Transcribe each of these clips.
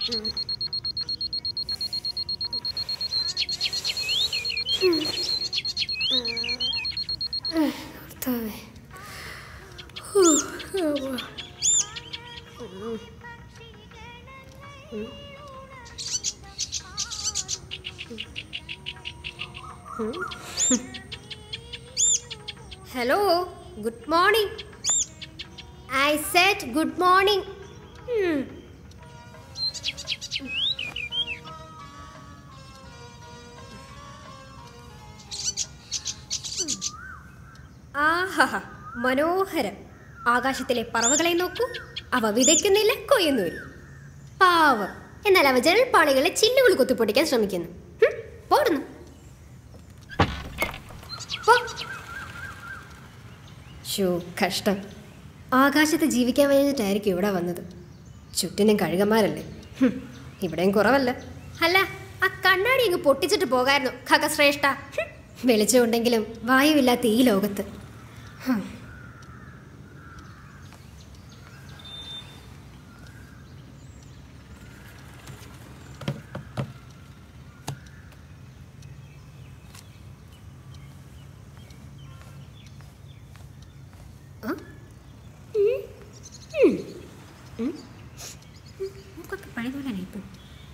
കർത്താവേ. ഹൂ, യവ്വ. Hello good morning I said good morning ആഹാ മനോഹരം ആകാശത്തിലെ പറവകളെ നോക്കൂ അവ വിതയ്ക്കുന്നില്ല കൊയ്യുന്നുമില്ല പാവം എന്നാൽ അവ ജനൽപ്പാളികളെ ചില്ലുകൾ കുത്തിപ്പൊട്ടിക്കാൻ ശ്രമിക്കുന്നു ഹും, പോടുന്നു പോ. ശോ കഷ്ടം ആകാശത്ത് ജീവിക്കാൻ കഴിഞ്ഞിട്ടായിരിക്കും ഇവിടെ വന്നത് ചുറ്റിനും കഴുകന്മാരല്ലേ ഹും, ഇവിടെയും കുറവല്ല അല്ല ആ കണ്ണാടി അങ്ങ് പൊട്ടിച്ചിട്ട് പോകായിരുന്നു ഖഗശ്രേഷ്ഠ ഹും, വെളിച്ചമുണ്ടെങ്കിലും വായുവില്ലാത്ത ഈ ലോകത്ത് ഹും. നമുക്കൊക്കെ പഴയതുപോലെയാണ് ഇപ്പം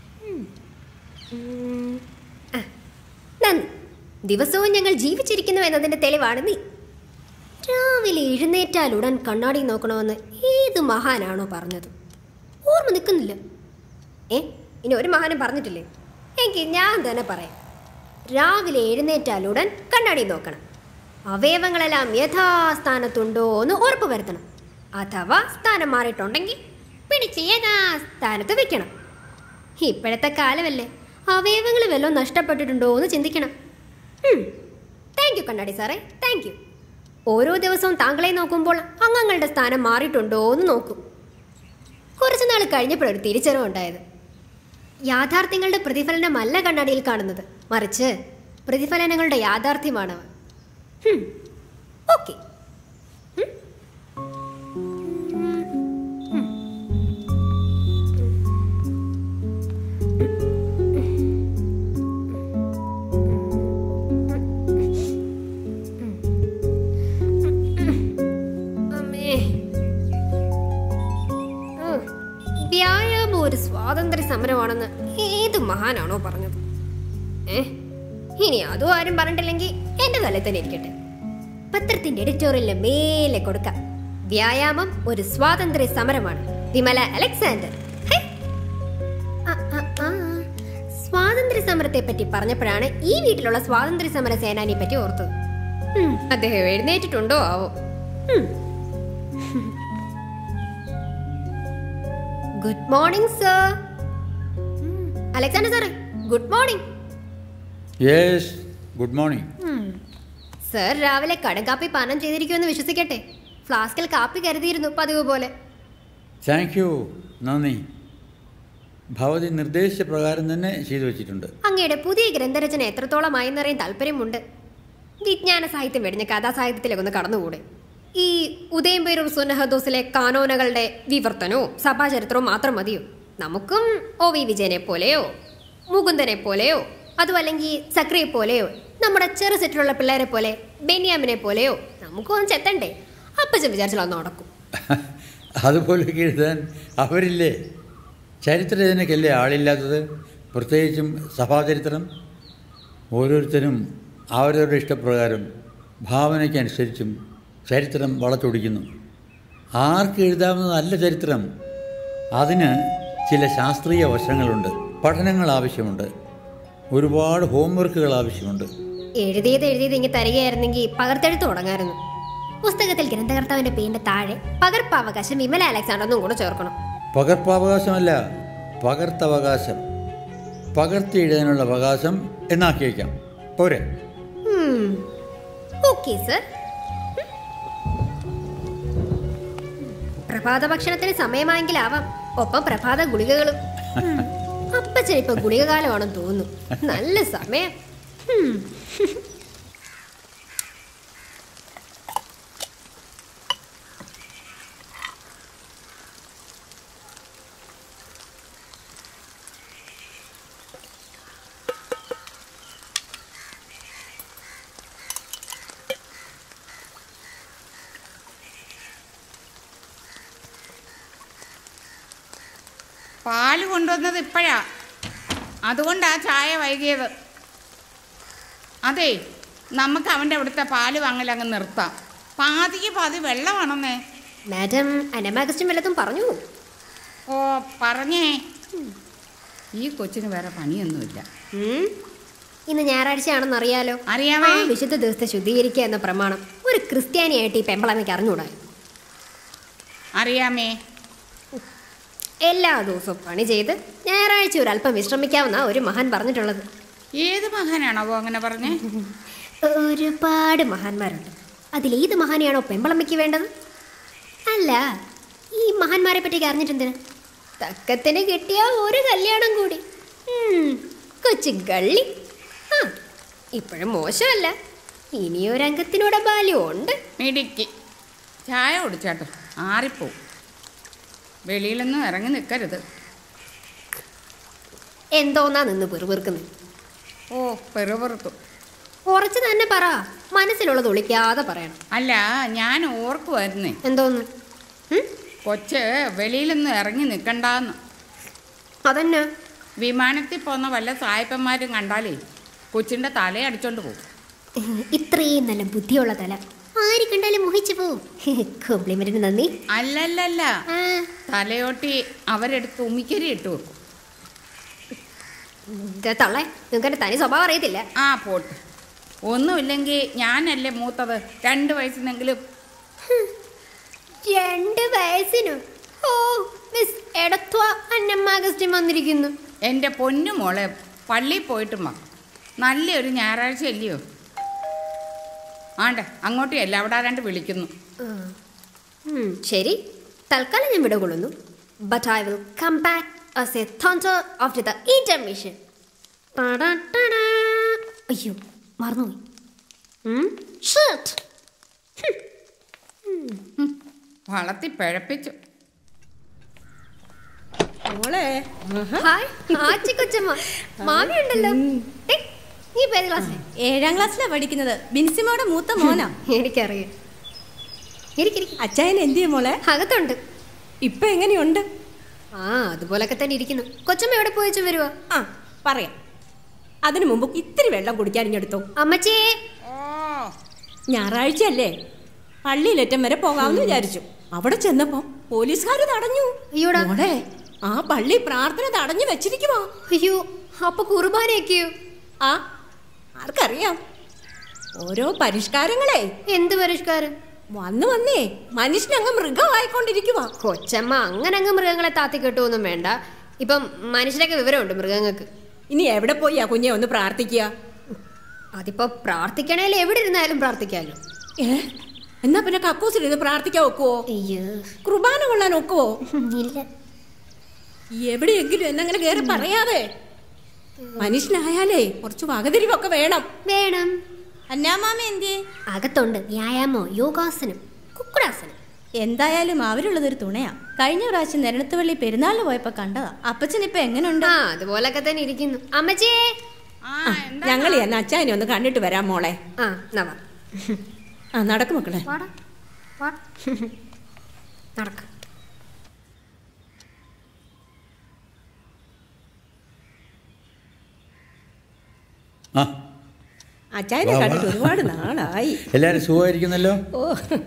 നന്ദി ദിവസവും ഞങ്ങൾ ജീവിച്ചിരിക്കുന്നു എന്നതിന്റെ തെളിവാണ് നീ രാവിലെ എഴുന്നേറ്റാൽ ഉടൻ കണ്ണാടി നോക്കണമെന്ന് ഏത് മഹാനാണോ പറഞ്ഞത് ഓർമ്മ നിൽക്കുന്നില്ല ഏ ഇനി ഒരു മഹാനും പറഞ്ഞിട്ടില്ലേ എങ്കിൽ ഞാൻ തന്നെ പറയാം രാവിലെ എഴുന്നേറ്റാൽ ഉടൻ കണ്ണാടി നോക്കണം അവയവങ്ങളെല്ലാം യഥാസ്ഥാനത്തുണ്ടോ എന്ന് ഉറപ്പ് വരുത്തണം അഥവാ സ്ഥാനം മാറിയിട്ടുണ്ടെങ്കിൽ പിടിച്ച് യഥാസ്ഥാനത്ത് വെക്കണം ഇപ്പോഴത്തെ കാലമല്ലേ അവയവങ്ങൾ വല്ലതും നഷ്ടപ്പെട്ടിട്ടുണ്ടോ എന്ന് ചിന്തിക്കണം താങ്ക് യു കണ്ണാടി സാറേ താങ്ക് യു ഓരോ ദിവസവും താങ്കളെ നോക്കുമ്പോൾ അംഗങ്ങളുടെ സ്ഥാനം മാറിയിട്ടുണ്ടോ എന്ന് നോക്കും കുറച്ചു നാൾ കഴിഞ്ഞപ്പോഴൊരു തിരിച്ചറിവുണ്ടായത് യാഥാർത്ഥ്യങ്ങളുടെ പ്രതിഫലനമല്ല കണ്ണാടിയിൽ കാണുന്നത് മറിച്ച് പ്രതിഫലനങ്ങളുടെ യാഥാർത്ഥ്യമാണവ ഓക്കെ അമ്മേ ഉം. വ്യായാമം ഒരു സ്വാതന്ത്ര്യ സമരമാണെന്ന് ഏത് മഹാനാണോ പറഞ്ഞത് ഏ ഇനി അതും ആരും പറഞ്ഞിട്ടില്ലെങ്കിൽ എന്റെ തലയിൽ തന്നെ ഇരിക്കട്ടെ പത്രത്തിന്റെ എഡിറ്റോറിയലിന് മേലെ കൊടുക്കാം വ്യായാമം ഒരു സ്വാതന്ത്ര്യ സമരമാണ് വിമല അലക്സാണ്ടർ ഹേ. ആ, ആ, ആ. സ്വാതന്ത്ര്യ സമരത്തെ പറ്റി പറഞ്ഞപ്പോഴാണ് ഈ വീട്ടിലുള്ള സ്വാതന്ത്ര്യ സമര സേനാനിയെ പറ്റി ഓർത്തത് ഉം, അദ്ദേഹം എഴുന്നേറ്റിട്ടുണ്ടോ ആവോ ഉം. ഗുഡ് മോർണിംഗ് സർ അലക്സാണ്ടർ സാറേ good morning yes good morning sir രാവിലെ കടങ്കാപ്പി പാനം ചെയ്തിരിക്കുമെന്ന് വിശ്വസിക്കട്ടെ ഫ്ലാസ്കിൽ കാപ്പി കരുതിയിരുന്നു പതിവ് പോലെ താങ്ക് യു നന്ദി ഭവതി നിർദ്ദേശിച്ച പ്രകാരം തന്നെ ചെയ്തു വച്ചിട്ടുണ്ട് അങ്ങയുടെ പുതിയ ഗ്രന്ഥരചന എത്രത്തോളമായെന്നറിയാൻ താല്പര്യമുണ്ട് വിജ്ഞാന സാഹിത്യം വെടിഞ്ഞ കഥാസാഹിത്യത്തിലേക്ക് ഒന്ന് കടന്നുകൂടെ ഈ ഉദയംപേരൂർ സുനഹദോസിലെ കാനോനകളുടെ വിവർത്തനവും സഭാചരിത്രവും മാത്രം മതിയോ നമുക്കും ഒ വി വിജയനെ പോലെയോ മുകുന്ദനെ പോലെയോ അതും അല്ലെങ്കിൽ സക്രിയെ പോലെയോ നമ്മുടെ ചെറു സെറ്റിലുള്ള പിള്ളേരെ പോലെ ബെന്യാമിനെ പോലെയോ നമുക്കും ഒന്ന് ചെത്തണ്ടേ അപ്പച്ചൻ വിചാരിച്ചാൽ അത് നടക്കും അതുപോലെയൊക്കെ എഴുതാൻ അവരില്ലേ ചരിത്രരചനയ്ക്കല്ലേ ആളില്ലാത്തത് പ്രത്യേകിച്ചും സഭാചരിത്രം ഓരോരുത്തരും അവരവരുടെ ഇഷ്ടപ്രകാരം ഭാവനയ്ക്കനുസരിച്ചും ചരിത്രം വളച്ചൊടിക്കുന്നു ആർക്ക് എഴുതാവുന്നതല്ല ചരിത്രം അതിന് ചില ശാസ്ത്രീയ വശങ്ങളുണ്ട് പഠനങ്ങൾ ആവശ്യമുണ്ട് ഒരുപാട് ഹോംവർക്കുകൾ ആവശ്യമുണ്ട് എഴുതിയത് എഴുതിയത് ഇങ്ങനെ തരികയായിരുന്നെങ്കിൽ പകർത്തെഴുത്ത് തുടങ്ങായിരുന്നു പുസ്തകത്തിൽ ഗ്രന്ഥകർത്താവിന്റെ പേരിന്റെ താഴെ പകർപ്പവകാശം വിമല അലക്സാണ്ടർ എന്നും കൂടെ ചേർക്കണം പകർപ്പവകാശമല്ല പകർത്തവകാശം പകർത്തി എഴുതാനുള്ള അവകാശം എന്നാക്കിയേക്കാം പോരെ ഓക്കെ സർ പ്രഭാത ഭക്ഷണത്തിന് സമയമായെങ്കിലാവാം ഒപ്പം പ്രഭാത ഗുളികകളും ഉം. അപ്പച്ചൻ ഇപ്പൊ ഗുളിക കാലമാണെന്ന് തോന്നുന്നു നല്ല സമയം ഉം. പാല് കൊണ്ടുവന്നത് ഇപ്പോഴാ അതുകൊണ്ടാ ചായ വൈകിയത് അതെ നമുക്ക് അവൻ്റെ അവിടുത്തെ പാല് വാങ്ങൽ അങ്ങ് നിർത്താം പാതിക്ക് പാതി വെള്ളമാണെന്നേ മാഡം അനമാഗസ്റ്റും വല്ലതും പറഞ്ഞു ഓ പറഞ്ഞേ ഈ കൊച്ചിന് വേറെ പണിയൊന്നുമില്ല ഉം? ഇന്ന് ഞായറാഴ്ചയാണെന്ന് അറിയാലോ അറിയാമേ ആ വിശുദ്ധ ദിവസത്തെ ശുദ്ധീകരിക്കുക എന്ന പ്രമാണം ഒരു ക്രിസ്ത്യാനിയായിട്ട് ഈ പെമ്പളമയ്ക്ക് അറിഞ്ഞൂടാ അറിയാമേ എല്ലാ ദിവസവും പണി ചെയ്ത് ഞായറാഴ്ച ഒരു അല്പം വിശ്രമിക്കാമെന്നാ ഒരു മഹാൻ പറഞ്ഞിട്ടുള്ളത് ഏത് മഹാനാണാവോ അങ്ങനെ പറഞ്ഞേ ഒരുപാട് മഹാന്മാരുണ്ട് അതിലേത് മഹാനെയാണോ പെമ്പളമ്മയ്ക്ക് വേണ്ടത് അല്ല ഈ മഹാന്മാരെ പറ്റി അറിഞ്ഞിട്ടെന്തിന് തക്കത്തിന് കിട്ടിയ ഒരു കല്യാണം കൂടി ഉം, കൊച്ചു ഗള്ളി ആ ഇപ്പോഴും മോശമല്ല ഇനിയൊരംഗത്തിനൂടെ ബാല്യമുണ്ട് മിടിക്ക് ചായ കുടിച്ചാട്ടോ ആറിപ്പോവും വെളിയിലൊന്നും ഇറങ്ങി നിൽക്കരുത് എന്തോന്നാ നിന്ന് പെറുപെറുക്കുന്നത് ഓ പെറുപെറുത്തു കുറച്ച് തന്നെ പറ മനസ്സിലുള്ളത് ഒളിക്കാതെ പറയണം അല്ല ഞാൻ ഓർക്കുമായിരുന്നേ എന്തോന്ന് ഉം? കൊച്ച് വെളിയിലൊന്നും ഇറങ്ങി നിൽക്കണ്ടെന്ന് അതന്നെ വിമാനത്തിൽ പോകുന്ന വല്ല സായിപ്പന്മാരും കണ്ടാലേ കൊച്ചിൻ്റെ തലയടിച്ചോണ്ട് പോകും ഇത്രയും നല്ല ബുദ്ധിയുള്ള തല ആര് കണ്ടാലും മോഹിച്ചു പോവും കോംപ്ലിമെന്റിന് നന്ദി അല്ലല്ലല്ല ആ, തലയോട്ടി അവരെടുത്ത് ഉമിക്കരി ഇട്ട് വെക്കും ദേ തള്ളേ നിങ്ങൾക്ക് എന്റെ തനി സ്വഭാവം അറിയത്തില്ല ആ പോട്ട് ഒന്നുമില്ലെങ്കിൽ ഞാനല്ലേ മൂത്തത് രണ്ട് വയസ്സിനെങ്കിലും രണ്ട് വയസ്സിനു ഓ മിസ് എടത്വ അന്നമ്മാഗസ്റ്റും വന്നിരിക്കുന്നു എൻ്റെ പൊന്നു മോളെ പള്ളിയിൽ പോയിട്ടും വാ നല്ലൊരു ഞായറാഴ്ച അല്ലയോ ആണ്ടെ അങ്ങോട്ടും അല്ല അവിടെ ആരാണ്ട് വിളിക്കുന്നു ആ. ഉം, ശരി തൽക്കാലം ഞാൻ വിടകൊള്ളുന്നു but I will come back as a thunder after the intermission അയ്യോ മറന്നുപോയി ഉം, ഷിറ്റ്. വളർത്തി പിഴപ്പിച്ചു മോളെ ഹായ് ആച്ചി കൊച്ചമ്മ മാമി ഉണ്ടല്ലോ ഏയ്, നീ ഇപ്പൊ ഏത് ക്ലാസ്സിൽ ഏഴാം ക്ലാസ്സിലാ പഠിക്കുന്നത് ബിൻസിമോടെ മൂത്ത മോനാ എനിക്കറിയാം ഇരിക്കിരിക്കും അച്ചായൻ എന്തിയെ മോളെ അകത്തുണ്ട് ഇപ്പൊ എങ്ങനെയുണ്ട് ആ അതുപോലൊക്കെ തന്നെ ഇരിക്കുന്നു കൊച്ചമ്മ എവിടെ പോയിച്ചു വരുവാ ആ പറയാം അതിനു മുമ്പ് ഇത്തിരി വെള്ളം കുടിക്കാൻ ഇങ്ങെടുത്തോ അമ്മച്ചിയെ ഓ ഞായറാഴ്ച അല്ലേ പള്ളിയിലേറ്റം വരെ പോകാമെന്ന് വിചാരിച്ചു അവിടെ ചെന്നപ്പോ പോലീസുകാർ തടഞ്ഞു അയ്യോടാ. മോളെ ആ പള്ളി പ്രാർത്ഥന തടഞ്ഞു വെച്ചിരിക്കുമോ അയ്യോ അപ്പൊ കുർബാനയൊക്കെയോ ആ ആർക്കറിയാം ഓരോ പരിഷ്കാരങ്ങളെ എന്ത് പരിഷ്കാരം വന്ന് വന്നേ മനുഷ്യനങ്ങ് മൃഗമായിക്കൊണ്ടിരിക്കുവാ കൊച്ചമ്മ അങ്ങനെ അങ്ങ് മൃഗങ്ങളെ താത്തി കെട്ടുമൊന്നും വേണ്ട ഇപ്പം മനുഷ്യരൊക്കെ വിവരമുണ്ട് മൃഗങ്ങൾക്ക് ഇനി എവിടെ പോയി ആ കുഞ്ഞെ ഒന്ന് പ്രാർത്ഥിക്കുക അതിപ്പോ പ്രാർത്ഥിക്കണേൽ എവിടെ ഇരുന്നാലും പ്രാർത്ഥിക്കാലോ ഏ എന്നാ പിന്നെ കക്കൂസിലിരുന്ന് പ്രാർത്ഥിക്കാൻ ഒക്കുവോ അയ്യോ കുർബാന കൊള്ളാൻ ഒക്കുവോ ഇല്ല എവിടെയെങ്കിലും എന്നങ്ങനെ കയറി പറയാതെ മനുഷ്യനായാലേ കുറച്ച് വകതിരിവൊക്കെ വേണം വേണം അന്നാമാമ എന്തേ അകത്തുണ്ട് വ്യായാമോ യോഗാസനം കുക്കുടാസനം എന്തായാലും അവരുള്ളതൊരു തുണയാ കഴിഞ്ഞ പ്രാവശ്യം നെരണത്തുവള്ളി പെരുന്നാളിന് പോയപ്പോ കണ്ടതാ അപ്പച്ചൻ ഇപ്പൊ എങ്ങനെയുണ്ട് ആ അതുപോലൊക്കെ തന്നെ ഇരിക്കുന്നു അമ്മച്ചിയെ ആ എന്താ ഞങ്ങൾ എന്നെ അച്ചായനെ ഒന്ന് കണ്ടിട്ട് വരാം മോളെ ആ എന്നാ വാ ആ നടക്കും മക്കളെ വാടാ വാ നടക്ക ആ അച്ചായനെ വാ, വാ. കണ്ടിട്ട് ഒരുപാട് നാളായി എല്ലാവരും സുഖമായിരിക്കുന്നല്ലോ ഓ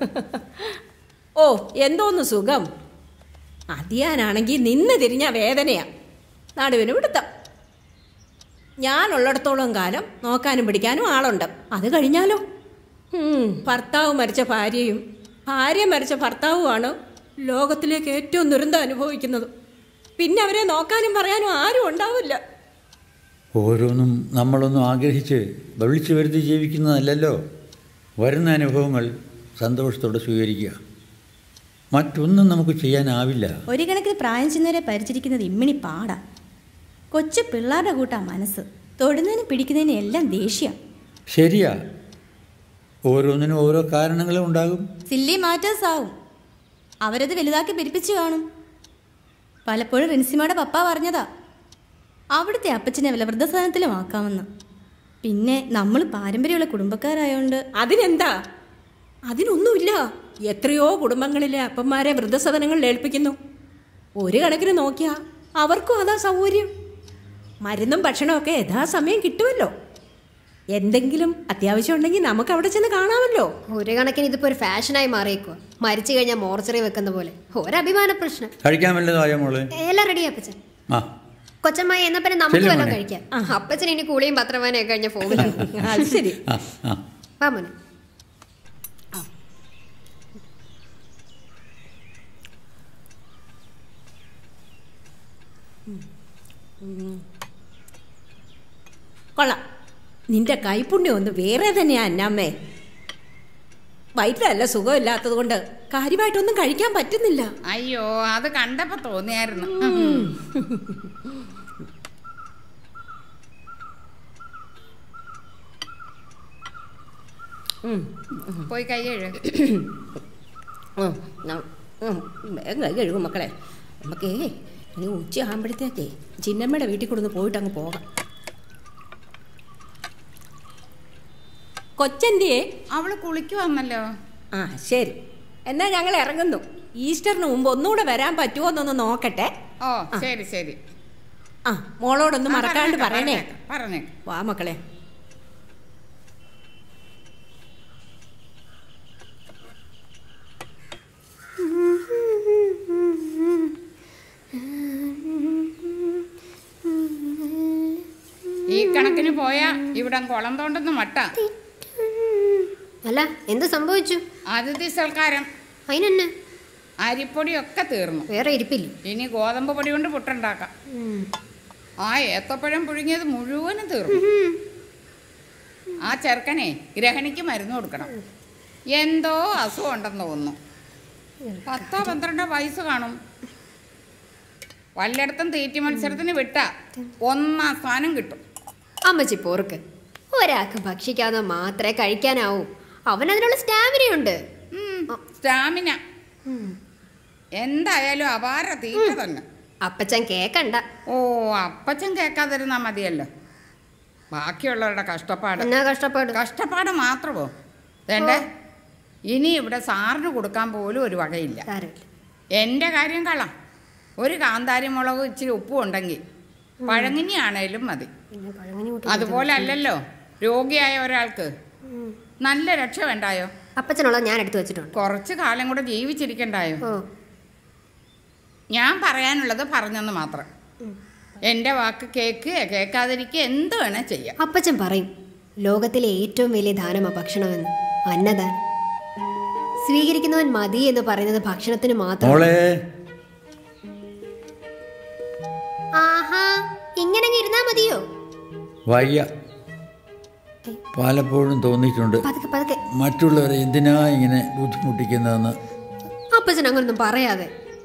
ഓ എന്തോന്ന് സുഖം അതിയാനാണെങ്കിൽ നിന്ന് തിരിഞ്ഞ വേദനയാ നടുവിന് പിടുത്തം ഞാനുള്ളിടത്തോളം കാലം നോക്കാനും പിടിക്കാനും ആളുണ്ട് അത് കഴിഞ്ഞാലോ ഉം, ഭർത്താവ് മരിച്ച ഭാര്യയും ഭാര്യ മരിച്ച ഭർത്താവുമാണ് ലോകത്തിലേക്ക് ഏറ്റവും ദുരന്തം അനുഭവിക്കുന്നത് പിന്നെ അവരെ നോക്കാനും പറയാനും ആരും ഉണ്ടാവില്ല ഓരോന്നും നമ്മളൊന്നും ആഗ്രഹിച്ച് വിളിച്ചു വരുത്തി ജീവിക്കുന്നതല്ലല്ലോ വരുന്ന അനുഭവങ്ങൾ സന്തോഷത്തോടെ സ്വീകരിക്കുക മറ്റൊന്നും നമുക്ക് ചെയ്യാനാവില്ല ഒരു കണക്കിന് പ്രായം ചെന്നവരെ പരിചരിക്കുന്നത് ഇമ്മിണി പാടാ കൊച്ചു പിള്ളേരുടെ കൂട്ടാ മനസ്സ് തൊടുന്നതിനും പിടിക്കുന്നതിനും എല്ലാം ദേഷ്യ ശരിയാ ഓരോന്നിനും ഓരോ കാരണങ്ങളും ഉണ്ടാകും സില്ലി മാറ്റേഴ്സ് ആവും അവരത് വലുതാക്കി പെരുപ്പിച്ചു കാണും പലപ്പോഴും റിൻസിമയുടെ പപ്പ പറഞ്ഞതാ അവിടുത്തെ അപ്പച്ചനെ വല്ല വൃദ്ധസാധനത്തിലും ആക്കാമെന്ന് പിന്നെ നമ്മൾ പാരമ്പര്യമുള്ള കുടുംബക്കാരായോണ്ട് അതിനെന്താ അതിനൊന്നുമില്ല എത്രയോ കുടുംബങ്ങളിലെ അപ്പന്മാരെ വൃദ്ധസദനങ്ങളിൽ ഏൽപ്പിക്കുന്നു ഒരു കണക്കിന് നോക്കിയാ അവർക്കും അതാ സൗകര്യം മരുന്നും ഭക്ഷണമൊക്കെ യഥാസമയം കിട്ടുമല്ലോ എന്തെങ്കിലും അത്യാവശ്യം ഉണ്ടെങ്കിൽ നമുക്ക് അവിടെ ചെന്ന് കാണാമല്ലോ ഒരു കണക്കിന് ഇതിപ്പോ ഒരു ഫാഷനായി മാറിയേക്കുക മരിച്ചു കഴിഞ്ഞാൽ മോർച്ചറി വെക്കുന്ന പോലെ ഒരഭിമാന പ്രശ്നം കഴിക്കാൻ വല്ലതായോ മോള് എല്ലാം റെഡി അപ്പച്ചൻ ആ കൊച്ചമ്മായി എന്നാ പിന്നെ നമുക്ക് ചെല്ലു വല്ലതും മോനെ. കഴിക്കാം അപ്പച്ചൻ ഇനി കൂളിയും പത്രവാനൊക്കെ കഴിഞ്ഞ ഫോമിലാണ് അത് ശരി ആ ആ വാ മോനെ കൊള്ളാം നിന്റെ കൈപ്പുണ്യം ഒന്ന് വേറെ തന്നെയാ അന്നാമ്മേ വയറ്റിലല്ല സുഖമില്ലാത്തത് കൊണ്ട് കാര്യമായിട്ടൊന്നും കഴിക്കാൻ പറ്റുന്നില്ല അയ്യോ അത് കണ്ടപ്പോ തോന്നിയായിരുന്നു പോയി കൈ കഴുക ഉം, ന- ഉം, വേഗം കൈ കഴുകും മക്കളെ നമുക്കേ ഇനി ഉച്ച ആകുമ്പോഴത്തേക്കേ ചിന്നമ്മയുടെ വീട്ടിൽ കൊണ്ടൊന്ന് പോയിട്ട് അങ്ങ് പോകാം കൊച്ചൻ്റെ അവള് കുളിക്കുവന്നല്ലോ ആ ശരി എന്നാ ഞങ്ങൾ ഇറങ്ങുന്നു ഈസ്റ്ററിന് മുമ്പ് ഒന്നുകൂടെ വരാൻ പറ്റുമോ എന്നൊന്ന് നോക്കട്ടെ ഓ ശരി ശരി ആ മോളോടൊന്ന് ആ, മറക്കാണ്ട് പറഞ്ഞേക്കാം, പറയണേ പറഞ്ഞേക്കാം, പറഞ്ഞേക്കാം വാ മക്കളെ ഈ കണക്കിന് പോയാ ഇവിടെ കുളം തോണ്ടെന്ന് മട്ട അല്ല എന്ത് സംഭവിച്ചു അതിഥി സൽക്കാരം അതിനെന്നെ അരിപ്പൊടിയൊക്കെ തീർന്നു വേറെ ഇരിപ്പില്ല ഇനി ഗോതമ്പ് പൊടി കൊണ്ട് പുട്ടുണ്ടാക്കാം ആ ഏത്തപ്പഴം പുഴുങ്ങിയത് മുഴുവനും തീർന്നു ആ ചെറുക്കനെ ഗ്രഹണിക്ക് മരുന്ന് കൊടുക്കണം എന്തോ അസുഖം ഉണ്ടെന്ന് തോന്നുന്നു പത്തോ പന്ത്രണ്ടോ വയസ്സ് കാണും വല്ലയിടത്തും തീറ്റി മത്സരത്തിന് വിട്ടാ ഒന്നാം സ്ഥാനം കിട്ടും അമ്മച്ചി പോർക്ക് ഒരാൾക്ക് ഭക്ഷിക്കാവുന്ന മാത്രമേ കഴിക്കാനാവൂ അവനതിനുള്ള സ്റ്റാമിനയുണ്ട് ഉം, സ്റ്റാമിന എന്തായാലും അപാര തീറ്റ തന്നെ അപ്പച്ചൻ കേക്കണ്ട ഓ അപ്പച്ചൻ കേൾക്കാതിരുന്നാ മതിയല്ലോ ബാക്കിയുള്ളവരുടെ കഷ്ടപ്പാട് എന്നാ കഷ്ടപ്പാട് കഷ്ടപ്പാട് മാത്രമോ വേണ്ടേ ഇനി ഇവിടെ സാറിന് കൊടുക്കാൻ പോലും ഒരു വകയില്ല സാരമില്ല എൻ്റെ കാര്യം കളാം ഒരു കാന്താരി മുളകും ഇച്ചിരി ഉപ്പും ഉണ്ടെങ്കിൽ പഴങ്ങിനി ആണേലും മതി പിന്നെ പഴങ്ങനെ കൂട്ടി അതുപോലെ അല്ലല്ലോ രോഗിയായ ഒരാൾക്ക് നല്ല രക്ഷ വേണ്ടായോ അപ്പച്ചനുള്ളത് ഞാൻ എടുത്തു വെച്ചിട്ടുണ്ട് കുറച്ച് കാലം കൂടെ ജീവിച്ചിരിക്കണ്ടായോ ഓ ഞാൻ പറയാനുള്ളത് പറഞ്ഞെന്ന് മാത്രം എൻ്റെ വാക്ക് കേൾക്കുക കേൾക്കാതിരിക്കുക എന്ത് വേണേൽ ചെയ്യാം അപ്പച്ചൻ പറയും ലോകത്തിലെ ഏറ്റവും വലിയ ദാനമാ ഭക്ഷണമെന്ന് അന്നദാനം സ്വീകരിക്കുന്നവൻ മതി എന്ന് പറയുന്നത് ഭക്ഷണത്തിന് മാത്രം മോളെ ആഹാ ഇങ്ങനെ അങ്ങ് ഇരുന്നാ മതിയോ വയ്യ പലപ്പോഴും തോന്നിയിട്ടുണ്ട് പതുക്കെ പതുക്കെ മറ്റുള്ളവരെ എന്തിനാ ഇങ്ങനെ ബുദ്ധിമുട്ടിക്കുന്നതെന്ന് അപ്പച്ചൻ അങ്ങനൊന്നും പറയാതെ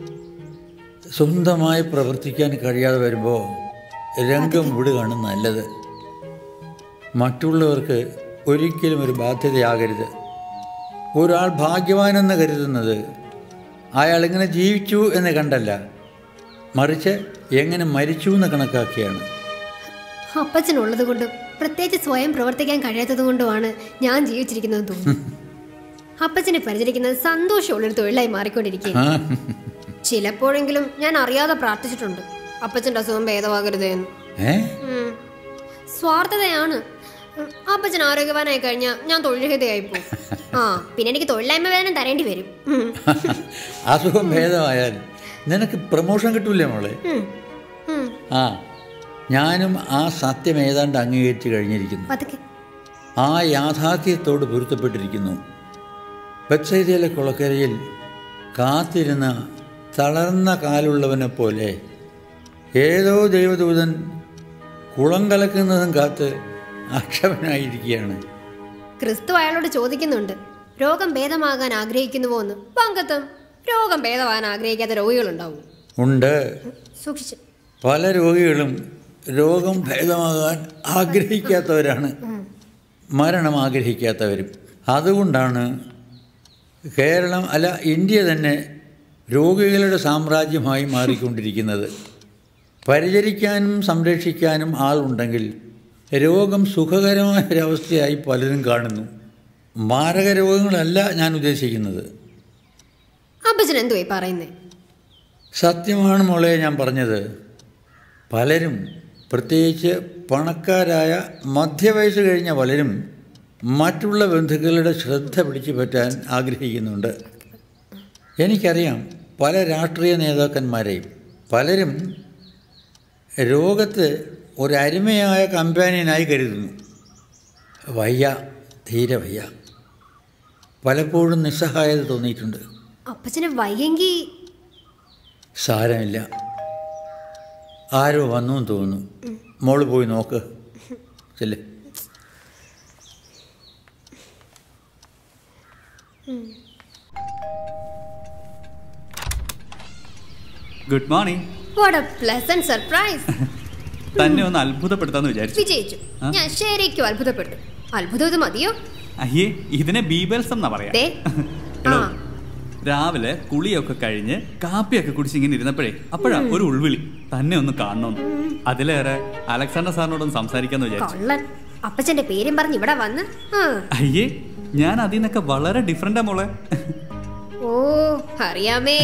സ്വന്തമായി പ്രവർത്തിക്കാൻ കഴിയാതെ വരുമ്പോൾ രംഗം വിടുകയാണ് നല്ലത് മറ്റുള്ളവർക്ക് ഒരിക്കലും ഒരു ബാധ്യതയാകരുത് ഒരാൾ ഭാഗ്യവാനെന്ന് കരുതുന്നത് അയാൾ എങ്ങനെ ജീവിച്ചു എന്ന് കണ്ടല്ല മറിച്ച് എങ്ങനെ മരിച്ചു എന്ന് കണക്കാക്കിയാണ് അപ്പച്ചനുള്ളത് കൊണ്ടും പ്രത്യേകിച്ച് സ്വയം പ്രവർത്തിക്കാൻ കഴിയാത്തത് കൊണ്ടുമാണ് ഞാൻ ജീവിച്ചിരിക്കുന്നത് തോന്നുന്നു അപ്പച്ചനെ പരിചരിക്കുന്നത് സന്തോഷമുള്ളൊരു തൊഴിലായി മാറിക്കൊണ്ടിരിക്കുകയാണ് ആ ചിലപ്പോഴെങ്കിലും ഞാൻ അറിയാതെ പ്രാർത്ഥിച്ചിട്ടുണ്ട് അപ്പച്ചൻ്റെ അസുഖം ഭേദമാകരുതേ എന്ന് ഏ ഉം. സ്വാർത്ഥതയാണ് ഉം. അപ്പച്ചൻ ആരോഗ്യവാനായി കഴിഞ്ഞാൽ ഞാൻ തൊഴിൽരഹിതയായി പോകും ആ പിന്നെ എനിക്ക് തൊഴിലില്ലായ്മ വേദന തരേണ്ടി വരും ഉം. അസുഖം ഭേദമായാൽ നിനക്ക് പ്രമോഷൻ കിട്ടൂലേ മോളെ ഉം. ഉം. ആ ഞാനും ആ സത്യം ഏതാണ്ട് അംഗീകരിച്ച് കഴിഞ്ഞിരിക്കുന്നു പതുക്കെ ആ യാഥാർത്ഥ്യത്തോട് പൊരുത്തപ്പെട്ടിരിക്കുന്നു ബത്സൈദയിലെ കുളക്കരയിൽ കാത്തിരുന്ന തളർന്ന കാലുള്ളവനെ പോലെ ഏതോ ദൈവദൂതൻ കുളം കലക്കുന്നതും കാത്ത് അക്ഷമനായിരിക്കുകയാണ് ക്രിസ്തു അയാളോട് ചോദിക്കുന്നുണ്ട് രോഗം ഭേദമാകാൻ ആഗ്രഹിക്കുന്നുവോ എന്ന് പങ്കത്തും രോഗം ഭേദമാകാൻ ആഗ്രഹിക്കാത്ത രോഗികളുണ്ടാവും ഉണ്ട് സൂക്ഷിച്ച് പല രോഗികളും രോഗം ഭേദമാകാൻ ആഗ്രഹിക്കാത്തവരാണ് മരണം ആഗ്രഹിക്കാത്തവരും അതുകൊണ്ടാണ് കേരളം അല്ല ഇന്ത്യ തന്നെ രോഗികളുടെ സാമ്രാജ്യമായി മാറിക്കൊണ്ടിരിക്കുന്നത് പരിചരിക്കാനും സംരക്ഷിക്കാനും ആളുണ്ടെങ്കിൽ രോഗം സുഖകരമായ ഒരവസ്ഥയായി പലരും കാണുന്നു മാരക രോഗങ്ങളല്ല ഞാൻ ഉദ്ദേശിക്കുന്നത് അപ്പച്ചൻ എന്തുവായി പറയുന്നേ സത്യമാണ് മോളെ ഞാൻ പറഞ്ഞത് പലരും പ്രത്യേകിച്ച് പണക്കാരായ മധ്യവയസ്സ് കഴിഞ്ഞ പലരും മറ്റുള്ള ബന്ധുക്കളുടെ ശ്രദ്ധ പിടിച്ചു പറ്റാൻ ആഗ്രഹിക്കുന്നുണ്ട് എനിക്കറിയാം പല രാഷ്ട്രീയ നേതാക്കന്മാരെയും പലരും രോഗത്ത് ഒരു അരുമയായ കമ്പാനിയനായി കരുതുന്നു വയ്യ തീരെ വയ്യ പലപ്പോഴും നിസ്സഹായത തോന്നിയിട്ടുണ്ട് അപ്പച്ചന് വയ്യെങ്കിൽ സാരമില്ല ആരോ വന്നു എന്ന് തോന്നുന്നു മോള് പോയി നോക്ക് ചെല്ലേ good morning what a pleasant surprise തന്നെ ഒന്ന് അത്ഭുതപ്പെടുത്താന്ന് വിചാരിച്ചു വിജയിച്ചു ആ? ഞാൻ ശരിക്കും അത്ഭുതപ്പെട്ടു അത്ഭുതം ഇത് മതിയോ അയ്യേ ഇതിനെ ബീബൽസം എന്നാ പറയാ ദേ. എടോ, ആ. രാവിലെ കുളിയൊക്കെ കഴിഞ്ഞ് കാപ്പിയൊക്കെ കുടിച്ച് ഇങ്ങനെ ഇരുന്നപ്പോഴേ അപ്പോഴാ ഒരു ഉൾവിളി തന്നെ ഒന്ന് കാണണമെന്ന് അതിലേറെ അലക്സാണ്ടർ സാറിനോടൊന്ന് സംസാരിക്കാന്ന് വിചാരിച്ചു കള്ളൻ അപ്പച്ചന്റെ പേരും പറഞ്ഞ് ഇവിടെ വന്ന് ആ. അയ്യേ ഞാൻ അതിൽ നിന്നൊക്കെ വളരെ ഡിഫറെന്റാ മോളെ ഓ അറിയാമേ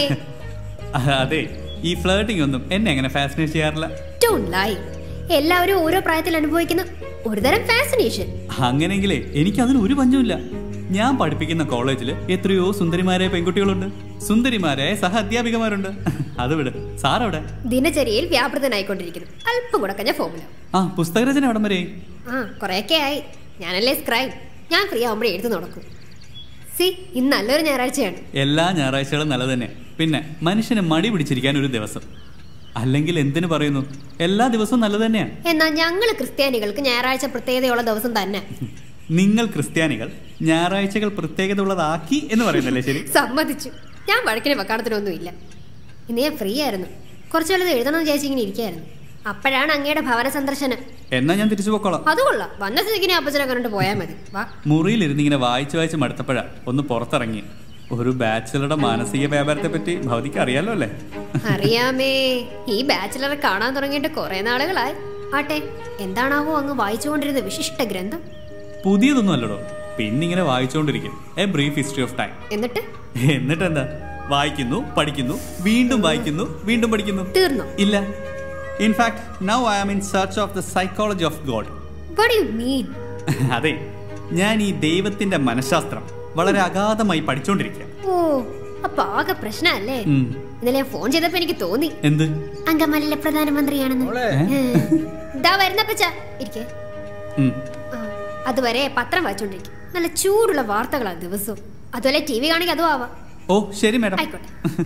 അതെ ഈ ഫ്ലേട്ടിംഗ് ഒന്നും എന്നെ അങ്ങനെ ഫാസിനേറ്റ് ചെയ്യാറില്ല Don't lie. എല്ലാവരും ഓരോ പ്രായത്തിൽ അനുഭവിക്കുന്ന ഒരുതരം ഫാസിനേഷൻ അങ്ങനെങ്കിലേ എനിക്ക് അതിന് ഒരു പഞ്ചുമില്ല ഞാൻ പഠിപ്പിക്കുന്ന കോളേജിൽ എത്രയോ സുന്ദരിമാരായ പെൺകുട്ടികളുണ്ട് സുന്ദരിമാരായ സഹ അധ്യാപികമാരുണ്ട് അത് വിട് സാറവിടെ ദിനചര്യയിൽ വ്യാപൃതനായിക്കൊണ്ടിരിക്കുന്നു അല്പം കൂടെ കഴിഞ്ഞ ഫോമുല ആ പുസ്തകരചന എവിടം വരെ ആ കുറെയൊക്കെ ആയി ഞാനല്ലേ സ്ക്രൈബ് ഞാൻ ഫ്രീ ആവുമ്പോഴേ എഴുതി നടക്കും സി ഇന്ന് നല്ലൊരു ഞായറാഴ്ചയാണ് എല്ലാ ഞായറാഴ്ചകളും നല്ലത് തന്നെ പിന്നെ മനുഷ്യന് മടി പിടിച്ചിരിക്കാൻ ഒരു ദിവസം അല്ലെങ്കിൽ എന്തിനു പറയുന്നു എല്ലാ ദിവസവും നല്ലത് തന്നെയാണ് എന്നാൽ ഞങ്ങൾ ക്രിസ്ത്യാനികൾക്ക് ഞായറാഴ്ച പ്രത്യേകതയുള്ള ദിവസം തന്നെ നിങ്ങൾ ക്രിസ്ത്യാനികൾ ഞായറാഴ്ചകൾ പ്രത്യേകത ഉള്ളതാക്കി എന്ന് പറയുന്നല്ലേ ശരി സമ്മതിച്ചു ഞാൻ വഴക്കിന് വക്കാണത്തിനൊന്നും ഇല്ല ഇന്ന് ഞാൻ ഫ്രീ ആയിരുന്നു കുറച്ചു വല്ലത് എഴുതണമെന്ന് വിചാരിച്ച് ഇങ്ങനെ ഇരിക്കുകയായിരുന്നു അപ്പോഴാണ് അങ്ങയുടെ ഭവന സന്ദർശനം എന്നാ ഞാൻ തിരിച്ചു പോക്കോളാം അത് കൊള്ളാം വന്ന സ്ഥിതിക്ക് അപ്പച്ചനെ കണ്ടിട്ട് പോയാൽ മതി വാ മുറിയിലിരുന്ന് ഇങ്ങനെ വായിച്ച് വായിച്ച് മടുത്തപ്പോഴാ ഒന്ന് പുറത്തിറങ്ങി ഒരു ബാച്ചിലറുടെ മാനസിക വ്യാപാരത്തെ പറ്റി ഭൗതിക്ക് അറിയാലോ അല്ലേ അറിയാമേ ഈ ബാച്ചിലറെ കാണാൻ തുടങ്ങിയിട്ട് കുറെ നാളുകളായി ആട്ടെ എന്താണാവോ അങ്ങ് വായിച്ചുകൊണ്ടിരുന്ന വിശിഷ്ട ഗ്രന്ഥം പുതിയതൊന്നും അല്ലടോ പിന്നിങ്ങനെ വായിച്ചുകൊണ്ടിരിക്കും a brief history of time എന്നിട്ട് എന്നിട്ട് എന്താ വായിക്കുന്നു പഠിക്കുന്നു വീണ്ടും വായിക്കുന്നു വീണ്ടും പഠിക്കുന്നു തീർന്നു ഇല്ല in fact now I am in search of the psychology of God what you mean അതെ ഞാൻ ഈ ദൈവത്തിന്റെ മനഃശാസ്ത്രം വളരെ അഗാധമായി പഠിച്ചുകൊണ്ടിരിക്കുക ഓ അപ്പൊ ആകെ പ്രശ്നമല്ലേ ഉം. ഇന്നലെ ഞാൻ ഫോൺ ചെയ്തപ്പോ എനിക്ക് തോന്നി എന്ത് അങ്കമാലിലെ പ്രധാനമന്ത്രിയാണെന്ന് മോളെ. ഉം. ദാ വരുന്നപ്പച്ച ഇരിക്കേ ഉം. ആ, അതുവരെ പത്രം വായിച്ചോണ്ടിരിക്കും നല്ല ചൂടുള്ള വാർത്തകളാ ദിവസവും അതുപോലെ ടി വി കാണെങ്കിൽ അതും ആവാം ഓ ശരി മാഡം ആയിക്കോട്ടെ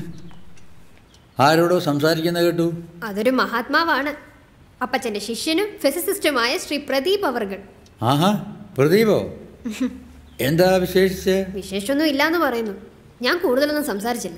ആരോടോ സംസാരിക്കുന്ന കേട്ടു അതൊരു മഹാത്മാവാണ് അപ്പച്ചന്റെ ശിഷ്യനും ഫിസിസിസ്റ്റുമായ ശ്രീ പ്രദീപ് അവർകൾ ആഹാ പ്രദീപോ എന്താ വിശേഷിച്ച് വിശേഷമൊന്നും ഇല്ലാന്ന് പറയുന്നു ഞാൻ കൂടുതലൊന്നും സംസാരിച്ചില്ല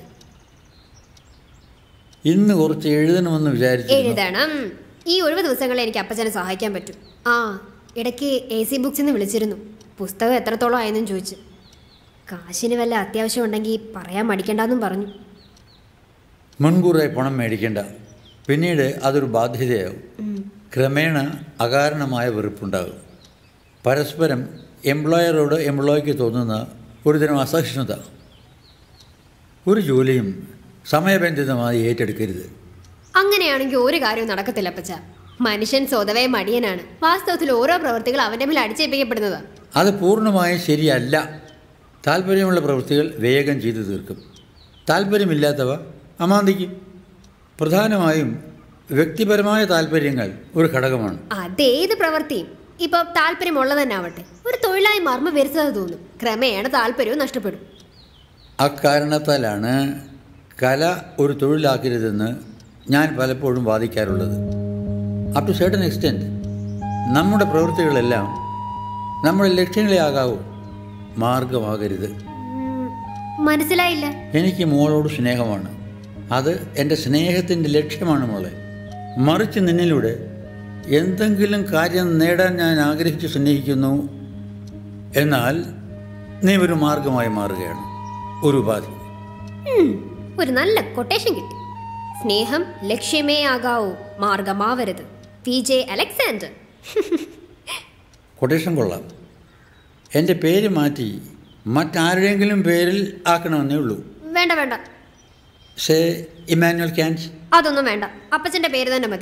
ഇന്ന് കുറച്ച് എഴുതണമെന്ന് വിചാരിച്ചു എഴുതണം ഈ ഒഴിവ് ദിവസങ്ങളിൽ എനിക്ക് അപ്പച്ചനെ സഹായിക്കാൻ പറ്റും ആ ഇടയ്ക്ക് എ സി ബുക്സിൽ നിന്ന് വിളിച്ചിരുന്നു പുസ്തകം എത്രത്തോളം ആയെന്നും ചോദിച്ചു കാശിന് വല്ല അത്യാവശ്യം ഉണ്ടെങ്കിൽ പറയാൻ മടിക്കണ്ടെന്നും പറഞ്ഞു മുൻകൂറായി പണം മേടിക്കേണ്ട പിന്നീട് അതൊരു ബാധ്യതയാവും ക്രമേണ അകാരണമായ വെറുപ്പുണ്ടാകും പരസ്പരം എംപ്ലോയറോട് എംപ്ലോയിക്ക് തോന്നുന്ന ഒരുതരം അസഹിഷ്ണുത ഒരു ജോലിയും സമയബന്ധിതമായി ഏറ്റെടുക്കരുത് അങ്ങനെയാണെങ്കിൽ ഒരു കാര്യവും നടക്കത്തില്ല അപ്പച്ച മനുഷ്യൻ സ്വതവേ മടിയനാണ് വാസ്തവത്തിൽ ഓരോ പ്രവൃത്തികൾ അവന്റെ മേൽ അടിച്ചേൽപ്പിക്കപ്പെടുന്നതാ അത് പൂർണ്ണമായും ശരിയല്ല താല്പര്യമുള്ള പ്രവൃത്തികൾ വേഗം ചെയ്തു തീർക്കും താല്പര്യമില്ലാത്തവ അമാന്തിക്കും പ്രധാനമായും വ്യക്തിപരമായ താല്പര്യങ്ങൾ ഒരു ഘടകമാണ് അതേത് പ്രവൃത്തിയും ഇപ്പൊ താല്പര്യമുള്ളത് തന്നെ ആവട്ടെ ഒരു തൊഴിലായി മർമ്മ വരുത്തത് തോന്നും ക്രമേണ താല്പര്യവും നഷ്ടപ്പെടും അക്കാരണത്താലാണ് കല ഒരു തൊഴിലാക്കരുതെന്ന് ഞാൻ പലപ്പോഴും വാദിക്കാറുള്ളത് അപ് ടു certain എക്സ്റ്റെൻറ്റ് നമ്മുടെ പ്രവൃത്തികളെല്ലാം നമ്മുടെ ലക്ഷ്യങ്ങളെ ആകാവൂ മാർഗമാകരുത് ഉം, മനസ്സിലായില്ല എനിക്ക് മോളോട് സ്നേഹമാണ് അത് എൻ്റെ സ്നേഹത്തിൻ്റെ ലക്ഷ്യമാണ് മോളെ മറിച്ച് നിന്നിലൂടെ എന്തെങ്കിലും കാര്യം നേടാൻ ഞാൻ ആഗ്രഹിച്ച് സ്നേഹിക്കുന്നു എന്നാൽ നീ ഒരു മാർഗമായി മാറുകയാണ് ഒരു ഉപാധി ഉം, ഒരു നല്ല കൊട്ടേഷൻ കിട്ടി സ്നേഹം ലക്ഷ്യമേ ആകാവൂ മാർഗമാവരുത് പി ജെ അലക്സാണ്ടർ കൊട്ടേഷൻ കൊള്ളാം എൻ്റെ പേര് മാറ്റി മറ്റാരുടെയെങ്കിലും പേരിൽ ആക്കണമെന്നേ ഉള്ളൂ വേണ്ട വേണ്ട സേ ഇമാനുവൽ ക്യാൻസ് അതൊന്നും വേണ്ട അപ്പച്ചന്റെ പേര് തന്നെ മതി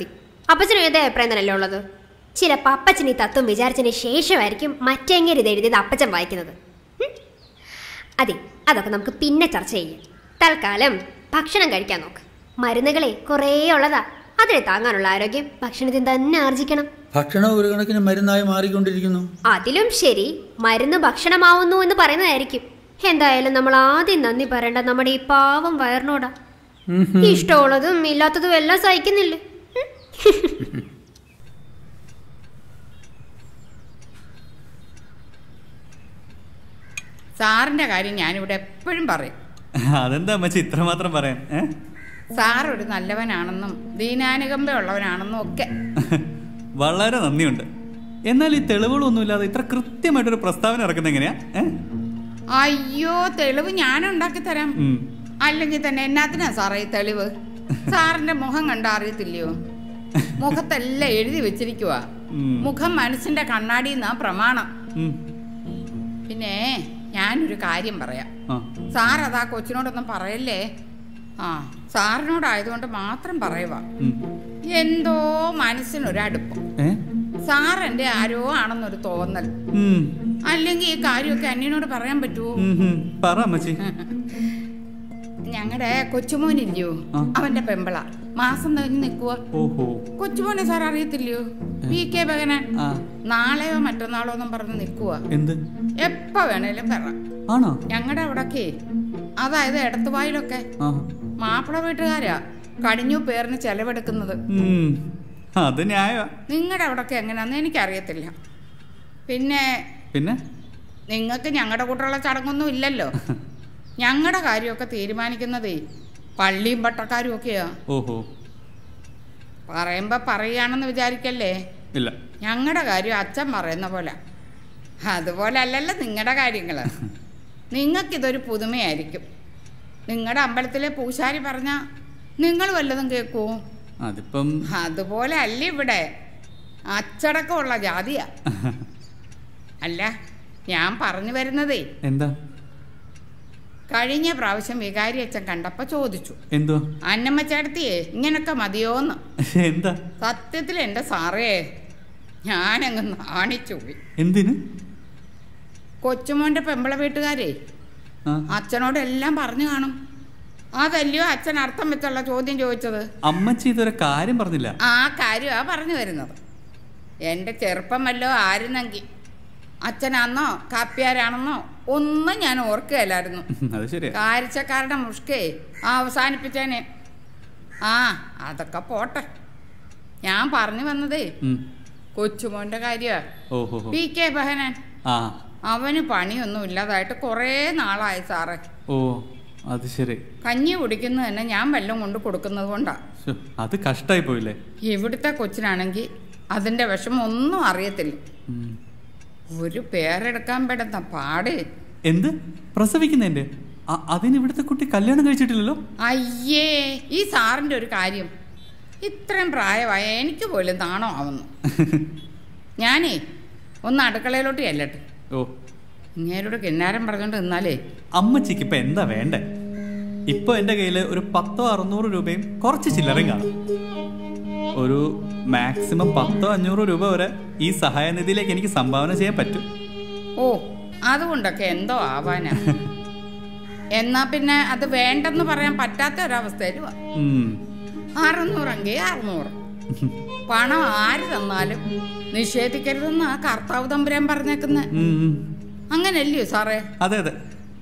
അപ്പച്ചനും ഏതേ അഭിപ്രായം തന്നെയല്ലേ ഉള്ളത് ചിലപ്പോൾ അപ്പച്ചൻ ഈ തത്വം വിചാരിച്ചതിന് ശേഷമായിരിക്കും മറ്റെങ്ങനെ ഇത് എഴുതിയത് അപ്പച്ചൻ വായിക്കുന്നത് ഉം? അതെ അതൊക്കെ നമുക്ക് പിന്നെ ചർച്ച ചെയ്യാം തൽക്കാലം ഭക്ഷണം കഴിക്കാൻ നോക്ക് മരുന്നുകളെ കുറേ ഉള്ളതാ അതിനെ താങ്ങാനുള്ള ആരോഗ്യം ഭക്ഷണത്തിൽ തന്നെ ആർജിക്കണം ഭക്ഷണം ഒരു കണക്കിന് മരുന്നായി മാറിക്കൊണ്ടിരിക്കുന്നു അതിലും ശരി മരുന്ന് ഭക്ഷണമാവുന്നു എന്ന് പറയുന്നതായിരിക്കും എന്തായാലും നമ്മൾ ആദ്യം നന്ദി പറയേണ്ട നമ്മുടെ ഈ പാവം വയറിനോടാ ഇഷ്ടമുള്ളതും ഇല്ലാത്തതും എല്ലാം സഹിക്കുന്നില്ലേ ഉം. സാറിൻ്റെ കാര്യം ഞാനിവിടെ എപ്പോഴും പറയും അതെന്താ അമ്മച്ചി ഇത്രമാത്രം പറയാൻ ഏ സാർ ഒരു നല്ലവനാണെന്നും ദീനാനുകമ്പ ഉള്ളവനാണെന്നും ഒക്കെ വളരെ നന്ദിയുണ്ട് എന്നാൽ ഈ തെളിവുകളൊന്നുമില്ലാതെ ഇത്ര കൃത്യമായിട്ടൊരു പ്രസ്താവന ഇറക്കുന്നത് എങ്ങനെയാ ഏ? അയ്യോ തെളിവ് ഞാൻ ഉണ്ടാക്കി തരാം ഉം. അല്ലെങ്കിൽ തന്നെ എന്നാത്തിനാ സാറേ ഈ തെളിവ് സാറിന്റെ മുഖം കണ്ട അറിയത്തില്ലയോ മുഖത്തെല്ലാം എഴുതി വെച്ചിരിക്കുക ഉം. മുഖം മനസ്സിന്റെ കണ്ണാടി എന്നാ പ്രമാണം ഉം. പിന്നെ ഞാനൊരു കാര്യം പറയാം ആ. സാർ അതാ കൊച്ചിനോടൊന്നും പറയല്ലേ ആ സാറിനോടായതുകൊണ്ട് മാത്രം പറയുക ഉം. എന്തോ മനസ്സിനൊരടുപ്പം ഏ? സാർ എൻ്റെ ആരോ ആണെന്നൊരു തോന്നൽ ഉം. അല്ലെങ്കിൽ ഈ കാര്യമൊക്കെ അന്യനോട് പറയാൻ പറ്റുമോ ഉം, ഉം. പറ അമ്മച്ചി ഞങ്ങളുടെ കൊച്ചുമോനില്ലയോ ആ. അവന്റെ പെമ്പിള മാസം കഴിഞ്ഞ് നിൽക്കുക ഓഹോ കൊച്ചുമോനെ സാർ അറിയത്തില്ലയോ പി കെ ബഗനൻ ആ നാളെയോ മറ്റന്നാളോ എന്നും പറഞ്ഞ് നിൽക്കുക എന്ത് എപ്പോ വേണേലും വരാം ആണോ ഞങ്ങളുടെ അവിടൊക്കെ അതായത് എടത്തുവായിലൊക്കെ ആ മാപ്പിള വീട്ടുകാരാ കടിഞ്ഞു പേരിന് ചെലവെടുക്കുന്നത് ഉം. അത് ന്യായ നിങ്ങളുടെ അവിടൊക്കെ എങ്ങനെയാന്ന് എനിക്കറിയത്തില്ല പിന്നെ പിന്നെ നിങ്ങൾക്ക് ഞങ്ങളുടെ കൂട്ടുള്ള ചടങ്ങൊന്നും ഇല്ലല്ലോ ഞങ്ങളുടെ കാര്യമൊക്കെ തീരുമാനിക്കുന്നതേ പള്ളിയും പട്ടക്കാരും ഒക്കെയാ ഓഹോ പറയുമ്പോ പറയുകയാണെന്ന് വിചാരിക്കല്ലേ ഇല്ല ഞങ്ങളുടെ കാര്യം അച്ഛൻ പറയുന്ന പോലെ അതുപോലെ അല്ലല്ലോ നിങ്ങളുടെ കാര്യങ്ങൾ നിങ്ങൾക്കിതൊരു പുതുമയായിരിക്കും നിങ്ങളുടെ അമ്പലത്തിലെ പൂശാരി പറഞ്ഞ നിങ്ങൾ വല്ലതും കേൾക്കുമോ അതിപ്പം അതുപോലെ അല്ല ഇവിടെ അച്ചടക്കമുള്ള ജാതിയാ അല്ല ഞാൻ പറഞ്ഞു വരുന്നതേ എന്താ കഴിഞ്ഞ പ്രാവശ്യം വികാരി അച്ഛൻ കണ്ടപ്പോൾ ചോദിച്ചു എന്തുവാ അന്നമ്മ ചേട്ടത്തിയേ ഇങ്ങനൊക്കെ മതിയോന്ന് എന്താ സത്യത്തിൽ എൻ്റെ സാറേ ഞാനങ്ങ് നാണിച്ചു പോയി എന്തിന് കൊച്ചുമോൻ്റെ പെമ്പിള വീട്ടുകാരേ ആ അച്ഛനോട് എല്ലാം പറഞ്ഞു കാണും അതല്ലയോ അച്ഛൻ അർത്ഥം വെച്ചുള്ള ചോദ്യം ചോദിച്ചത് അമ്മച്ചി ഇതുവരെ കാര്യം പറഞ്ഞില്ല ആ കാര്യമാ പറഞ്ഞു വരുന്നത് എൻ്റെ ചെറുപ്പം വല്ലോ ആയിരുന്നെങ്കിൽ അച്ഛനാണെന്നോ കാപ്പിയാരാണെന്നോ ഒന്നും ഞാൻ ഓർക്കുകയില്ലായിരുന്നു അത് ശരിയാ കാരിച്ചക്കാരുടെ മുഷ്കേ ആ അവസാനിപ്പിച്ചേനെ ആ അതൊക്കെ പോട്ടെ ഞാൻ പറഞ്ഞു വന്നതേ ഉം. കൊച്ചുമോൻ്റെ കാര്യമാ ഓഹോ ഹോ. പി കെ ബഹനൻ ആ അവന് പണിയൊന്നും ഇല്ലാതായിട്ട് കുറേ നാളായി സാറേ ഓ അത് ശരി കഞ്ഞി കുടിക്കുന്നത് തന്നെ ഞാൻ വെള്ളം കൊണ്ട് കൊടുക്കുന്നത് കൊണ്ടാ ശ്ശോ, അത് കഷ്ടായി പോയില്ലേ ഇവിടുത്തെ കൊച്ചിനാണെങ്കിൽ അതിൻ്റെ വിഷമം ഒന്നും അറിയത്തില്ല ഉം. ഒരു പേരെടുക്കാൻ പെടുന്ന പാട് എന്ത് പ്രസവിക്കുന്നതിന്റെ അ- അതിന് ഇവിടുത്തെ കുട്ടി കല്യാണം കഴിച്ചിട്ടില്ലല്ലോ അയ്യേ ഈ സാറിൻ്റെ ഒരു കാര്യം ഇത്രയും പ്രായമായ എനിക്ക് പോലും നാണോ ആവുന്നു ഞാനേ ഒന്ന് അടുക്കളയിലോട്ട് ചെല്ലട്ടെ ഓ ഇങ്ങേരോട് കിന്നാരം പറഞ്ഞോണ്ട് നിന്നാലേ അമ്മച്ചിക്ക് ഇപ്പൊ എന്താ വേണ്ടേ ഇപ്പൊ എന്റെ കയ്യിൽ ഒരു പത്തോ അറുന്നൂറ് രൂപയും കുറച്ച് ചില്ലറയും കാണും ഒരു മാക്സിമം പത്തോ അഞ്ഞൂറ് രൂപ വരെ ഈ സഹായനിധിയിലേക്ക് എനിക്ക് സംഭാവന ചെയ്യാൻ പറ്റും ഓ അതുകൊണ്ടൊക്കെ എന്തോ ആവാനാ എന്നാ പിന്നെ അത് വേണ്ടെന്ന് പറയാൻ പറ്റാത്ത ഒരവസ്ഥയിലും ഉം. അറുന്നൂറെങ്കിൽ അറുന്നൂറ് പണം ആര് തന്നാലും നിഷേധിക്കരുതെന്ന് ആ കർത്താവ് തമ്പുരാൻ പറഞ്ഞേക്കുന്നത് ഉം, ഉം. അങ്ങനല്ലയോ സാറേ അതെ അതെ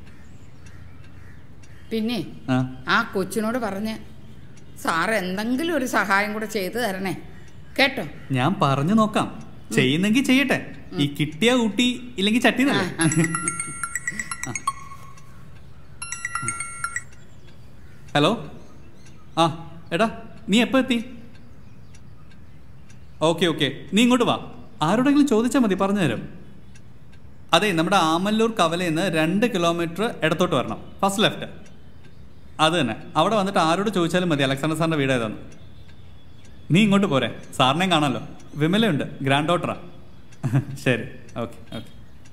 പിന്നെ ആ ആ കൊച്ചിനോട് പറഞ്ഞ് സാർ എന്തെങ്കിലും ഒരു സഹായം കൂടെ ചെയ്തു തരണേ കേട്ടോ ഞാൻ പറഞ്ഞു നോക്കാം ചെയ്യുന്നെങ്കിൽ ചെയ്യട്ടെ ഈ കിട്ടിയ ഊട്ടി ഇല്ലെങ്കിൽ ചട്ടി എന്നല്ലേ? ആ. ഹലോ ആ എടാ നീ എപ്പോ എത്തി ഓക്കെ ഓക്കെ നീ ഇങ്ങോട്ട് വാ ആരോടെങ്കിലും ചോദിച്ചാൽ മതി പറഞ്ഞു തരാം അതെ നമ്മുടെ ആമല്ലൂർ കവലയിൽ നിന്ന് രണ്ട് കിലോമീറ്റർ ഇടത്തോട്ട് വരണം ഫസ്റ്റ് ലെഫ്റ്റ് അത് തന്നെ അവിടെ വന്നിട്ട് ആരോട് ചോദിച്ചാലും മതി അലക്സാണ്ടർ സാറിൻ്റെ വീട് ഏതാന്ന് നീ ഇങ്ങോട്ട് പോരെ സാറിനെയും കാണാമല്ലോ വിമലയുണ്ട് ഗ്രാൻഡ് ഡോട്ടറാ ശരി ഓക്കെ ഓക്കെ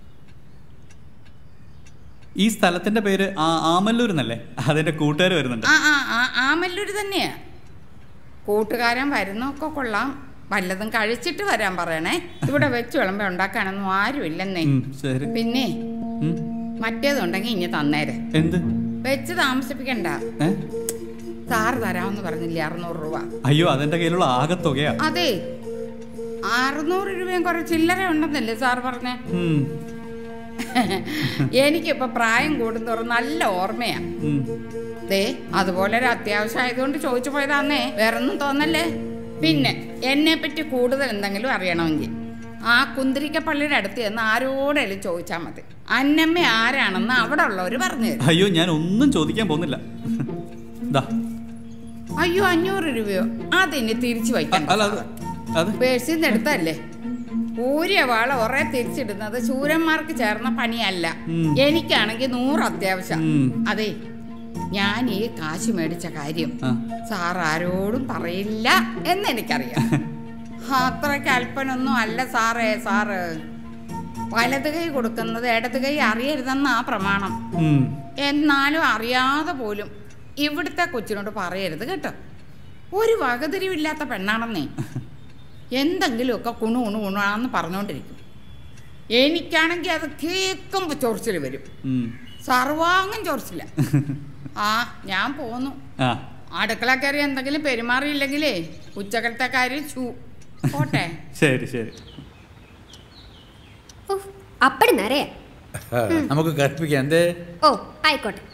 ഈ സ്ഥലത്തിന്റെ പേര് ആ ആമല്ലൂർ എന്നല്ലേ അതിന്റെ കൂട്ടുകാർ വരുന്നുണ്ട് ആ ആ ആ ആമല്ലൂർ തന്നെയാ കൂട്ടുകാരൻ വരുന്നൊക്കെ കൊള്ളാം വല്ലതും കഴിച്ചിട്ട് വരാൻ പറയണേ ഇവിടെ വെച്ച് വിളമ്പ ഉണ്ടാക്കാനൊന്നും ആരുമില്ലെന്നേ ഉം, ശരി പിന്നെ ഉം, മറ്റേതുണ്ടെങ്കിൽ ഇനി തന്നേരെ എന്ത് വെച്ച് താമസിപ്പിക്കണ്ട ഏ സാറ് തരാമെന്ന് പറഞ്ഞില്ലേ അറുന്നൂറ് രൂപ അയ്യോ അതെന്റെ കയ്യിലുള്ള ആകെ തുകയാ അതെ അറുന്നൂറ് രൂപയും കുറെ ചില്ലറ ഉണ്ടെന്നല്ലേ സാർ പറഞ്ഞേ ഉം, എനിക്കിപ്പോ പ്രായം കൂടുന്തോറും നല്ല ഓർമ്മയാ ഉം. ദേ അതുപോലെ ഒരു അത്യാവശ്യം ആയതുകൊണ്ട് ചോദിച്ചു പോയതാന്നേ വേറൊന്നും തോന്നല്ലേ പിന്നെ എന്നെ പറ്റി കൂടുതൽ എന്തെങ്കിലും അറിയണമെങ്കിൽ ആ കുന്തിരിക്ക പള്ളിയുടെ അടുത്ത് ചെന്ന് ആരോടെങ്കിലും ചോദിച്ചാൽ മതി അന്നമ്മ ആരാണെന്ന് അവിടെ ഉള്ളവർ പറഞ്ഞു തരും അയ്യോ ഞാൻ ഒന്നും ചോദിക്കാൻ പോകുന്നില്ല ദാ അയ്യോ അഞ്ഞൂറ് രൂപയോ അതിന് തിരിച്ചു അ- വയ്ക്കണ്ട അല്ല അത് അത് പേഴ്സിൽ നിന്ന് എടുത്തല്ലേ ഊരിയ വാള ഒറേ തിരിച്ചിടുന്നത് ശൂരന്മാർക്ക് ചേർന്ന പണിയല്ല ഉം. എനിക്കാണെങ്കിൽ നൂറ് അത്യാവശ്യം ഉം. അതെ ഞാൻ ഈ കാശ് മേടിച്ച കാര്യം ആ. സാർ ആരോടും പറയില്ല എന്ന് എനിക്കറിയാം അത്രയ്ക്ക് അല്പനൊന്നും അല്ല സാറേ സാറ് വലത് കൈ കൊടുക്കുന്നത് ഇടത് കൈ അറിയരുതെന്നാ പ്രമാണം ഉം. എന്നാലും അറിയാതെ പോലും ഇവിടുത്തെ കൊച്ചിനോട് പറയരുത് കേട്ടോ ഒരു വകതിരിവില്ലാത്ത പെണ്ണാണെന്നേ എന്തെങ്കിലുമൊക്കെ കുണു കുണു കുണാന്ന് പറഞ്ഞുകൊണ്ടിരിക്കും എനിക്കാണെങ്കിൽ അത് കേൾക്കുമ്പോൾ ചൊറിച്ചിൽ വരും ഉം. സർവാംഗം ചൊറിച്ചില്ല ആ ഞാൻ പോന്നു ആ അടുക്കള കയറി എന്തെങ്കിലും പെരുമാറിയില്ലെങ്കിലേ ഉച്ചക്കലത്തെ കാര്യം ചൂ പോട്ടെ ശരി ശരി ഓ അപ്പടി നിറയെ നമുക്ക് കൽപ്പിക്കാം എന്തേ ഓ ആയിക്കോട്ടെ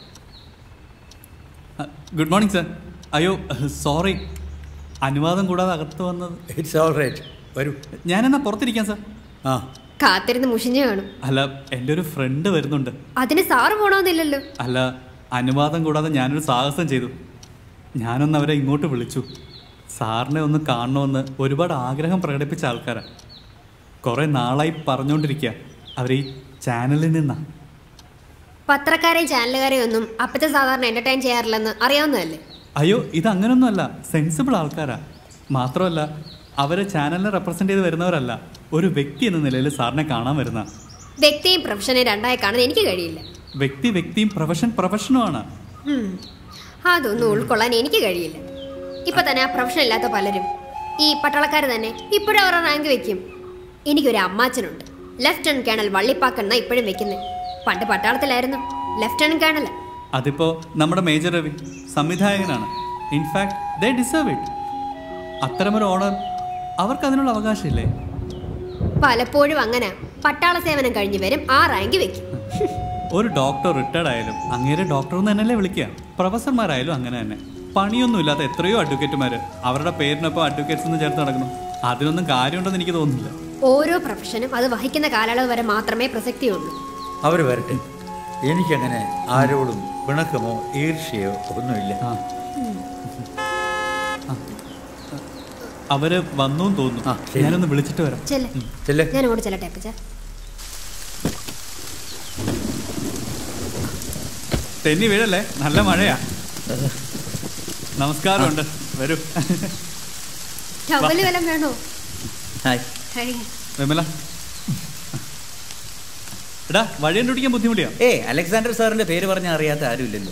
ഗുഡ് മോർണിംഗ് സർ അയ്യോ സോറി അനുവാദം കൂടാതെ അകത്ത് വന്നത് ഇറ്റ്സ് ഓൾ റൈറ്റ് വരൂ ഞാനെന്നാ പുറത്തിരിക്കാം സർ ആ കാത്തിരുന്ന് മുഷിഞ്ഞു കാണും അല്ല എൻ്റെ ഒരു ഫ്രണ്ട് വരുന്നുണ്ട് അതിന് സാറ് പോണമെന്നില്ലല്ലോ അല്ല അനുവാദം കൂടാതെ ഞാനൊരു സാഹസം ചെയ്തു ഞാനൊന്ന് അവരെ ഇങ്ങോട്ട് വിളിച്ചു സാറിനെ ഒന്ന് കാണണമെന്ന് ഒരുപാട് ആഗ്രഹം പ്രകടിപ്പിച്ച ആൾക്കാരാണ് കുറേ നാളായി പറഞ്ഞുകൊണ്ടിരിക്കുക അവർ ഈ ചാനലിൽ നിന്നാ പത്രക്കാരെയും ചാനലുകാരെയും ഒന്നും അപ്പത്തെ സാധാരണ എന്റർടൈൻ ചെയ്യാറില്ലെന്ന് അറിയാവുന്നതല്ലേ അയ്യോ ഇത് അങ്ങനൊന്നുമല്ല സെൻസിബിൾ ആൾക്കാരാ മാത്രമല്ല അവരെ ചാനലിനെ റെപ്രസെൻ്റ് ചെയ്ത് വരുന്നവരല്ല ഒരു വ്യക്തി എന്ന നിലയിൽ സാറിനെ കാണാൻ വരുന്ന വ്യക്തിയും പ്രൊഫഷനെ രണ്ടായി കാണാൻ എനിക്ക് കഴിയില്ല വ്യക്തി വ്യക്തിയും പ്രൊഫഷൻ പ്രൊഫഷനുമാണ് ഉം. അതൊന്നും ഉൾക്കൊള്ളാൻ എനിക്ക് കഴിയില്ല ഇപ്പൊ തന്നെ ആ പ്രൊഫഷൻ ഇല്ലാത്ത പലരും ഈ പട്ടാളക്കാർ തന്നെ ഇപ്പോഴും അവരുടെ റാങ്ക് വെക്കും എനിക്കൊരു അമ്മാച്ചനുണ്ട് ലെഫ്റ്റനന്റ് കേണൽ വള്ളിപ്പാക്കൻ എന്നാ ഇപ്പോഴും വെക്കുന്നത് പണ്ട് പട്ടാളത്തിലായിരുന്നു ലെഫ്റ്റനന്റ് കേണൽ അതിപ്പോൾ നമ്മുടെ മേജർ രവി സംവിധായകനാണ് ഇൻഫാക്ട് ദേ ഡിസേർവ് ഇറ്റ് അത്തരമൊരു ഓണർ അവർക്ക് അതിനുള്ള അവകാശമില്ലേ പലപ്പോഴും അങ്ങനെ പട്ടാള സേവനം കഴിഞ്ഞ് വരും ആ റാങ്ക് വെക്കും ഒരു ഡോക്ടർ റിട്ടയർഡ് ആയാലും അങ്ങേരെ ഡോക്ടർ എന്ന് തന്നെയല്ലേ വിളിക്കുക പ്രൊഫസർമാരായാലും അങ്ങനെ തന്നെ പണിയൊന്നുമില്ലാത്ത എത്രയോ അഡ്വക്കേറ്റുമാർ അവരുടെ പേരിനൊപ്പം അഡ്വക്കേറ്റ്സ് എന്ന് ചേർത്ത് നടക്കുന്നു അതിനൊന്നും കാര്യമുണ്ടെന്ന് എനിക്ക് തോന്നുന്നില്ല ഓരോ പ്രൊഫഷനും അത് വഹിക്കുന്ന കാലയളവ് വരെ മാത്രമേ പ്രസക്തിയുള്ളൂ അവർ വരട്ടെ എനിക്കങ്ങനെ ആരോടും പിണക്കമോ ഈർഷ്യയോ ഒന്നുമില്ല ആ. ആ. അവര് വന്നു തോന്നുന്നു ആ, ശരി. ഞാനൊന്ന് വിളിച്ചിട്ട് വരാം ചെല്ലേ ചെല്ലേ ഞാൻ ഓടി ചെല്ലട്ടെ അപ്പച്ച തെന്നി വീഴല്ലേ നല്ല മഴയാ നമസ്കാരമുണ്ട് വരൂ ടവല് വല്ലതും വേണോ ഹായ് ഹൈ. വിമല എടാ വഴി കണ്ടുപിടിക്കാൻ ബുദ്ധിമുട്ടിയോ ഏ അലക്സാണ്ടർ സാറിന്റെ പേര് പറഞ്ഞാൽ അറിയാത്ത ആരുമില്ലല്ലോ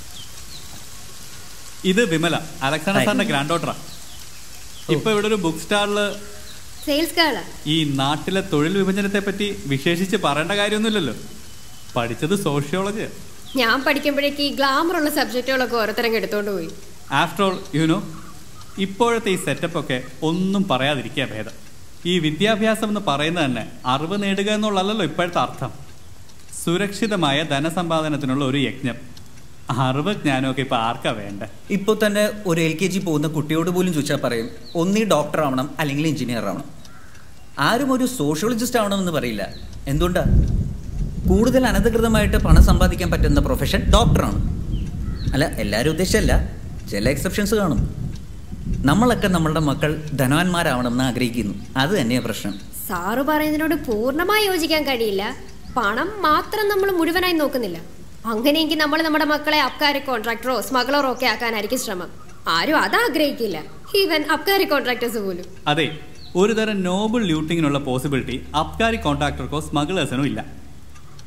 ഇത് വിമല അലക്സാണ്ടർ ഹായ്. സാറിന്റെ ഗ്രാൻഡ് ഡോട്ടറാ ഇപ്പൊ ഇവിടെ ഒരു ബുക്ക് സ്റ്റാളില് സെയിൽസ് ഗേളാ ഈ നാട്ടിലെ തൊഴിൽ വിഭജനത്തെ പറ്റി വിശേഷിച്ച് പറയേണ്ട കാര്യമൊന്നുമില്ലല്ലോ പഠിച്ചത് സോഷ്യോളജി ഞാൻ പഠിക്കുമ്പോഴേക്ക് ഈ ഗ്ലാമർ ഉള്ള സബ്ജക്റ്റുകളൊക്കെ ഓരോരുത്തരങ്ങ് എടുത്തോണ്ട് പോയി ആഫ്റ്റർ ഓൾ യുനോ ഇപ്പോഴത്തെ ഈ സെറ്റപ്പ് ഒക്കെ ഒന്നും പറയാതിരിക്കുക ഭേദം ഈ വിദ്യാഭ്യാസം എന്ന് പറയുന്നത് തന്നെ അറിവ് നേടുക എന്നുള്ളതല്ലോ ഇപ്പോഴത്തെ അർത്ഥം സുരക്ഷിതമായ ധനസമ്പാദനത്തിനുള്ള ഒരു യജ്ഞം അറിവ് ജ്ഞാനമൊക്കെ ഇപ്പൊ ആർക്കാ വേണ്ടേ ഇപ്പൊ തന്നെ ഒരു എൽ കെ ജി പോകുന്ന കുട്ടിയോട് പോലും ചോദിച്ചാൽ പറയും ഒന്നീ ഡോക്ടർ ആവണം അല്ലെങ്കിൽ എഞ്ചിനീയർ ആവണം ആരും ഒരു സോഷ്യോളജിസ്റ്റ് ആവണമെന്ന് പറയില്ല എന്തുകൊണ്ടാ കൂടുതൽ അനധികൃതമായിട്ട് പണം സമ്പാദിക്കാൻ പറ്റുന്ന പ്രൊഫഷൻ ഡോക്ടറാണ് അല്ല എല്ലാവരും ഉദ്ദേശമല്ല ചില എക്സെപ്ഷൻസ് കാണും നമ്മളൊക്കെ നമ്മളുടെ മക്കൾ ധനവാന്മാരാവണമെന്ന് ആഗ്രഹിക്കുന്നു അത് തന്നെയാണ് പ്രശ്നം സാറ് പറയുന്നതിനോട് പൂർണ്ണമായി യോജിക്കാൻ കഴിയില്ല പണം മാത്രം നമ്മൾ മുഴുവനായി നോക്കുന്നില്ല അങ്ങനെയെങ്കിൽ നമ്മൾ നമ്മുടെ മക്കളെ അബ്കാരി കോൺട്രാക്ടറോ സ്മഗ്ലറോ ഒക്കെ ആക്കാനായിരിക്കും ശ്രമം ആരും അത് ആഗ്രഹിക്കില്ല ഈവൻ അബ്കാരി കോൺട്രാക്ടേഴ്സ് പോലും അതെ ഒരു തരം നോബിൾ ലൂട്ടിങ്ങിനുള്ള പോസിബിലിറ്റി അബ്കാരി കോൺട്രാക്ടർക്കോ സ്മഗ്ലേഴ്സിനോ ഇല്ല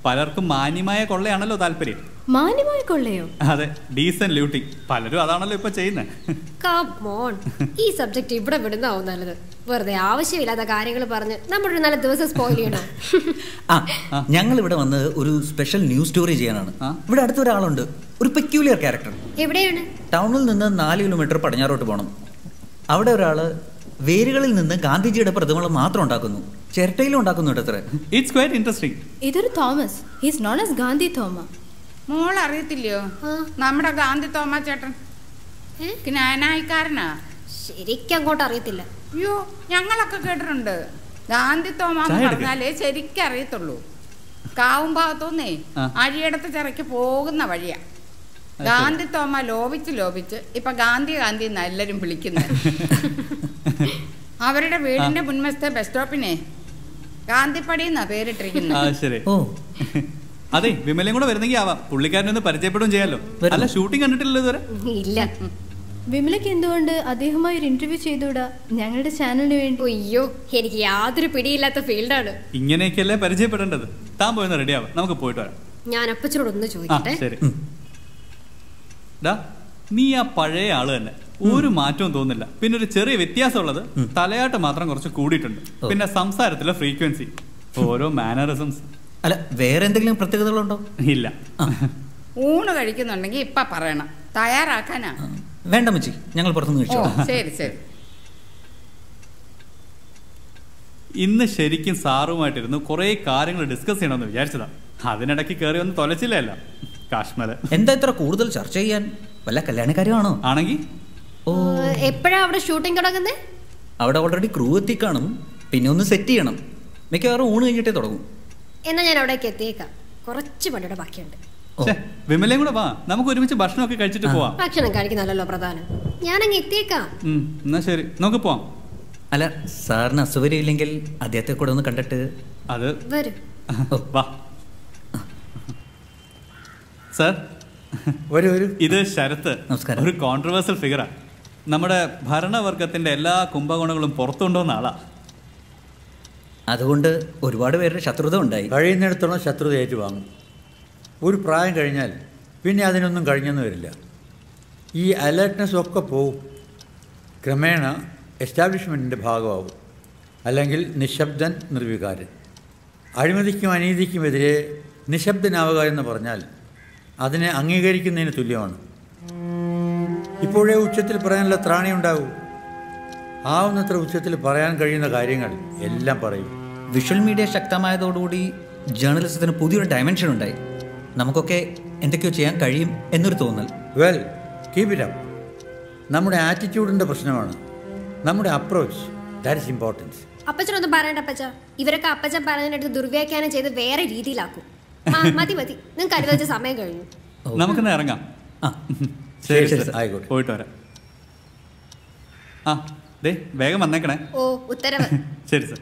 പലർക്കും മാന്യമായ കൊള്ളയാണല്ലോ താല്പര്യം മാന്യമായ കൊള്ളയോ അതെ ഡീസൻ ലൂട്ടിങ് പലരും അതാണല്ലോ ഇപ്പൊ ചെയ്യുന്നത് മോൺ ഈ സബ്ജക്റ്റ് ഇവിടെ വിടുന്നതാവും നല്ലത് വെറുതെ ആവശ്യമില്ലാത്ത കാര്യങ്ങൾ പറഞ്ഞ് നമ്മുടെ ഒരു നല്ല ദിവസം സ്പോയിൽ ചെയ്യണോ ആ ഞങ്ങൾ ഇവിടെ വന്ന് ഒരു സ്പെഷ്യൽ ന്യൂസ് സ്റ്റോറി ചെയ്യാനാണ് ആ. ഇവിടെ അടുത്തൊരാളുണ്ട് ഒരു പെക്യൂലിയർ ക്യാരക്ടർ എവിടെയാണ് ടൗണിൽ നിന്ന് നാല് കിലോമീറ്റർ പടിഞ്ഞാറോട്ട് പോകണം അവിടെ ഒരാൾ വേരുകളിൽ നിന്ന് ഗാന്ധിജിയുടെ പ്രതിമകൾ മാത്രം ഉണ്ടാക്കുന്നു ചിരട്ടയിലും ഉണ്ടാക്കുന്നു അത്ര ഇറ്റ്സ് ക്വൈറ്റ് ഇൻട്രസ്റ്റിംഗ് ഇതൊരു Thomas he's known as Gandhi Thoma മോൾ അറിയത്തില്ലയോ ആ. നമ്മുടെ ഗാന്ധി തോമാ ചേട്ടൻ ഏ? ജ്ഞാനായിക്കാരനാ ശരിക്കും അങ്ങോട്ട് അറിയത്തില്ല അയ്യോ ഞങ്ങളൊക്കെ കേട്ടിട്ടുണ്ട് ഗാന്ധി തോമ എന്ന് ചായ എടുക്ക്. പറഞ്ഞാലേ ശരിക്കും അറിയത്തുള്ളൂ കാവും ഭാഗത്തുനിന്നേ ആ. അഴിയടത്ത് ചിറയ്ക്ക് പോകുന്ന വഴിയാ ഗാന്ധി തോമ ലോപിച്ച് ലോപിച്ച് ഇപ്പൊ ഗാന്ധി ഗാന്ധി എന്നാ എല്ലാരും വിളിക്കുന്നത് അവരുടെ വീടിന്റെ മുൻവശത്തെ ബസ് സ്റ്റോപ്പിനെ ഗാന്ധിപ്പടി എന്നാ പേരിട്ടിരിക്കുന്നത് ആ ശരി ഓ അതെ വിമലയും കൂടെ വരുന്നെങ്കിൽ ആവാം പുള്ളിക്കാരനൊന്ന് പരിചയപ്പെടുകയും ചെയ്യാലോ വരുന്നു. അല്ല ഷൂട്ടിംഗ് കണ്ടിട്ടില്ലല്ലോ ഇതുവരെ ഇല്ല വിമലയ്ക്ക് എന്തുകൊണ്ട് അദ്ദേഹമായി ഒരു ഇന്റർവ്യൂ ചെയ്തുകൂടാ ഞങ്ങളുടെ ചാനലിന് വേണ്ടി അയ്യോ എനിക്ക് യാതൊരു പിടിയില്ലാത്ത ഫീൽഡാണ് ഇങ്ങനെയൊക്കെയല്ലേ പരിചയപ്പെടേണ്ടത് താൻ പോയെന്ന് റെഡി ആവാം നമുക്ക് പോയിട്ട് വരാം ഞാൻ അപ്പച്ചനോട് ഒന്ന് ആ ചോദിക്കട്ടെ ശരി ഡാ നീ ആ പഴയ ആള് തന്നെ ഒരു മാറ്റവും തോന്നില്ല പിന്നെ ഒരു ചെറിയ വ്യത്യാസമുള്ളത് തലയാട്ട് മാത്രം കുറച്ച് കൂടിയിട്ടുണ്ട് ഓ. പിന്നെ സംസാരത്തിലെ ഫ്രീക്വൻസി ഓരോ മാനറിസംസ് അല്ല വേറെ എന്തെങ്കിലും പ്രത്യേകതകളുണ്ടോ ഇല്ല ഊണ് കഴിക്കുന്നുണ്ടെങ്കിൽ ഇപ്പൊ പറയണം തയ്യാറാക്കാനാ ആ, വേണ്ട മച്ചി ഞങ്ങൾ പുറത്തുനിന്ന് ഓ കഴിച്ചോ ശരി ശരി ഇന്ന് ശരിക്കും സാറുമായിട്ടിരുന്നു കുറേ കാര്യങ്ങൾ ഡിസ്കസ് ചെയ്യണമെന്ന് വിചാരിച്ചതാ അതിനിടയ്ക്ക് കയറി ഒന്ന് തൊലച്ചില്ലല്ലോ കാശ്മീർ എന്താ ഇത്ര കൂടുതൽ ചർച്ച ചെയ്യാൻ വല്ല കല്യാണക്കാരുമാണോ ആണെങ്കിൽ ഓ എപ്പോഴാ അവിടെ ഷൂട്ടിംഗ് തുടങ്ങുന്നേ അവിടെ ഓൾറെഡി ക്രൂ എത്തിക്കാണും പിന്നെ ഒന്ന് സെറ്റ് ചെയ്യണം മിക്കവാറും ഊണ് കഴിഞ്ഞിട്ടേ തുടങ്ങും എന്നാ ഞാൻ അവിടേക്ക് എത്തിയേക്കാം കുറച്ച് പണിയുടെ ബാക്കിയുണ്ട് ഓ. വിമലയും കൂടെ വാ നമുക്ക് ഒരുമിച്ച് ഭക്ഷണമൊക്കെ കഴിച്ചിട്ട് പോവാം ഭക്ഷണം കഴിക്കുന്നല്ലോ പ്രധാനം ഞാനങ്ങ് എത്തിയേക്കാം ഉം, എന്നാ ശരി നമുക്ക് പോവാം അല്ല സാറിന് അസുഖര്യം ഇല്ലെങ്കിൽ അദ്ദേഹത്തെ കൂടെ ഒന്ന് കണ്ടിട്ട് അത് വരും വാ സർ ഒരു ഒരു ഇത് ശരത്ത് നമസ്കാരം. ഒരു കോൺട്രവേഴ്സൽ ഫിഗറാ നമ്മുടെ ഭരണവർഗത്തിന്റെ എല്ലാ കുംഭകോണങ്ങളും പുറത്തുകൊണ്ടുവന്ന ആളാ അതുകൊണ്ട് ഒരുപാട് പേരുടെ ശത്രുത ഉണ്ടായി കഴിയുന്നിടത്തോളം ശത്രുത ഏറ്റുവാങ്ങും ഒരു പ്രായം കഴിഞ്ഞാൽ പിന്നെ അതിനൊന്നും കഴിഞ്ഞെന്ന് വരില്ല ഈ അലേർട്ട്നെസ് ഒക്കെ പോവും ക്രമേണ എസ്റ്റാബ്ലിഷ്മെൻറ്റിൻ്റെ ഭാഗമാവും അല്ലെങ്കിൽ നിശബ്ദൻ നിർവികാരൻ അഴിമതിക്കും അനീതിക്കുമെതിരെ നിശബ്ദനാവുക എന്ന് പറഞ്ഞാൽ അതിനെ അംഗീകരിക്കുന്നതിന് തുല്യമാണ് ഇപ്പോഴേ ഉച്ചത്തിൽ പറയാനുള്ള ത്രാണി ഉണ്ടാകൂ ആവുന്നത്ര ഉച്ചത്തിൽ പറയാൻ കഴിയുന്ന കാര്യങ്ങൾ എല്ലാം പറയും വിഷ്വൽ മീഡിയ ശക്തമായതോടുകൂടി ജേർണലിസത്തിന് പുതിയൊരു ഡയമെൻഷൻ ഉണ്ടായി നമുക്കൊക്കെ എന്തൊക്കെയോ ചെയ്യാൻ കഴിയും എന്നൊരു തോന്നൽ വെൽ കീപ് ഇറ്റ് അപ്പ് നമ്മുടെ ആറ്റിറ്റ്യൂഡിൻ്റെ പ്രശ്നമാണ് നമ്മുടെ അപ്രോച്ച് ദാറ്റ് ഇസ് ഇമ്പോർട്ടൻസ് അപ്പച്ചനൊന്നും പറയണ്ട അപ്പച്ച ഇവരൊക്കെ അപ്പച്ചൻ പറഞ്ഞതിനടുത്ത് ദുർവ്യാഖ്യാനം ചെയ്ത് വേറെ രീതിയിലാക്കും ആ, മതി മതി നിങ്ങൾക്ക് അനുവദിച്ച സമയം കഴിഞ്ഞു നമുക്കിന്ന് ഇറങ്ങാം ആ ശരി ശരി, സർ ആയിക്കോട്ടെ. പോയിട്ട് വരാം ആ ദേ വേഗം വന്നേക്കണേ ഓ ഉത്തരവ് ശരി സർ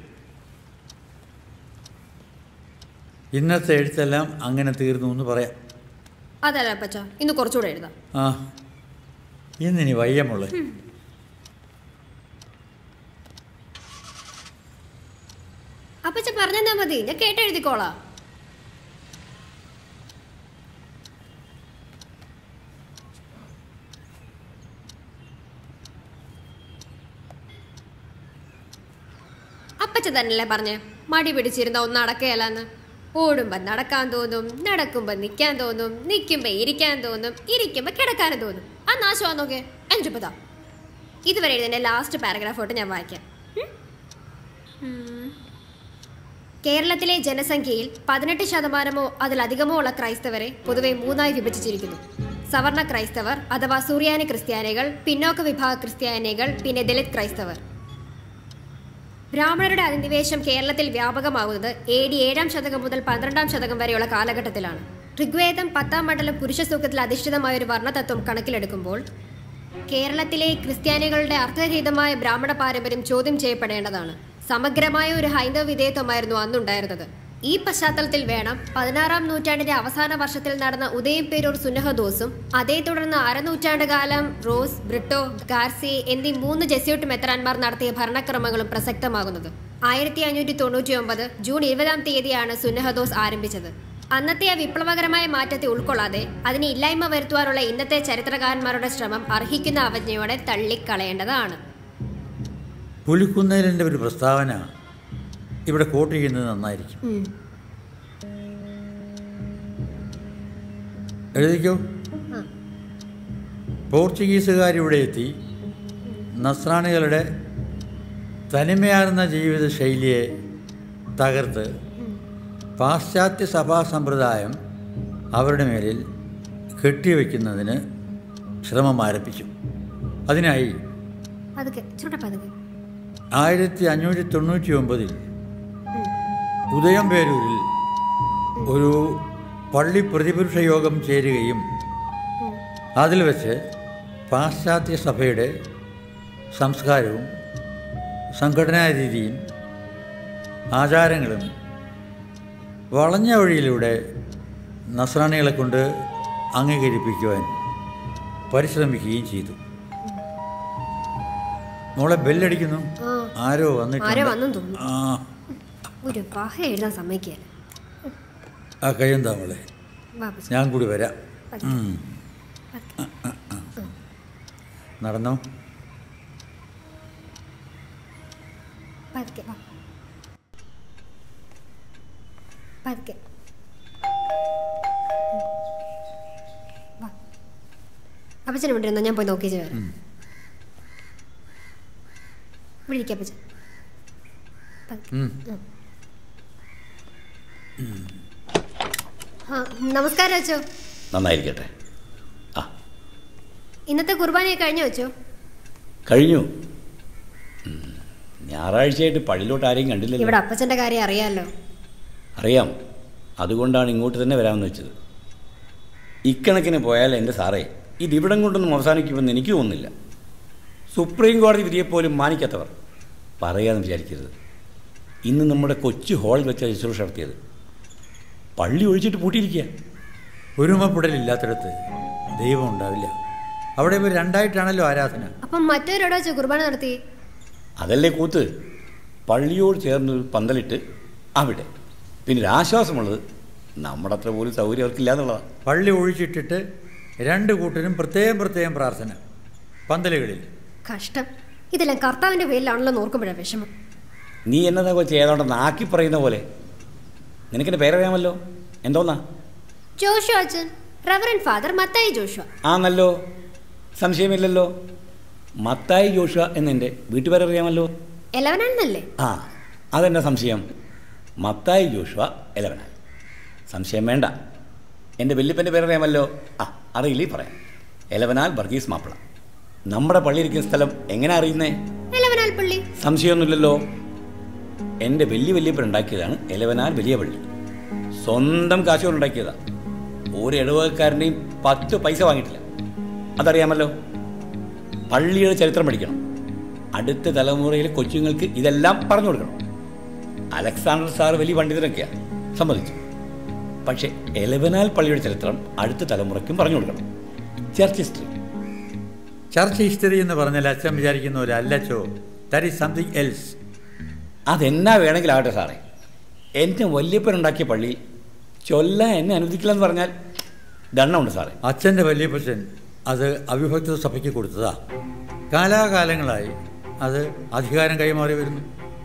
ഇന്നത്തെ എഴുത്തെല്ലാം അങ്ങനെ തീർന്നു എന്ന് പറയാം അതല്ല അപ്പച്ച ഇന്ന് കുറച്ചുകൂടെ എഴുതാം ആ ഇന്നിനി വയ്യമുള്ള അപ്പച്ച പറഞ്ഞാ മതി ഞാൻ കേട്ടെഴുതിക്കോളാം അപ്പച്ച തന്നെയല്ലേ പറഞ്ഞേ മടി പിടിച്ചിരുന്ന ഒന്ന് നടക്കുകയല്ലെന്ന് ഓടുമ്പോ നടക്കാൻ തോന്നും നടക്കുമ്പോ നിൽക്കാൻ തോന്നും നിൽക്കുമ്പോ ഇരിക്കാൻ തോന്നും ഇരിക്കുമ്പോ കിടക്കാനും തോന്നും ആ നാശമാ നോക്കേ അഞ്ചുപ്പതാ ഇതുവരെ എഴുതിന്റെ ലാസ്റ്റ് പാരഗ്രാഫോട്ട് ഞാൻ വായിക്കാം ഉം? ഉം. കേരളത്തിലെ ജനസംഖ്യയിൽ പതിനെട്ട് ശതമാനമോ അതിലധികമോ ഉള്ള ക്രൈസ്തവരെ പൊതുവെ മൂന്നായി വിഭജിച്ചിരിക്കുന്നു സവർണ ക്രൈസ്തവർ അഥവാ സൂര്യാനി ക്രിസ്ത്യാനികൾ പിന്നോക്ക വിഭാഗ ക്രിസ്ത്യാനികൾ പിന്നെ ദലിത് ക്രൈസ്തവർ ബ്രാഹ്മണരുടെ അധിനിവേശം കേരളത്തിൽ വ്യാപകമാകുന്നത് എ ഡി ഏഴാം ശതകം മുതൽ പന്ത്രണ്ടാം ശതകം വരെയുള്ള കാലഘട്ടത്തിലാണ് ഋഗ്വേദം പത്താം മണ്ഡലം പുരുഷ സൂക്തത്തിൽ അധിഷ്ഠിതമായ ഒരു വർണ്ണതത്വം കണക്കിലെടുക്കുമ്പോൾ കേരളത്തിലെ ക്രിസ്ത്യാനികളുടെ അർത്ഥരഹിതമായ ബ്രാഹ്മണ പാരമ്പര്യം ചോദ്യം ചെയ്യപ്പെടേണ്ടതാണ് സമഗ്രമായ ഒരു ഹൈന്ദവ വിധേയത്വമായിരുന്നു അന്നുണ്ടായിരുന്നത് ഈ പശ്ചാത്തലത്തിൽ വേണം പതിനാറാം നൂറ്റാണ്ടിന്റെ അവസാന വർഷത്തിൽ നടന്ന ഉദയം പേരൂർ സുന്നഹദോസും അതേ തുടർന്ന് അരനൂറ്റാണ്ട് കാലം റോസ് ബ്രിട്ടോ ഗാർസി എന്നീ മൂന്ന് ജെസ്യൂട്ട് മെത്രാൻമാർ നടത്തിയ ഭരണക്രമങ്ങളും പ്രസക്തമാകുന്നത് ആയിരത്തി അഞ്ഞൂറ്റി തൊണ്ണൂറ്റി ഒമ്പത് ജൂൺ ഇരുപതാം തീയതിയാണ് സുന്നഹദോസ് ആരംഭിച്ചത് അന്നത്തെ ആ വിപ്ലവകരമായ മാറ്റത്തെ ഉൾക്കൊള്ളാതെ അതിനെ ഇല്ലായ്മ വരുത്തുവാനുള്ള ഇന്നത്തെ ചരിത്രകാരന്മാരുടെ ശ്രമം അർഹിക്കുന്ന അവജ്ഞയോടെ തള്ളിക്കളയേണ്ടതാണ് പുലിക്കുന്നേലിൻ്റെ ഒരു പ്രസ്താവന ഇവിടെ കോട്ട് ചെയ്യുന്നത് നന്നായിരിക്കും ഉം. എഴുതിക്കോ ആ. പോർച്ചുഗീസുകാരിവിടെ എത്തി നസ്രാണികളുടെ തനിമയാർന്ന ജീവിത ശൈലിയെ തകർത്ത് പാശ്ചാത്യ സഭാ സമ്പ്രദായം അവരുടെ മേലിൽ കെട്ടിവെക്കുന്നതിന് ശ്രമം ആരംഭിച്ചു അതിനായി പതുക്കെ ചുരുട്ടെ പതുക്കെ ആയിരത്തി അഞ്ഞൂറ്റി തൊണ്ണൂറ്റി ഒമ്പതിൽ ഉദയംപേരൂരിൽ ഒരു പള്ളി പ്രതിപുരുഷ യോഗം ചേരുകയും അതിൽ വെച്ച് പാശ്ചാത്യ സഭയുടെ സംസ്കാരവും സംഘടനാ രീതിയും ആചാരങ്ങളും വളഞ്ഞ വഴിയിലൂടെ നസ്രാണികളെ കൊണ്ട് അംഗീകരിപ്പിക്കുവാൻ പരിശ്രമിക്കുകയും ചെയ്തു മോളെ ബെല്ലടിക്കുന്നു ആ. ആരോ ആരോ വന്നിട്ടുണ്ട് വന്നെന്ന് തോന്നുന്നു ആ ഒരു പഹ എഴുതാൻ സമ്മതിക്കുകയല്ല ആ കഴിയന്താ മോളെ വാ അപ്പച്ചൻ. ഞാൻ കൂടി വരാം പതുക്കെ. ഉം. നടന്നോ പതുക്കെ വാ പതുക്കെ വാ അപ്പച്ചനെ വിട്ടിരുന്നോ ഞാൻ പോയി നോക്കിച്ച് വരാം ഇവിടെ ഇരിക്കാം അപ്പച്ചൻ പതുക്കെ. ഉം. ആ നമസ്കാരം അച്ചോ നന്നായിരിക്കട്ടെ ആ ഇന്നത്തെ കുർബാനയൊക്കെ കഴിഞ്ഞു വെച്ചോ കഴിഞ്ഞു ഉം. ഞായറാഴ്ചയായിട്ട് പള്ളിയിലോട്ട് ആരെയും കണ്ടില്ലല്ലോ ഇവിടെ അപ്പച്ചൻ്റെ കാര്യം അറിയാമല്ലോ അറിയാം അതുകൊണ്ടാണ് ഇങ്ങോട്ട് തന്നെ വരാമെന്ന് വെച്ചത് ഇക്കണക്കിന് പോയാൽ എൻ്റെ സാറേ ഇതിവിടം കൊണ്ടൊന്നും അവസാനിക്കുമെന്ന് എനിക്ക് തോന്നുന്നില്ല സുപ്രീം കോടതി വിധിയെപ്പോലും മാനിക്കാത്തവർ പറയാമെന്ന് വിചാരിക്കരുത് ഇന്ന് നമ്മുടെ കൊച്ചു ഹാളിൽ വെച്ച ശുശ്രൂഷ നടത്തിയത് പള്ളി ഒഴിച്ചിട്ട് പൂട്ടിയിരിക്കുക ഒരുമപ്പെടലില്ലാത്തിടത്ത് ദൈവം ഉണ്ടാവില്ല അവിടെ ഇവർ രണ്ടായിട്ടാണല്ലോ ആരാധന അപ്പം മറ്റവരോട് വെച്ച് കുർബാന നടത്തി അതല്ലേ കൂത്ത് പള്ളിയോട് ചേർന്നൊരു പന്തലിട്ട് അവിടെ പിന്നെ ഒരു ആശ്വാസമുള്ളത് നമ്മുടെ അത്ര പോലും സൗകര്യം അവർക്കില്ല എന്നുള്ളതാണ് പള്ളി ഒഴിച്ചിട്ടിട്ട് രണ്ട് കൂട്ടരും പ്രത്യേകം പ്രത്യേകം പ്രാർത്ഥന പന്തലുകളിൽ കഷ്ടം ഇതെല്ലാം കർത്താവിൻ്റെ പേരിലാണല്ലോ നോക്കുമ്പോഴാണ് വിഷമം നീ എന്നതാ കൊച്ചി ഏതാണ്ട് നാക്കി പറയുന്ന പോലെ നിനക്കെൻ്റെ പേരറിയാമല്ലോ എന്തോന്നാ ജോഷു അച്ഛൻ റവറൻ ഫാദർ മത്തായി ജോഷു ആന്നല്ലോ സംശയമില്ലല്ലോ മത്തായി ജോഷ എന്നെൻ്റെ വീട്ടുപേരറിയാമല്ലോ എലവനാണെന്നല്ലേ ആ അതെന്നാ സംശയം മത്തായി ജോഷുവ എലവനാൽ സംശയം വേണ്ട എൻ്റെ വല്യപ്പൻ്റെ പേരറിയാമല്ലോ ആ അറിയില്ലേ പറയാം എലവനാൽ വർഗീസ് മാപ്പിള നമ്മുടെ പള്ളി ഇരിക്കുന്ന സ്ഥലം എങ്ങനെ അറിയുന്നേ എലവനാൽ പള്ളി സംശയമൊന്നുമില്ലല്ലോ എൻ്റെ വലിയ വല്യപ്പൻ ഉണ്ടാക്കിയതാണ് എലവനാൽ വലിയ പള്ളി സ്വന്തം കാശുകൊണ്ട് ഉണ്ടാക്കിയതാ ഒരു ഇടവകക്കാരൻ്റെയും പത്ത് പൈസ വാങ്ങിയിട്ടില്ല അതറിയാമല്ലോ പള്ളിയുടെ ചരിത്രം പഠിക്കണം അടുത്ത തലമുറയിലെ കൊച്ചുങ്ങൾക്ക് ഇതെല്ലാം പറഞ്ഞു കൊടുക്കണം അലക്സാണ്ടർ സാർ വലിയ പണ്ഡിതനൊക്കെയാ സമ്മതിച്ചു പക്ഷേ എലവനാൽ പള്ളിയുടെ ചരിത്രം അടുത്ത തലമുറയ്ക്കും പറഞ്ഞു കൊടുക്കണം ചർച്ച് ഹിസ്റ്ററി ചർച്ച് ഹിസ്റ്ററി എന്ന് പറഞ്ഞാൽ അച്ഛൻ വിചാരിക്കുന്ന പോലെ അല്ലച്ചോ ദാറ്റ് ഈസ് സംതിങ് എൽസ് അതെന്നാ വേണമെങ്കിലാകട്ടെ സാറേ എൻ്റെ വല്യപ്പനുണ്ടാക്കിയ പള്ളി ചൊല്ലാൻ എന്നെ അനുവദിക്കില്ലെന്ന് പറഞ്ഞാൽ ദണ്ണമുണ്ട് സാറേ അച്ഛൻ്റെ വല്യപ്പച്ചൻ അത് അവിഭക്ത സഭയ്ക്ക് കൊടുത്തതാ കാലാകാലങ്ങളായി അത് അധികാരം കൈമാറി വരുന്നു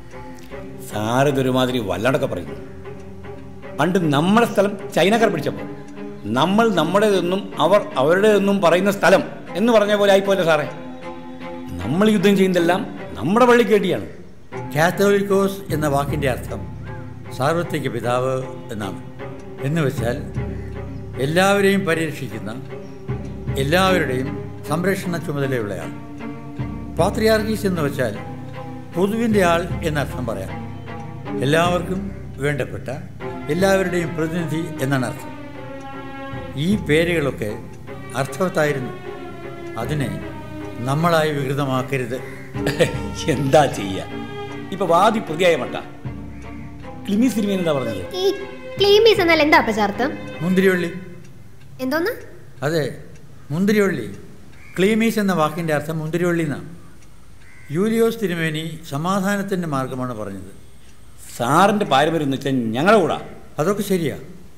സാറ് ഇതൊരുമാതിരി വല്ലാണ്ടൊക്കെ പറയുന്നു പണ്ട് നമ്മുടെ സ്ഥലം ചൈനക്കാർ പിടിച്ചപ്പോൾ നമ്മൾ നമ്മുടേതെന്നും അവർ അവരുടേതെന്നും പറയുന്ന സ്ഥലം എന്ന് പറഞ്ഞ പോലെ ആയിപ്പോലെ സാറേ നമ്മൾ യുദ്ധം ചെയ്യുന്നതെല്ലാം നമ്മുടെ പള്ളിക്ക് വേണ്ടിയാണ് കാത്തോലിക്കോസ് എന്ന വാക്കിൻ്റെ അർത്ഥം സാർവത്രിക പിതാവ് എന്നാണ് എന്ന് വെച്ചാൽ എല്ലാവരെയും പരിരക്ഷിക്കുന്ന എല്ലാവരുടെയും സംരക്ഷണ ചുമതലയുള്ളയാൾ പാത്രിയാർഗീസ് എന്ന് വെച്ചാൽ പൊതുവിൻ്റെ ആൾ എന്നർത്ഥം പറയാം എല്ലാവർക്കും വേണ്ടപ്പെട്ട എല്ലാവരുടെയും പ്രതിനിധി എന്നാണ് അർത്ഥം ഈ പേരുകളൊക്കെ അർത്ഥവത്തായിരുന്നു അതിനെ നമ്മളായി വികൃതമാക്കരുത് എന്താ ചെയ്യുക ഇപ്പൊ വാദി പ്രതിയായ മട്ട ക്ലിമി സിനിമ എന്താ പറഞ്ഞത് ഈ ക്ലീമീസ് എന്നാൽ എന്താ അപ്പച്ചാർത്ഥം മുന്തിരിവള്ളി എന്തോന്ന് അതെ മുന്തിരിവള്ളി ക്ലീമീസ് എന്ന വാക്കിൻ്റെ അർത്ഥം മുന്തിരിവള്ളി എന്നാണ് യൂലിയോസ് തിരുമേനി സമാധാനത്തിൻ്റെ മാർഗമാണ് പറഞ്ഞത് സാറിന്റെ പാരമ്പര്യം എന്ന് വെച്ചാൽ ഞങ്ങളുടെ കൂടാ അതൊക്കെ ശരിയാ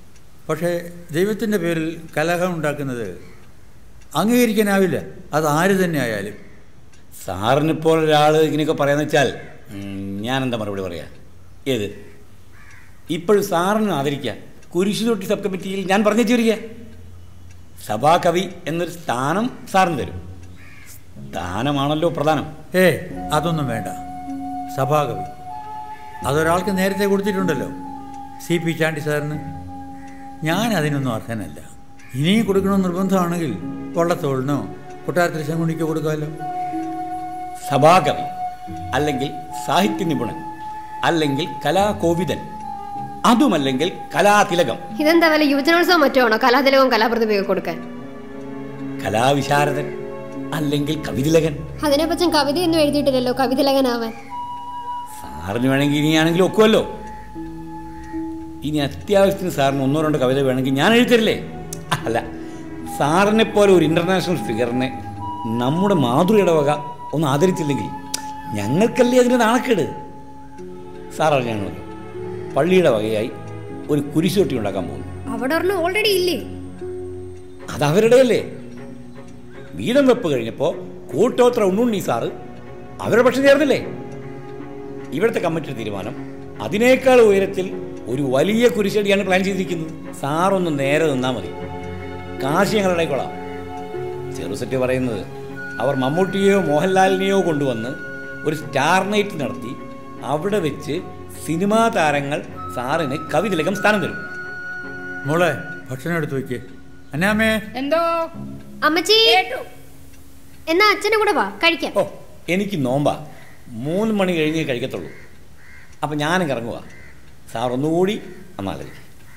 പക്ഷേ ദൈവത്തിൻ്റെ പേരിൽ കലഹം ഉണ്ടാക്കുന്നത് അംഗീകരിക്കാനാവില്ല അത് ആര് തന്നെ ആയാലും സാറിനിപ്പോൾ ഒരാൾ ഇങ്ങനെയൊക്കെ പറയാന്ന് വെച്ചാൽ ഉം, ഞാനെന്താ മറുപടി പറയാ ഏത് ഇപ്പോഴും സാറിന് ആദരിക്കുക കുരിശുതൊട്ടി സബ് കമ്മിറ്റിയിൽ ഞാൻ പറഞ്ഞു വരിക സഭാകവി എന്നൊരു സ്ഥാനം സാറിന് തരും സ്ഥാനമാണല്ലോ പ്രധാനം ഏ അതൊന്നും വേണ്ട സഭാകവി അതൊരാൾക്ക് നേരത്തെ കൊടുത്തിട്ടുണ്ടല്ലോ സി പി ചാണ്ടി സാറിന് ഞാൻ അതിനൊന്നും അർഹനല്ല ഇനിയും കൊടുക്കണമെന്ന് നിർബന്ധമാണെങ്കിൽ വള്ളത്തോളിനോ കൊട്ടാരത്തിൽ ശങ്കുണിക്കോ കൊടുക്കാമല്ലോ സഭാകവി അല്ലെങ്കിൽ സാഹിത്യ നിപുണൻ അല്ലെങ്കിൽ കലാകോവിദൻ അതുമല്ലെങ്കിൽ കലാതിലകം ഇതെന്താ വല്ല യുവജനോത്സവം മറ്റോ ആണോ കലാതിലകവും കലാപ്രതിഭയൊക്കെ കൊടുക്കാൻ കലാവിശാരദൻ അല്ലെങ്കിൽ കവിതിലകൻ അതിനെപ്പറ്റും കവിതയൊന്നും എഴുതിയിട്ടില്ലല്ലോ കവിതിലകനാവാൻ സാറിന് വേണമെങ്കിൽ ഇനിയാണെങ്കിലും ഒക്കുമല്ലോ ഇനി അത്യാവശ്യത്തിന് സാറിന് ഒന്നോ രണ്ടോ കവിത വേണമെങ്കിൽ ഞാൻ എഴുതരില്ലേ അല്ല സാറിനെ പോലെ ഒരു ഇന്റർനാഷണൽ ഫിഗറിനെ നമ്മുടെ മാതൃയുടെ വക ഒന്ന് ആദരിച്ചില്ലെങ്കിൽ ഞങ്ങൾക്കല്ലേ അതിന് നാണക്കേട് സാർ അറിഞ്ഞാണല്ലോ പള്ളിയുടെ വകയായി ഒരു കുരിശുതൊട്ടി ഉണ്ടാക്കാൻ പോകുന്നു അവിടെ ഒരെണ്ണം ഓൾറെഡി ഇല്ലേ അത് അവരുടെയല്ലേ വീതം വെപ്പ് കഴിഞ്ഞപ്പോൾ കൂട്ടോത്ര ഉണ്ണുണ്ണി സാറ് അവരുടെ പക്ഷം ചേർന്നില്ലേ ഇവിടുത്തെ കമ്മിറ്റിയുടെ തീരുമാനം അതിനേക്കാൾ ഉയരത്തിൽ ഒരു വലിയ കുരിശടിയാണ് പ്ലാൻ ചെയ്തിരിക്കുന്നത് സാറൊന്ന് നേരെ നിന്നാൽ മതി കാശ് ഞങ്ങൾ ഇടയ്ക്കൊള്ളാം ചെറുസെറ്റ് പറയുന്നത് അവർ മമ്മൂട്ടിയെയോ മോഹൻലാലിനെയോ കൊണ്ടുവന്ന് ഒരു സ്റ്റാർ നൈറ്റ് നടത്തി അവിടെ വെച്ച് സിനിമാ താരങ്ങൾ സാറിന് കവിതിലകം സ്ഥാനം തരും മോളെ ഭക്ഷണം എടുത്ത് വയ്ക്കേ അന്നാമേ എന്തോ അമ്മച്ചി കേട്ടു എന്നാ അച്ഛനും കൂടെ വാ കഴിക്കാം ഓ എനിക്ക് നോമ്പാ മൂന്ന് മണി കഴിഞ്ഞേ കഴിക്കത്തുള്ളൂ അപ്പം ഞാനും ഇറങ്ങുക സാർ ഒന്നുകൂടി അന്നാലോചിക്കും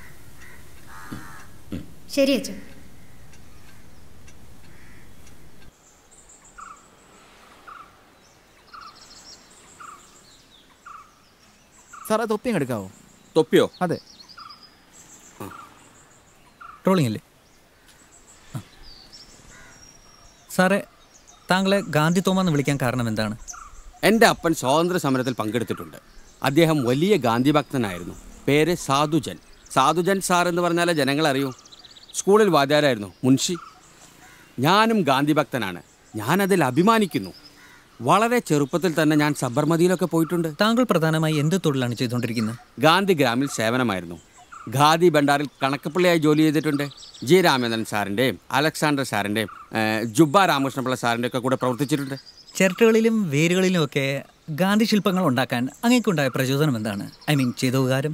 ശരി അച്ഛൻ സാറേ തൊപ്പി അങ്ങ് എടുക്കാവോ തൊപ്പിയോ അതെ ട്രോളിംഗ് അല്ലേ ആ. സാറേ താങ്കളെ ഗാന്ധി തോമ എന്ന് വിളിക്കാൻ കാരണം എന്താണ് എൻ്റെ അപ്പൻ സ്വാതന്ത്ര്യ സമരത്തിൽ പങ്കെടുത്തിട്ടുണ്ട് അദ്ദേഹം വലിയ ഗാന്ധി ഭക്തനായിരുന്നു പേര് സാധുജൻ സാധുജൻ സാർ എന്ന് പറഞ്ഞാലേ ജനങ്ങൾ അറിയൂ സ്കൂളിൽ വാദ്യാരായിരുന്നു മുൻഷി ഞാനും ഗാന്ധി ഭക്തനാണ് ഞാനതിൽ അഭിമാനിക്കുന്നു വളരെ ചെറുപ്പത്തിൽ തന്നെ ഞാൻ സബർമതിയിലൊക്കെ പോയിട്ടുണ്ട് താങ്കൾ പ്രധാനമായി എന്ത് തൊഴിലാണ് ചെയ്തുകൊണ്ടിരിക്കുന്നത് ഗാന്ധി ഗ്രാമിൽ സേവനമായിരുന്നു ഖാദി ഭണ്ഡാറിൽ കണക്കപ്പിള്ളിയായി ജോലി ചെയ്തിട്ടുണ്ട് ജി രാമേന്ദ്രൻ സാറിൻ്റെയും അലക്സാണ്ടർ സാറിൻ്റെയും ഏഹ്, ജുബ്ബ രാമകൃഷ്ണപിള്ള സാറിൻ്റെ ഒക്കെ കൂടെ പ്രവർത്തിച്ചിട്ടുണ്ട് ചിരട്ടകളിലും വേരുകളിലും ഒക്കെ ഗാന്ധി ശില്പങ്ങൾ ഉണ്ടാക്കാൻ അങ്ങേക്കുണ്ടായ പ്രചോദനം എന്താണ് ഐ മീൻ ചെയ്ത ഉപകാരം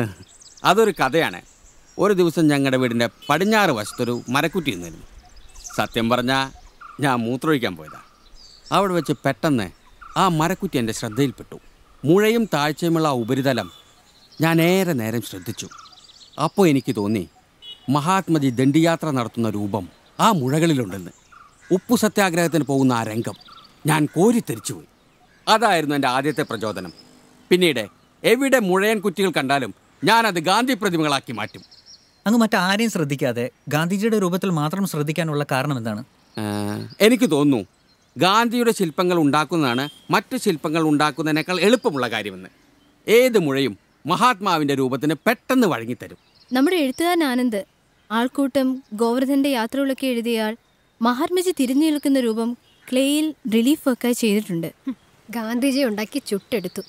അതൊരു കഥയാണ് ഒരു ദിവസം ഞങ്ങളുടെ വീടിൻ്റെ പടിഞ്ഞാറ് വശത്തൊരു മരക്കുറ്റി നിന്നിരുന്നു സത്യം പറഞ്ഞാൽ ഞാൻ മൂത്രമൊഴിക്കാൻ പോയതാ അവിടെ വെച്ച് പെട്ടെന്ന് ആ മരക്കുറ്റി എൻ്റെ ശ്രദ്ധയിൽപ്പെട്ടു മുഴയും താഴ്ചയുമുള്ള ആ ഉപരിതലം ഞാൻ ഏറെ നേരം ശ്രദ്ധിച്ചു അപ്പോൾ എനിക്ക് തോന്നി മഹാത്മജി ദണ്ഡിയാത്ര നടത്തുന്ന രൂപം ആ മുഴകളിലുണ്ടെന്ന് ഉപ്പു സത്യാഗ്രഹത്തിന് പോകുന്ന ആ രംഗം ഞാൻ കോരിത്തെരിച്ചുപോയി അതായിരുന്നു എൻ്റെ ആദ്യത്തെ പ്രചോദനം പിന്നീട് എവിടെ മുഴയൻ കുറ്റികൾ കണ്ടാലും ഞാനത് ഗാന്ധി പ്രതിമകളാക്കി മാറ്റും അങ്ങ് മറ്റാരെയും ശ്രദ്ധിക്കാതെ ഗാന്ധിജിയുടെ രൂപത്തിൽ മാത്രം ശ്രദ്ധിക്കാനുള്ള കാരണം എന്താണ് ആ, എനിക്ക് തോന്നുന്നു ഗാന്ധിയുടെ ശില്പങ്ങൾ ഉണ്ടാക്കുന്നതാണ് മറ്റ് ശില്പങ്ങൾ ഉണ്ടാക്കുന്നതിനേക്കാൾ എളുപ്പമുള്ള കാര്യമെന്ന് ഏത് മുഴയും മഹാത്മാവിൻ്റെ രൂപത്തിന് പെട്ടെന്ന് വഴങ്ങിത്തരും നമ്മുടെ എഴുത്തുകാരൻ ആനന്ദ് ആൾക്കൂട്ടം ഗോവർദ്ധന്റെ യാത്രകളൊക്കെ എഴുതിയാൽ മഹാത്മജി തിരിഞ്ഞു നിൽക്കുന്ന രൂപം ക്ലേയിൽ റിലീഫ് വർക്കായി ചെയ്തിട്ടുണ്ട് ഗാന്ധിജി ഉണ്ടാക്കി ചുട്ടെടുത്തു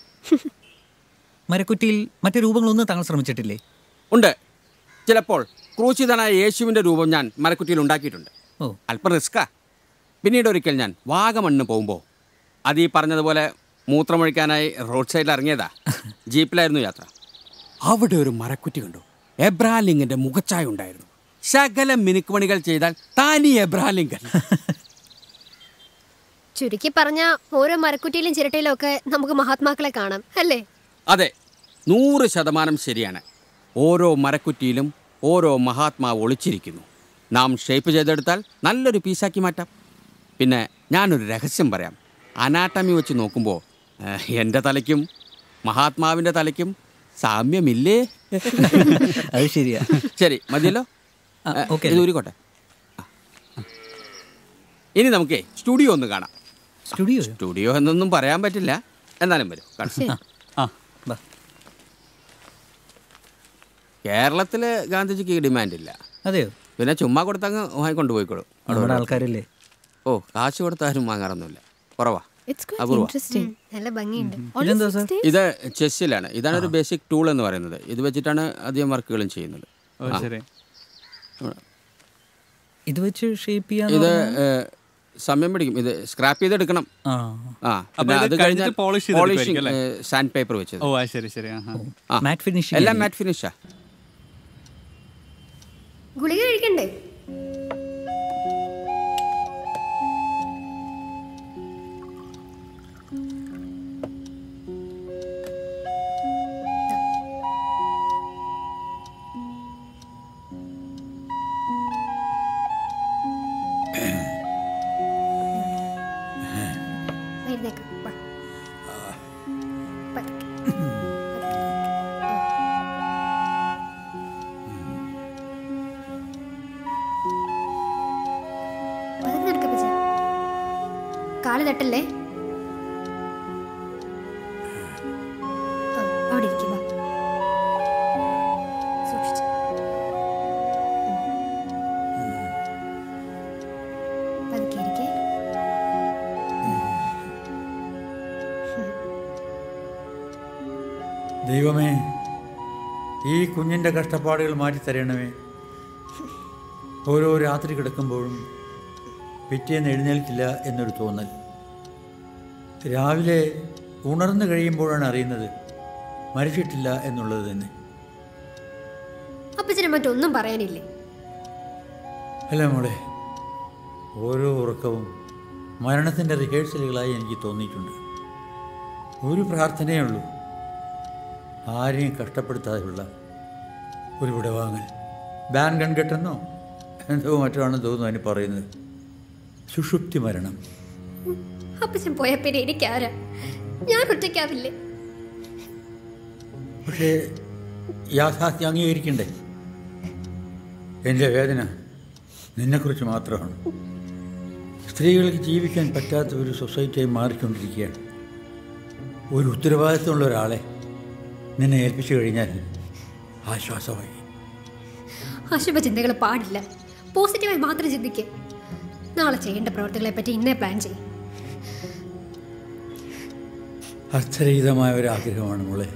മരക്കുറ്റിയിൽ മറ്റു രൂപങ്ങളൊന്നും താങ്കൾ ശ്രമിച്ചിട്ടില്ലേ ഉണ്ട് ചിലപ്പോൾ ക്രൂശിതനായ യേശുവിൻ്റെ രൂപം ഞാൻ മരക്കുറ്റിയിൽ ഉണ്ടാക്കിയിട്ടുണ്ട് ഓ അല്പം റിസ്ക്കാ പിന്നീട് ഒരിക്കൽ ഞാൻ വാഗമണ്ണ് പോകുമ്പോൾ അത് ഈ പറഞ്ഞതുപോലെ മൂത്രമൊഴിക്കാനായി റോഡ് സൈഡിൽ ഇറങ്ങിയതാ ജീപ്പിലായിരുന്നു യാത്ര അവിടെ ഒരു മരക്കുറ്റി കണ്ടു എബ്രാലിംഗിന്റെ മുഖച്ചായ ഉണ്ടായിരുന്നു ശകല മിനുക്കുമണികൾ ചെയ്താൽ താനി എബ്രാലിംഗൻ ചുരുക്കി പറഞ്ഞ ഓരോ മരക്കുറ്റിയിലും ചിരട്ടയിലും ഒക്കെ നമുക്ക് മഹാത്മാക്കളെ കാണാം അല്ലേ അതെ നൂറ് ശതമാനം ശരിയാണ് ഓരോ മരക്കുറ്റിയിലും ഓരോ മഹാത്മാവ് ഒളിച്ചിരിക്കുന്നു നാം ഷേപ്പ് ചെയ്തെടുത്താൽ നല്ലൊരു പീസാക്കി മാറ്റാം പിന്നെ ഞാനൊരു രഹസ്യം പറയാം അനാട്ടമി വെച്ച് നോക്കുമ്പോൾ ഏഹ്, എൻ്റെ തലയ്ക്കും മഹാത്മാവിൻ്റെ തലയ്ക്കും സാമ്യമില്ലേ അത് ശരിയാ ശരി മതിയല്ലോ ആ, ഏഹ്, ഓക്കേ. ഇത് ഊരിക്കോട്ടെ ആ. ഇനി നമുക്കേ സ്റ്റുഡിയോ ഒന്ന് കാണാം സ്റ്റുഡിയോ സ്റ്റുഡിയോ എന്നൊന്നും പറയാൻ പറ്റില്ല എന്നാലും വരും കാണാം ആ ബാ കേരളത്തിൽ ഗാന്ധിജിക്ക് ഈ ഡിമാൻഡില്ല അതെയോ പിന്നെ ചുമ്മാ കൊടുത്തങ്ങ് വാങ്ങിക്കൊണ്ട് പോയിക്കോളും അവിടെ നമ്മുടെ ഒരു- ആൾക്കാരല്ലേ ഓ കാശ് കൊടുത്താരും വാങ്ങാറൊന്നുമില്ല കുറവാ It's quite അപൂർവ interesting. നല്ല ഭംഗിയുണ്ട് ഇതെന്താ സാർ ഇത് ചെസ്സിലാണ് ഇതാണ് ഒരു ബേസിക് ടൂൾ എന്ന് പറയുന്നത് ഇത് വെച്ചിട്ടാണ് അധികം വർക്കുകളും ചെയ്യുന്നത് ഓ ശരി ഇത് വെച്ച് ഷേപ്പ് ചെയ്യാൻ ഇത് ഏഹ്, സമയം പിടിക്കും ഇത് സ്ക്രാപ്പ് ചെയ്തെടുക്കണം ആ ആ അപ്പൊ പിന്നെ ഇത് അത് കഴിഞ്ഞിട്ട് കഴിഞ്ഞാൽ polish ചെയ്തെടുക്കുമായിരിക്കും പോളിഷിംഗ് സാൻഡ് പേപ്പർ വെച്ചത് ഓ ആ ശരി ശരി ആ ആ. ആ. മാറ്റ് ഫിനിഷിംഗ് എല്ലാം മാറ്റ് ഫിനിഷാ ഗുളിക കഴിക്കണ്ടേ എഴുന്നേക്ക്, വാ. പതുക്കെ. പതുക്കെ. പതുക്കെ നടക്ക് അപ്പച്ചി. കാല് തട്ടല്ലേ ആ, അവിടെ ഇരിക്കുക സൂക്ഷിച്ച് പതുക്കെ ഇരിക്കേ ദൈവമേ ഈ കുഞ്ഞിൻ്റെ കഷ്ടപ്പാടുകൾ മാറ്റിത്തരണമേ ഓരോ രാത്രി കിടക്കുമ്പോഴും പിറ്റേന്ന് എഴുന്നേൽക്കില്ല എന്നൊരു തോന്നൽ രാവിലെ ഉണർന്നു കഴിയുമ്പോഴാണ് അറിയുന്നത് മരിച്ചിട്ടില്ല എന്നുള്ളത് തന്നെ അപ്പച്ചനെ മറ്റൊന്നും പറയാനില്ലേ അല്ല മോളെ ഓരോ ഉറക്കവും മരണത്തിൻ്റെ റിഹേഴ്സലുകളായി എനിക്ക് തോന്നിയിട്ടുണ്ട് ഒരു പ്രാർത്ഥനയേ ഉള്ളൂ ആരെയും കഷ്ടപ്പെടുത്താതെയുള്ള ഒരു വിടവാങ്ങൽ ബാൻ കൺകെട്ടെന്നോ എന്തോ മറ്റോ ആണെന്ന് തോന്നുന്നു അതിന് പറയുന്നത് സുഷുപ്തി മരണം അപ്പച്ചൻ പോയ പിന്നെ എനിക്കാരാ ഞാൻ ഒറ്റയ്ക്കാവില്ലേ പക്ഷേ യാഥാർത്ഥ്യം അംഗീകരിക്കണ്ടേ എൻ്റെ വേദന നിന്നെക്കുറിച്ച് മാത്രമാണ് സ്ത്രീകൾക്ക് ജീവിക്കാൻ പറ്റാത്ത ഒരു സൊസൈറ്റിയായി മാറിക്കൊണ്ടിരിക്കുകയാണ് ഒരു ഉത്തരവാദിത്തമുള്ള ഒരാളെ നിന്നെ ഏൽപ്പിച്ചു കഴിഞ്ഞാൽ ആശ്വാസമായി അശുഭ ചിന്തകൾ പാടില്ല പോസിറ്റീവായി മാത്രം ചിന്തിക്കുക നാളെ ചെയ്യേണ്ട പ്രവർത്തികളെ പറ്റി ഇന്നേ പ്ലാൻ ചെയ്യും അർത്ഥരഹിതമായ ഒരു ആഗ്രഹമാണ് മോളെ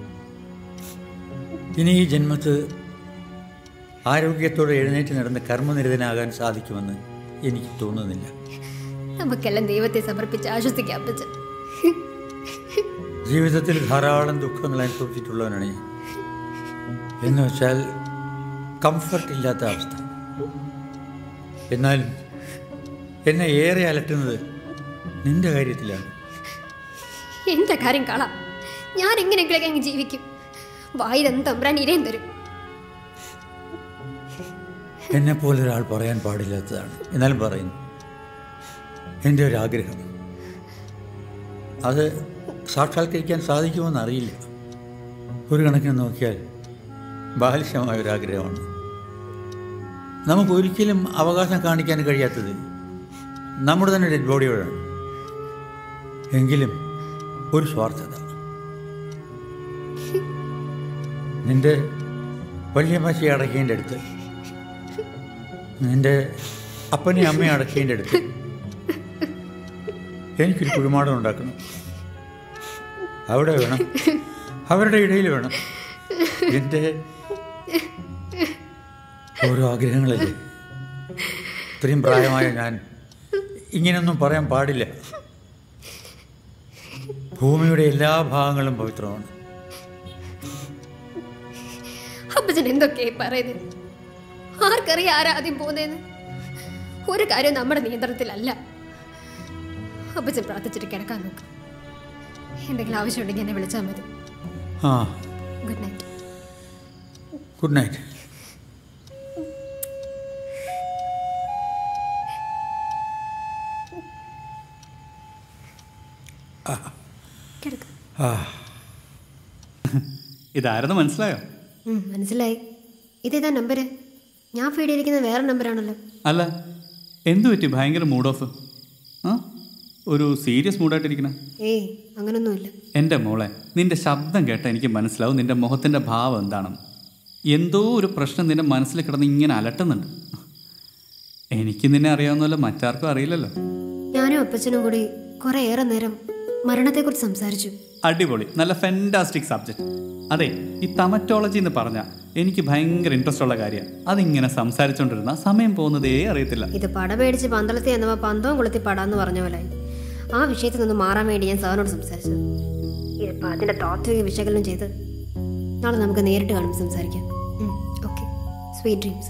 ഇനി ഈ ജന്മത്ത് ആരോഗ്യത്തോടെ എഴുന്നേറ്റ് നടന്ന് കർമ്മനിരതനാകാൻ സാധിക്കുമെന്ന് എനിക്ക് തോന്നുന്നില്ല നമുക്കെല്ലാം ദൈവത്തെ സമർപ്പിച്ച് ആശ്വസിക്കാം അപ്പച്ചൻ ജീവിതത്തിൽ ധാരാളം ദുഃഖങ്ങൾ അനുഭവിച്ചിട്ടുള്ളവനാണ് ഞാൻ എന്ന് വെച്ചാൽ കംഫർട്ട് ഇല്ലാത്ത അവസ്ഥ എന്നാലും എന്നെ ഏറെ അലട്ടുന്നത് നിന്റെ കാര്യത്തിലാണ് എന്റെ കാര്യം കളാം ഞാൻ എങ്ങനെയെങ്കിലൊക്കെ അങ്ങ് ജീവിക്കും വായിരം തമ്പ്രാൻ ഇരയും തരും എന്നെ പോലെ ഒരാൾ പറയാൻ പാടില്ലാത്തതാണ് എന്നാലും പറയുന്നു എൻ്റെ ഒരു ആഗ്രഹം അത് സാക്ഷാത്കരിക്കാൻ സാധിക്കുമെന്ന് അറിയില്ല ഒരു കണക്കിന് നോക്കിയാൽ ബാലിശമായ ഒരു ആഗ്രഹമാണ് നമുക്ക് ഒരിക്കലും അവകാശം കാണിക്കാൻ കഴിയാത്തത് നമ്മുടെ തന്നെ ഡെഡ് ബോഡിയോടാണ് എങ്കിലും ഒരു സ്വാർത്ഥത നിന്റെ വലിയ മച്ചി അടക്കേൻ്റെ അടുത്ത് നിന്റെ അപ്പനെയും അമ്മയും അടക്കേൻ്റെ അടുത്ത് എനിക്കൊരു കുഴിമാടം ഉണ്ടാക്കണം അവിടെ വേണം അവരുടെ ഇടയിൽ വേണം എൻ്റെ ഓരോ ആഗ്രഹങ്ങളല്ലേ ഇത്രയും പ്രായമായ ഞാൻ ഇങ്ങനെയൊന്നും പറയാൻ പാടില്ല ഭൂമിയുടെ എല്ലാ ഭാഗങ്ങളും പവിത്രമാണ് അപ്പച്ചൻ എന്തൊക്കെയായി പറയുന്നത് ആർക്കറിയാം ആരാ ആദ്യം പോകുന്നതെന്ന് ഒരു കാര്യം നമ്മുടെ നിയന്ത്രണത്തിലല്ല അപ്പച്ചൻ പ്രാർത്ഥിച്ചിട്ട് കിടക്കാൻ നോക്ക് എന്തെങ്കിലും ആവശ്യമുണ്ടെങ്കിൽ എന്നെ വിളിച്ചാൽ മതി ആ ഗുഡ് നൈറ്റ് ഗുഡ് നൈറ്റ് കിടക്ക് ആ ഇതാരെന്ന് മനസ്സിലായോ ഉം, മനസ്സിലായി ഇതേതാ നമ്പര് ഞാൻ ഫീഡ് ചെയ്തിരിക്കുന്നത് വേറെ നമ്പറാണല്ലോ അല്ല എന്തു പറ്റി ഭയങ്കര മൂഡ് ഓഫ് ആ ഒരു സീരിയസ് മൂഡായിട്ടിരിക്കണ ഏയ് അങ്ങനൊന്നുമില്ല എൻ്റെ മോളെ നിന്റെ ശബ്ദം കേട്ട എനിക്ക് മനസ്സിലാവും നിന്റെ മുഖത്തിൻ്റെ ഭാവം എന്താണെന്ന് എന്തോ ഒരു പ്രശ്നം നിന്റെ മനസ്സിൽ കിടന്ന് ഇങ്ങനെ അലട്ടുന്നുണ്ട് എനിക്ക് നിന്നെ അറിയാവുന്നല്ലോ മറ്റാർക്കും അറിയില്ലല്ലോ ഞാനും അപ്പച്ചനും കൂടി കുറേയേറെ നേരം മരണത്തെക്കുറിച്ച് സംസാരിച്ചു അടിപൊളി നല്ല ഫെൻറ്റാസ്റ്റിക് സബ്ജക്റ്റ് അതെ ഈ തമറ്റോളജി എന്ന് പറഞ്ഞാൽ എനിക്ക് ഭയങ്കര ഇൻട്രസ്റ്റ് ഉള്ള കാര്യമാണ് അതിങ്ങനെ സംസാരിച്ചുകൊണ്ടിരുന്ന സമയം പോകുന്നതേ അറിയത്തില്ല ഇത് പട പേടിച്ച് പന്തളത്തി എന്നവ പന്തവും കൊളുത്തി പടാന്ന് പറഞ്ഞ പോലെ ആ വിഷയത്തിൽ നിന്ന് മാറാൻ വേണ്ടി ഞാൻ സാറിനോട് സംസാരിച്ചത് ഇതിപ്പോ അതിന്റെ താത്വിക വിശകലനം ചെയ്ത് നാളെ നമുക്ക് നേരിട്ട് കാണുമ്പോൾ സംസാരിക്കാം ഓക്കെ സ്വീറ്റ് ഡ്രീംസ്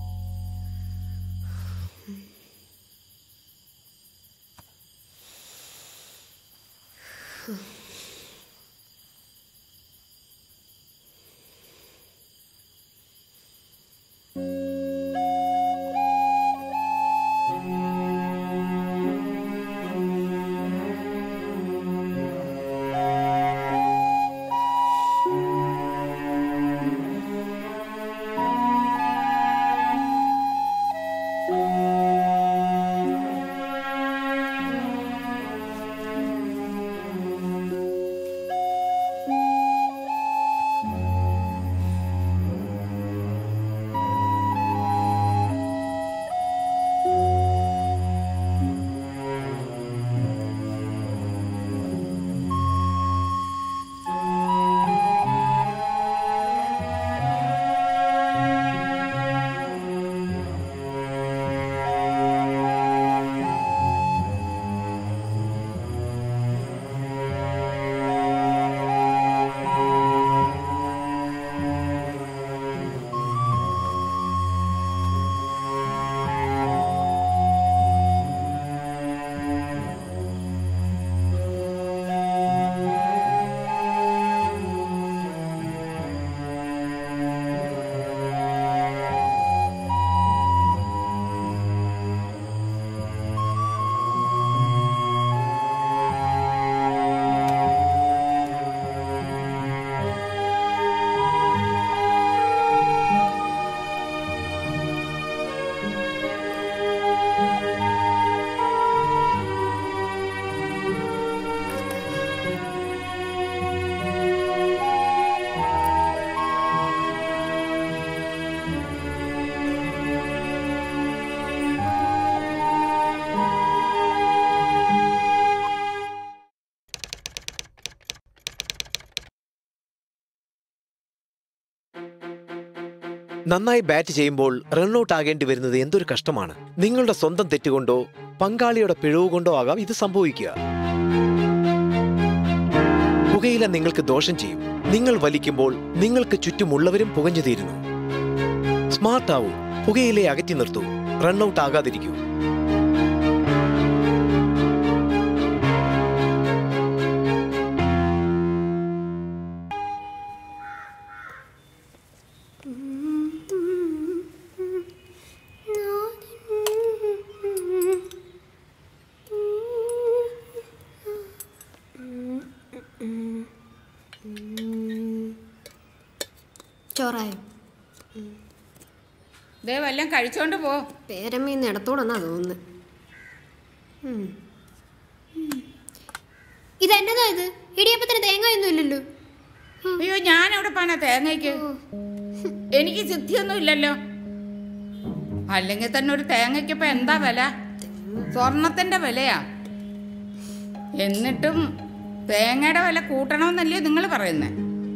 നന്നായി ബാറ്റ് ചെയ്യുമ്പോൾ റൺഔട്ട് ആകേണ്ടി വരുന്നത് എന്തൊരു കഷ്ടമാണ് നിങ്ങളുടെ സ്വന്തം തെറ്റുകൊണ്ടോ പങ്കാളിയുടെ പിഴവ് കൊണ്ടോ ആകാം ഇത് സംഭവിക്കുക പുകയില നിങ്ങൾക്ക് ദോഷം ചെയ്യും നിങ്ങൾ വലിക്കുമ്പോൾ നിങ്ങൾക്ക് ചുറ്റുമുള്ളവരും പുകഞ്ഞു തീരുന്നു സ്മാർട്ട് ആവൂ പുകയിലെ അകറ്റി നിർത്തൂ റൺഔട്ട് ആകാതിരിക്കൂ ചോറായോ ദേ വല്ലതും കഴിച്ചോണ്ട് പോ പേരമ്മീന്ന് ഇടത്തോടെന്നാ തോന്നുന്നത് ഉം. ഉം. ഇതെന്നതാ ഇത് ഇടിയപ്പത്തിന് തേങ്ങയൊന്നും ഇല്ലല്ലോ അയ്യോ ഞാൻ എവിടെ പോണ തേങ്ങയ്ക്ക് എനിക്ക് സിദ്ധിയൊന്നും ഇല്ലല്ലോ അല്ലെങ്കിൽ തന്നെ ഒരു തേങ്ങയ്ക്ക് ഇപ്പൊ എന്താ വില സ്വർണത്തിന്റെ വിലയാ എന്നിട്ടും തേങ്ങയുടെ വില കൂട്ടണമെന്നല്ലേ നിങ്ങൾ പറയുന്നേ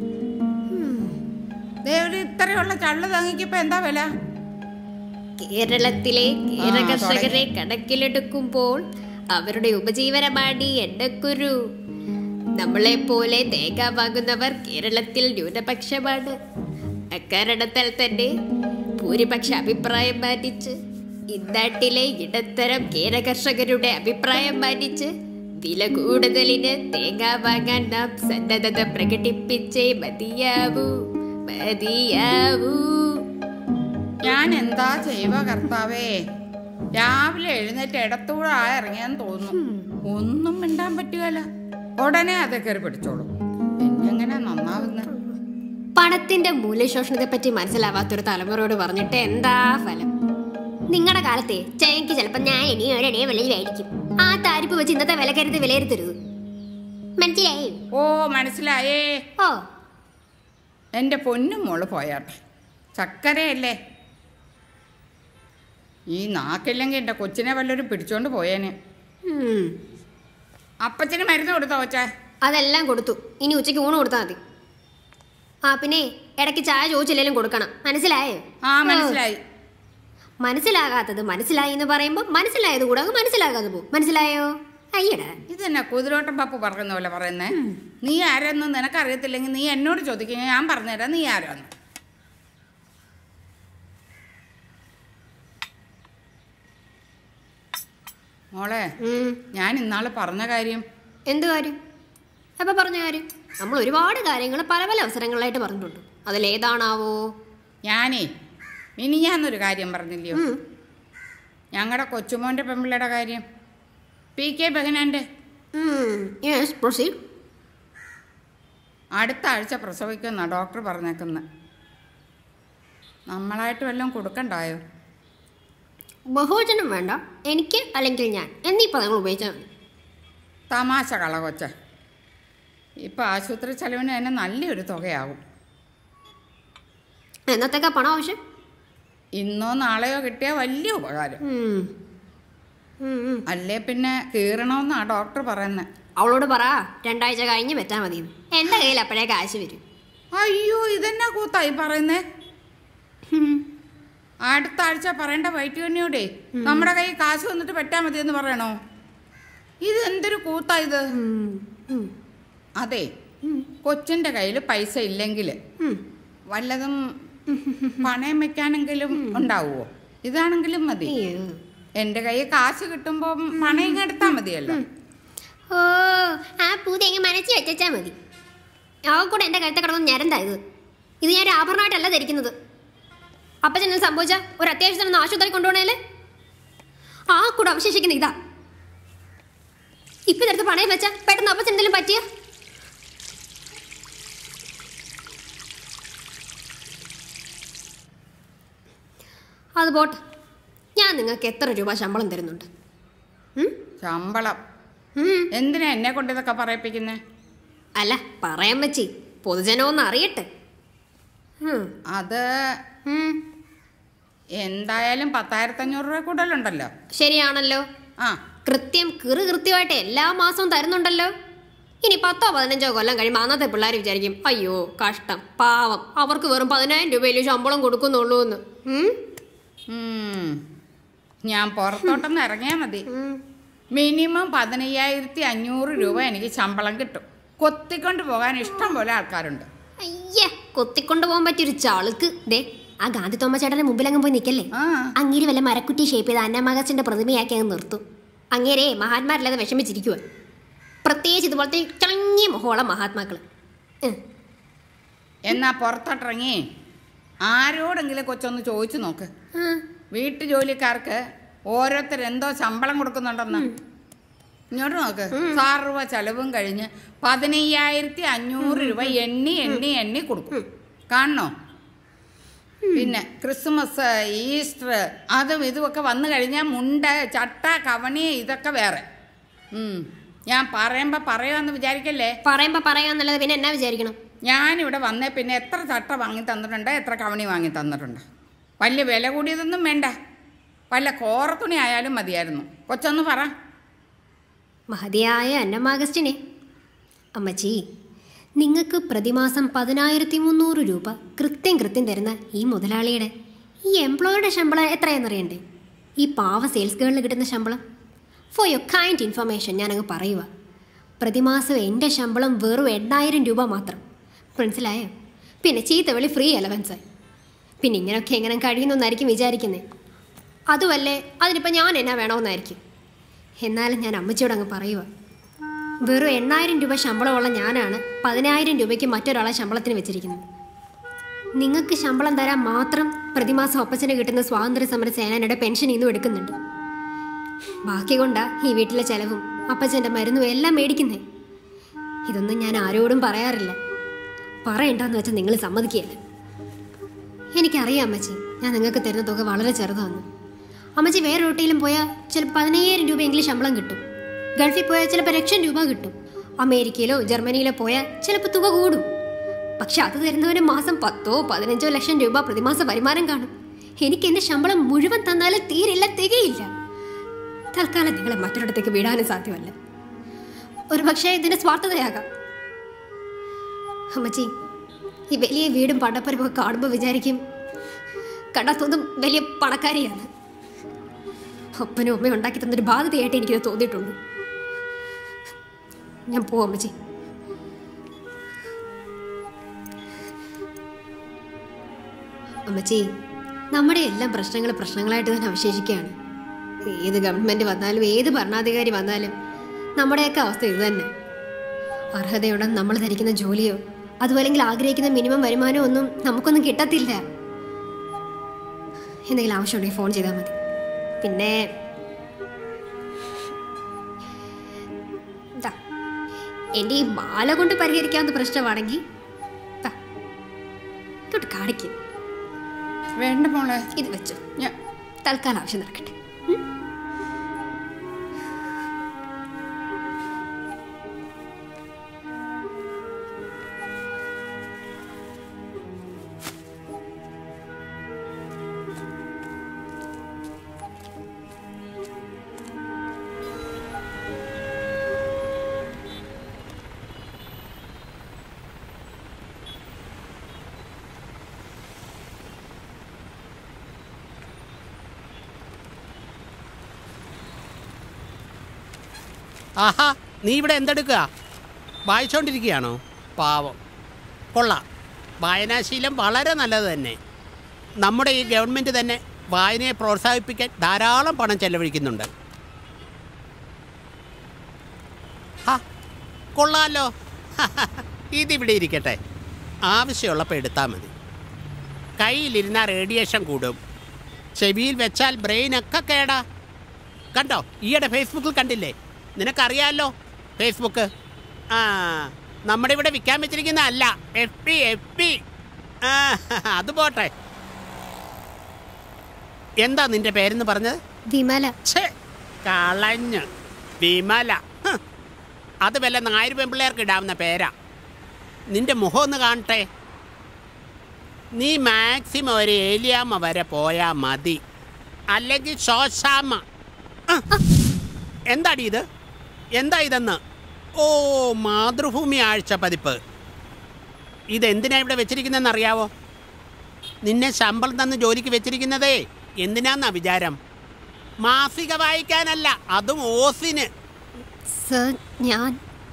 ദേ ഒരു ഇത്രയുള്ള ചള്ളു തേങ്ങയ്ക്ക് ഇപ്പൊ എന്താ വില കേരളത്തിലെ കേര കർഷകരെ കണക്കിലെടുക്കുമ്പോൾ അവരുടെ ഉപജീവനമാണ് എണ്ണക്കുരു നമ്മളെ പോലെ തേങ്ങ വാങ്ങുന്നവർ കേരളത്തിൽ ന്യൂനപക്ഷമാണ് അക്കാരണത്താൽ തന്നെ ഭൂരിപക്ഷ അഭിപ്രായം മാനിച്ച് ഇന്നാട്ടിലെ ഇടത്തരം കേര കർഷകരുടെ അഭിപ്രായം മാനിച്ച് വില കൂടുതലിന് തേങ്ങ വാങ്ങാൻ നാം സന്നദ്ധത പ്രകടിപ്പിച്ചേ മതിയാവൂ മതിയാവൂ ഞാൻ എന്താ ചെയ്യുക കർത്താവേ രാവിലെ എഴുന്നേറ്റ് ഇടത്തൂടെ ആ ഇറങ്ങിയെന്ന് തോന്നുന്നു ഒന്നും മിണ്ടാൻ പറ്റുകയില്ല ഉടനെ അത് കയറി പിടിച്ചോളൂ എങ്ങനെ നന്നാവുന്ന പണത്തിന്റെ മൂല്യശോഷണത്തെ പറ്റി മനസ്സിലാവാത്തൊരു തലമുറയോട് പറഞ്ഞിട്ട് എന്താ ഫലം നിങ്ങളുടെ കാലത്തെ ചേക്ക് ചിലപ്പോ ഞാൻ ഇനി ഒരേ വിലയിൽ മേടിക്കും ആ താരിപ്പ് വെച്ച് ഇന്നത്തെ വില കരുതി വിലയിരുത്തരുത് മനസ്സിലായി ഓ മനസ്സിലായേ ഓ എൻ്റെ പൊന്നും മോള് പോയാട്ടെ ചക്കരയല്ലേ ഈ നാക്കില്ലെങ്കിൽ എൻ്റെ കൊച്ചിനെ വല്ലവരും പിടിച്ചോണ്ട് പോയേനെ ഉം. അപ്പച്ചന് മരുന്ന് കൊടുത്തോ കൊച്ചേ അതെല്ലാം കൊടുത്തു ഇനി ഉച്ചയ്ക്ക് ഊണ് കൊടുത്താൽ മതി ആ പിന്നെ ഇടയ്ക്ക് ചായ ചോദിച്ചില്ലെങ്കിലും കൊടുക്കണം മനസ്സിലായോ ആ മനസ്സിലായി മനസ്സിലാകാത്തത് മനസ്സിലായി എന്ന് പറയുമ്പോൾ മനസ്സിലായത് കൂടെ അങ്ങ് മനസ്സിലാകാതെ പോകും മനസ്സിലായോ അയ്യടാ ഇതെന്നാ കുതിരോട്ടം പപ്പു പറയുന്ന പോലെ പറയുന്നേ നീ ആരാന്ന് നിനക്കറിയത്തില്ലെങ്കിൽ നീ എന്നോട് ചോദിക്കുക ഞാൻ പറഞ്ഞുതരാം നീ ആരാന്ന് മോളെ ഞാൻ ഇന്നാള് പറഞ്ഞ കാര്യം എന്ത് കാര്യം എപ്പോൾ പറഞ്ഞ കാര്യം നമ്മൾ ഒരുപാട് കാര്യങ്ങൾ പല പല അവസരങ്ങളിലായിട്ട് പറഞ്ഞിട്ടുണ്ട് അതിലേതാണാവോ ഞാനേ ഇനി ഞാനൊരു കാര്യം പറഞ്ഞില്ലയോ ഞങ്ങളുടെ കൊച്ചുമോൻ്റെ പെമ്പിള്ളയുടെ കാര്യം പി കെ ബഹനാൻ്റെ യെസ് പ്രൊസീഡ് അടുത്ത ആഴ്ച പ്രസവിക്കുന്ന ഡോക്ടർ പറഞ്ഞേക്കുന്നത് നമ്മളായിട്ട് വല്ലതും കൊടുക്കണ്ടായോ ബഹുവചനം വേണ്ട എനിക്ക് അല്ലെങ്കിൽ ഞാൻ എന്നീ പദങ്ങൾ ഉപയോഗിച്ചാൽ മതി തമാശ കള കൊച്ച ഇപ്പം ആശുപത്രി ചെലവിന് തന്നെ നല്ലൊരു തുകയാകും എന്നത്തേക്കാ പണം ആവശ്യം ഇന്നോ നാളെയോ കിട്ടിയ വലിയ ഉപകാരം ഉം. ഉം, ഉം. അല്ലേ പിന്നെ കീറണമെന്നാ ഡോക്ടർ പറയുന്നത് അവളോട് പറ രണ്ടാഴ്ച കഴിഞ്ഞ് വെച്ചാൽ മതി എൻ്റെ കയ്യിൽ അപ്പോഴേ കാശ് വരും അയ്യോ ഇതെന്നാ കൂത്തായി പറയുന്നേ അടുത്ത ആഴ്ച പറയേണ്ട വൈറ്റുകണ്ണിയോടെ നമ്മുടെ കയ്യിൽ കാശ് വന്നിട്ട് പറ്റാ മതി എന്ന് പറയണോ ഇത് എന്തൊരു കൂത്താ ഇത് അതെ കൊച്ചിന്റെ കയ്യിൽ പൈസ ഇല്ലെങ്കിൽ വല്ലതും പണയം വെക്കാനെങ്കിലും ഉണ്ടാവുമോ ഇതാണെങ്കിലും മതി എന്റെ കയ്യിൽ കാശ് കിട്ടുമ്പോൾ പണയം എടുത്താൽ മതിയല്ലോ ഓ ആ പൂതി അങ്ങ് മനസ്സിൽ വെച്ചാ മതി ആ കൂടെ എൻ്റെ കഴുത്ത കിടന്ന് ഞരന്താ ഇത് ഇത് ഞാൻ ഒരു ആഭരണമായിട്ടല്ല ധരിക്കുന്നത് അപ്പം ചെന്ന് സംഭവിച്ച ഒരു അത്യാവശ്യത്തിന് ആശുപത്രി കൊണ്ടുപോകണേല് ആ കൂടെ അവശേഷിക്കുന്ന ഇതാ ഇപ്പം ഇതെടുത്ത് പണയം വെച്ചാ പെട്ടെന്ന് അപ്പം എന്തെങ്കിലും പറ്റിയ അത് പോട്ടെ ഞാൻ നിങ്ങൾക്ക് എത്ര രൂപ ശമ്പളം തരുന്നുണ്ട് ശമ്പളം എന്തിനാ എന്നെ കൊണ്ട് ഇതൊക്കെ പറയിപ്പിക്കുന്നേ അല്ല പറയാൻ വെച്ചി പൊതുജനം ഒന്ന് അറിയട്ടെ ഉം. അത് എന്തായാലും പത്തായിരത്തി അഞ്ഞൂറ് രൂപ കൂടുതലുണ്ടല്ലോ ശരിയാണല്ലോ ആ കൃത്യം കിറു കൃത്യമായിട്ട് എല്ലാ മാസവും തരുന്നുണ്ടല്ലോ ഇനി പത്തോ പതിനഞ്ചോ കൊല്ലം കഴിയുമ്പോൾ അന്നത്തെ പിള്ളേർ വിചാരിക്കും അയ്യോ കഷ്ടം പാവം അവർക്ക് വെറും പതിനായിരം രൂപയിലും ശമ്പളം കൊടുക്കുന്നുള്ളൂ എന്ന് ഉം? ഉം. ഞാൻ പുറത്തോട്ടൊന്ന് ഇറങ്ങിയാൽ മതി മിനിമം പതിനയ്യായിരത്തി അഞ്ഞൂറ് രൂപ എനിക്ക് ശമ്പളം കിട്ടും കൊത്തിക്കൊണ്ട് പോകാൻ ഇഷ്ടം പോലെ ആൾക്കാരുണ്ട് അയ്യേ കൊത്തിക്കൊണ്ട് പോകാൻ പറ്റിയൊരു ചാളുക്ക് ദേ ആ ഗാന്ധി തോമ ചേട്ടന്റെ മുമ്പിൽ അങ്ങ് പോയി നിൽക്കല്ലേ അങ്ങേര് വല്ല മരക്കുറ്റി ഷേപ്പ് ചെയ്ത് അന്നമകസിന്റെ പ്രതിമയാക്കി അങ്ങ് നിർത്തും അങ്ങേരെ മഹാത്മാരില്ലാതെ വിഷമിച്ചിരിക്കുക പ്രത്യേകിച്ച് ഇതുപോലത്തെ ചളങ്ങിയ മുഖമുള്ള മഹാത്മാക്കള് ഉം. എന്നാ പുറത്തോട്ടിറങ്ങി ആരോടെങ്കിലും കൊച്ചൊന്ന് ചോദിച്ചു നോക്ക് വീട്ടു ജോലിക്കാർക്ക് ഓരോരുത്തർ എന്തോ ശമ്പളം കൊടുക്കുന്നുണ്ടെന്ന് ഇങ്ങോട്ട് നോക്ക് സർവ്വ ചെലവും കഴിഞ്ഞ് പതിനയ്യായിരത്തി അഞ്ഞൂറ് രൂപ എണ്ണി എണ്ണി എണ്ണി കൊടുക്കും കാണണോ പിന്നെ ക്രിസ്മസ് ഈസ്റ്റർ അതും ഇതുമൊക്കെ വന്നു കഴിഞ്ഞാൽ മുണ്ട് ചട്ട കവണി ഇതൊക്കെ വേറെ ഉം. ഞാൻ പറയുമ്പോൾ പറയാമെന്ന് വിചാരിക്കല്ലേ പറയുമ്പോ പറയാന്നുള്ളത് പിന്നെ എന്നാ വിചാരിക്കണം ഞാനിവിടെ വന്നേ പിന്നെ എത്ര ചട്ട വാങ്ങി തന്നിട്ടുണ്ട് എത്ര കവണി വാങ്ങി തന്നിട്ടുണ്ട് വലിയ വില കൂടിയതൊന്നും വേണ്ട വല്ല കോറത്തുണി ആയാലും മതിയായിരുന്നു കൊച്ചൊന്ന് പറ മഹതിയായ അന്നമാഗസ്റ്റിനെ അമ്മച്ചി നിങ്ങൾക്ക് പ്രതിമാസം പതിനായിരത്തി മുന്നൂറ് രൂപ കൃത്യം കൃത്യം തരുന്ന ഈ മുതലാളിയുടെ ഈ എംപ്ലോയറുടെ ശമ്പളം എത്രയെന്നറിയണ്ടേ ഈ പാവ സെയിൽസ് ഗേളിന് കിട്ടുന്ന ശമ്പളം ഫോർ യുവർ കൈൻഡ് ഇൻഫർമേഷൻ ഞാനങ്ങ് പറയുക പ്രതിമാസം എൻ്റെ ശമ്പളം വെറും എണ്ണായിരം രൂപ മാത്രം മനസ്സിലായോ പിന്നെ ചീത്തവിളി ഫ്രീ അലവൻസായി പിന്നെ ഇങ്ങനെയൊക്കെ എങ്ങനെ കഴിയുന്നെന്നായിരിക്കും വിചാരിക്കുന്നത് അതുമല്ലേ അതിനിപ്പോൾ ഞാൻ എന്നാ വേണമെന്നായിരിക്കും എന്നാലും ഞാൻ അമ്മച്ചിയോട് അങ്ങ് പറയുക വെറും എണ്ണായിരം രൂപ ശമ്പളമുള്ള ഞാനാണ് പതിനായിരം രൂപയ്ക്ക് മറ്റൊരാളെ ശമ്പളത്തിന് വെച്ചിരിക്കുന്നത് നിങ്ങൾക്ക് ശമ്പളം തരാൻ മാത്രം പ്രതിമാസം ഒപ്പച്ചന് കിട്ടുന്ന സ്വാതന്ത്ര്യ സമര സേനയുടെ പെൻഷൻ ഇന്നും എടുക്കുന്നുണ്ട് ബാക്കി കൊണ്ടാ ഈ വീട്ടിലെ ചെലവും അപ്പച്ചൻ്റെ മരുന്നും എല്ലാം മേടിക്കുന്നേ ഇതൊന്നും ഞാൻ ആരോടും പറയാറില്ല പറയണ്ടെന്ന് വെച്ചാൽ നിങ്ങൾ സമ്മതിക്കുകയല്ല എനിക്കറിയാം അമ്മച്ചി ഞാൻ നിങ്ങൾക്ക് തരുന്ന തുക വളരെ ചെറുതാണ് അമ്മച്ചി വേറെ റോട്ടിയിലും പോയാൽ ചിലപ്പോൾ പതിനയ്യായിരം രൂപയെങ്കിലും ശമ്പളം കിട്ടും ഗൾഫിൽ പോയാൽ ചിലപ്പോൾ ലക്ഷം രൂപ കിട്ടും അമേരിക്കയിലോ ജർമ്മനിയിലോ പോയാൽ ചിലപ്പോൾ തുക കൂടും പക്ഷെ അത് തരുന്നവന് മാസം പത്തോ പതിനഞ്ചോ ലക്ഷം രൂപ പ്രതിമാസ വരുമാനം കാണും എനിക്ക് എന്റെ ശമ്പളം മുഴുവൻ തന്നാലും തീരില്ല തികയില്ല തൽക്കാലം നിങ്ങളെ മറ്റൊരിടത്തേക്ക് വിടാനും സാധ്യമല്ല ഒരു പക്ഷേ ഇതിന്റെ സ്വാർത്ഥതയാകാം അമ്മച്ചി ഈ വലിയ വീടും പടപ്പരമൊക്കെ കാണുമ്പോൾ വിചാരിക്കും കണ്ടാത്തൊന്നും വലിയ പണക്കാരിയാണ് അപ്പനും അമ്മയും ഉണ്ടാക്കി തന്നൊരു ബാധ്യതയായിട്ട് എനിക്കത് തോന്നിയിട്ടുള്ളൂ ഞാൻ പോവാം അമ്മച്ചി അമ്മച്ചി നമ്മുടെ എല്ലാം പ്രശ്നങ്ങൾ പ്രശ്നങ്ങളായിട്ട് തന്നെ അവശേഷിക്കുകയാണ് ഏത് ഗവൺമെന്റ് വന്നാലും ഏത് ഭരണാധികാരി വന്നാലും നമ്മുടെയൊക്കെ അവസ്ഥ ഇത് തന്നെ അർഹതയുണ്ടെന്ന് നമ്മൾ ധരിക്കുന്ന ജോലിയോ അതുമല്ലെങ്കിൽ ആഗ്രഹിക്കുന്ന മിനിമം വരുമാനമോ ഒന്നും നമുക്കൊന്നും കിട്ടത്തില്ല എന്തെങ്കിലും ആവശ്യമുണ്ടെങ്കിൽ ഫോൺ ചെയ്താൽ മതി പിന്നെ ദാ, എൻ്റെ ഈ മാല കൊണ്ട് പരിഹരിക്കാവുന്ന പ്രശ്നമാണെങ്കിൽ ദാ, ഇങ്ങോട്ട് കാണിക്കും വേണ്ട മോളെ ഇത് വെച്ചു ഞാൻ തൽക്കാലം ആവശ്യം നടക്കട്ടെ ആഹാ നീ ഇവിടെ എന്തെടുക്കുക വായിച്ചോണ്ടിരിക്കുകയാണോ പാവം കൊള്ളാം വായനാശീലം വളരെ നല്ലത് തന്നെ നമ്മുടെ ഈ ഗവൺമെൻറ് തന്നെ വായനയെ പ്രോത്സാഹിപ്പിക്കാൻ ധാരാളം പണം ചെലവഴിക്കുന്നുണ്ട് ഹാ കൊള്ളാലോ ഇതിവിടെ ഇരിക്കട്ടെ ആവശ്യമുള്ളപ്പോൾ എടുത്താൽ മതി കയ്യിലിരുന്നാൽ റേഡിയേഷൻ കൂടും ചെവിയിൽ വെച്ചാൽ ബ്രെയിനൊക്കെ കേടാ കണ്ടോ ഈയിടെ ഫേസ്ബുക്കിൽ കണ്ടില്ലേ നിനക്കറിയാലോ ഫേസ്ബുക്ക് ആ നമ്മുടെ ഇവിടെ വിൽക്കാൻ വെച്ചിരിക്കുന്ന അല്ല എഫ് പി എഫ് പി ആ അത് പോട്ടെ എന്താ നിന്റെ പേരെന്ന് പറഞ്ഞത് വിമല ഛേ കളഞ്ഞ് വിമല ഹ്. അത് വല്ല നായർ പെമ്പിള്ളേർക്ക് ഇടാവുന്ന പേരാ നിന്റെ മുഖം ഒന്ന് കാണട്ടെ നീ മാക്സിമം ഒരു ഏലിയാമ്മ വരെ പോയാ മതി അല്ലെങ്കിൽ ശോശാമ്മ ആ, എന്താടി ഇത് എന്താ ഇതെന്ന് ഓ മാതൃഭൂമി ആഴ്ച പതിപ്പ് ഇതെന്തിനാ ഇവിടെ വെച്ചിരിക്കുന്നതെന്ന് അറിയാവോ നിന്നെ ശമ്പളം തന്ന് ജോലിക്ക് വെച്ചിരിക്കുന്നതേ എന്തിനാന്നാ വിചാരം മാസിക വായിക്കാനല്ല അതും ഓസിന് സർ ഞാൻ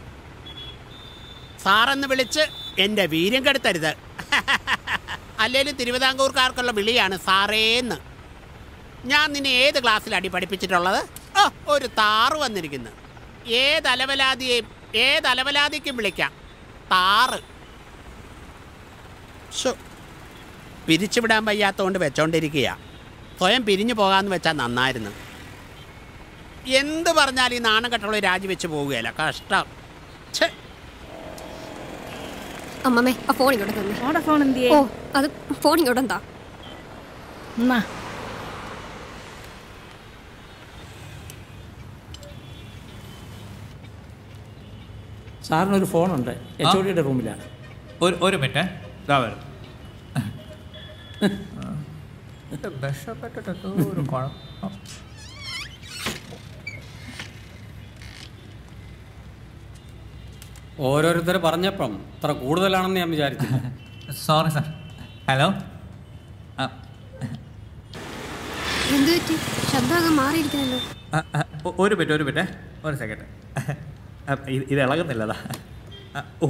സാറെന്ന് വിളിച്ച് എൻ്റെ വീര്യം കെടുത്തരുത് അല്ലേലും തിരുവിതാംകൂർക്കാർക്കുള്ള വിളിയാണ് സാറേന്ന് ഞാൻ നിന്നെ ഏത് ക്ലാസ്സിലടി പഠിപ്പിച്ചിട്ടുള്ളത് ഓ ഒരു താറ് വന്നിരിക്കുന്നു ഏത് അലവലാതിയെയും ഏത് അലവലാതിക്കും വിളിക്കാം താറ് ശോ പിരിച്ചുവിടാൻ വയ്യാത്തതുകൊണ്ട് വെച്ചോണ്ടിരിക്കുക സ്വയം പിരിഞ്ഞു പോകാമെന്ന് വെച്ചാൽ നന്നായിരുന്നു എന്ത് പറഞ്ഞാൽ ഈ നാണം കെട്ടുള്ള രാജിവെച്ച് പോവുകയല്ല കഷ്ടം ഛേ അമ്മമ്മേ ആ ഫോൺ ഇങ്ങോട്ട് തന്നെ ഫോൺ എന്തിയേ ഓ അത് ഫോൺ ഇങ്ങോട്ട് എന്താ എന്നാ സാറിനൊരു ഫോണുണ്ട് എച്ച് ഒ ഡിയുടെ റൂമിലാണ് ഒരു ഒരു മിനിറ്റ് ഇതാ വരും വിഷപ്പെട്ടിട്ട് ഒരു കുഴപ്പം ഓരോരുത്തർ പറഞ്ഞപ്പം ഇത്ര കൂടുതലാണെന്ന് ഞാൻ വിചാരിച്ചു സോറി സാർ ഹലോ എന്ത് പറ്റി ശബ്ദമൊക്കെ മാറിയിരിക്കുന്നല്ലോ ഒരു മിനിറ്റ് ഒരു മിനിറ്റ് ഒരു സെക്കൻഡ് ഇത് ഇളകുന്നില്ലതാ ആ, ഓ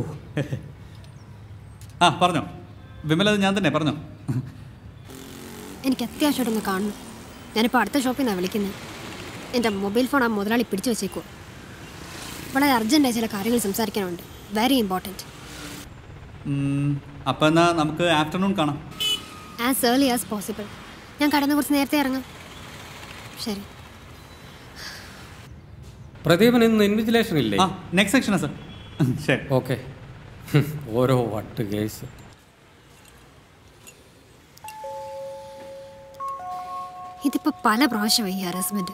ആ പറഞ്ഞോ വിമല അത് ഞാൻ തന്നെ പറഞ്ഞോ എനിക്ക് അത്യാവശ്യമായിട്ടൊന്ന് കാണണം ഞാനിപ്പോൾ അടുത്ത ഷോപ്പിൽ നിന്നാണ് വിളിക്കുന്നത് എൻ്റെ മൊബൈൽ ഫോൺ ആ മുതലാളി പിടിച്ചു വെച്ചേക്കുവോ വളരെ അർജൻറ്റായി ചില കാര്യങ്ങൾ സംസാരിക്കാനുണ്ട് വെരി ഇമ്പോർട്ടൻറ്റ് അപ്പം എന്നാൽ നമുക്ക് ആഫ്റ്റർനൂൺ കാണാം ആസ് ഏർലി ആസ് പോസിബിൾ ഞാൻ കടന്ന് കുറച്ച് നേരത്തെ ഇറങ്ങാം ശരി പ്രദീപൻ ഇന്ന് ഇൻവിജിലേഷൻ ഇല്ലേ ആ നെക്സ്റ്റ് സെക്ഷനാ സർ ശരി ഓക്കെ ഓരോ വട്ട് കേസ് ഇതിപ്പോൾ പല പ്രാവശ്യമായി ഹറാസ്മെൻറ്റ്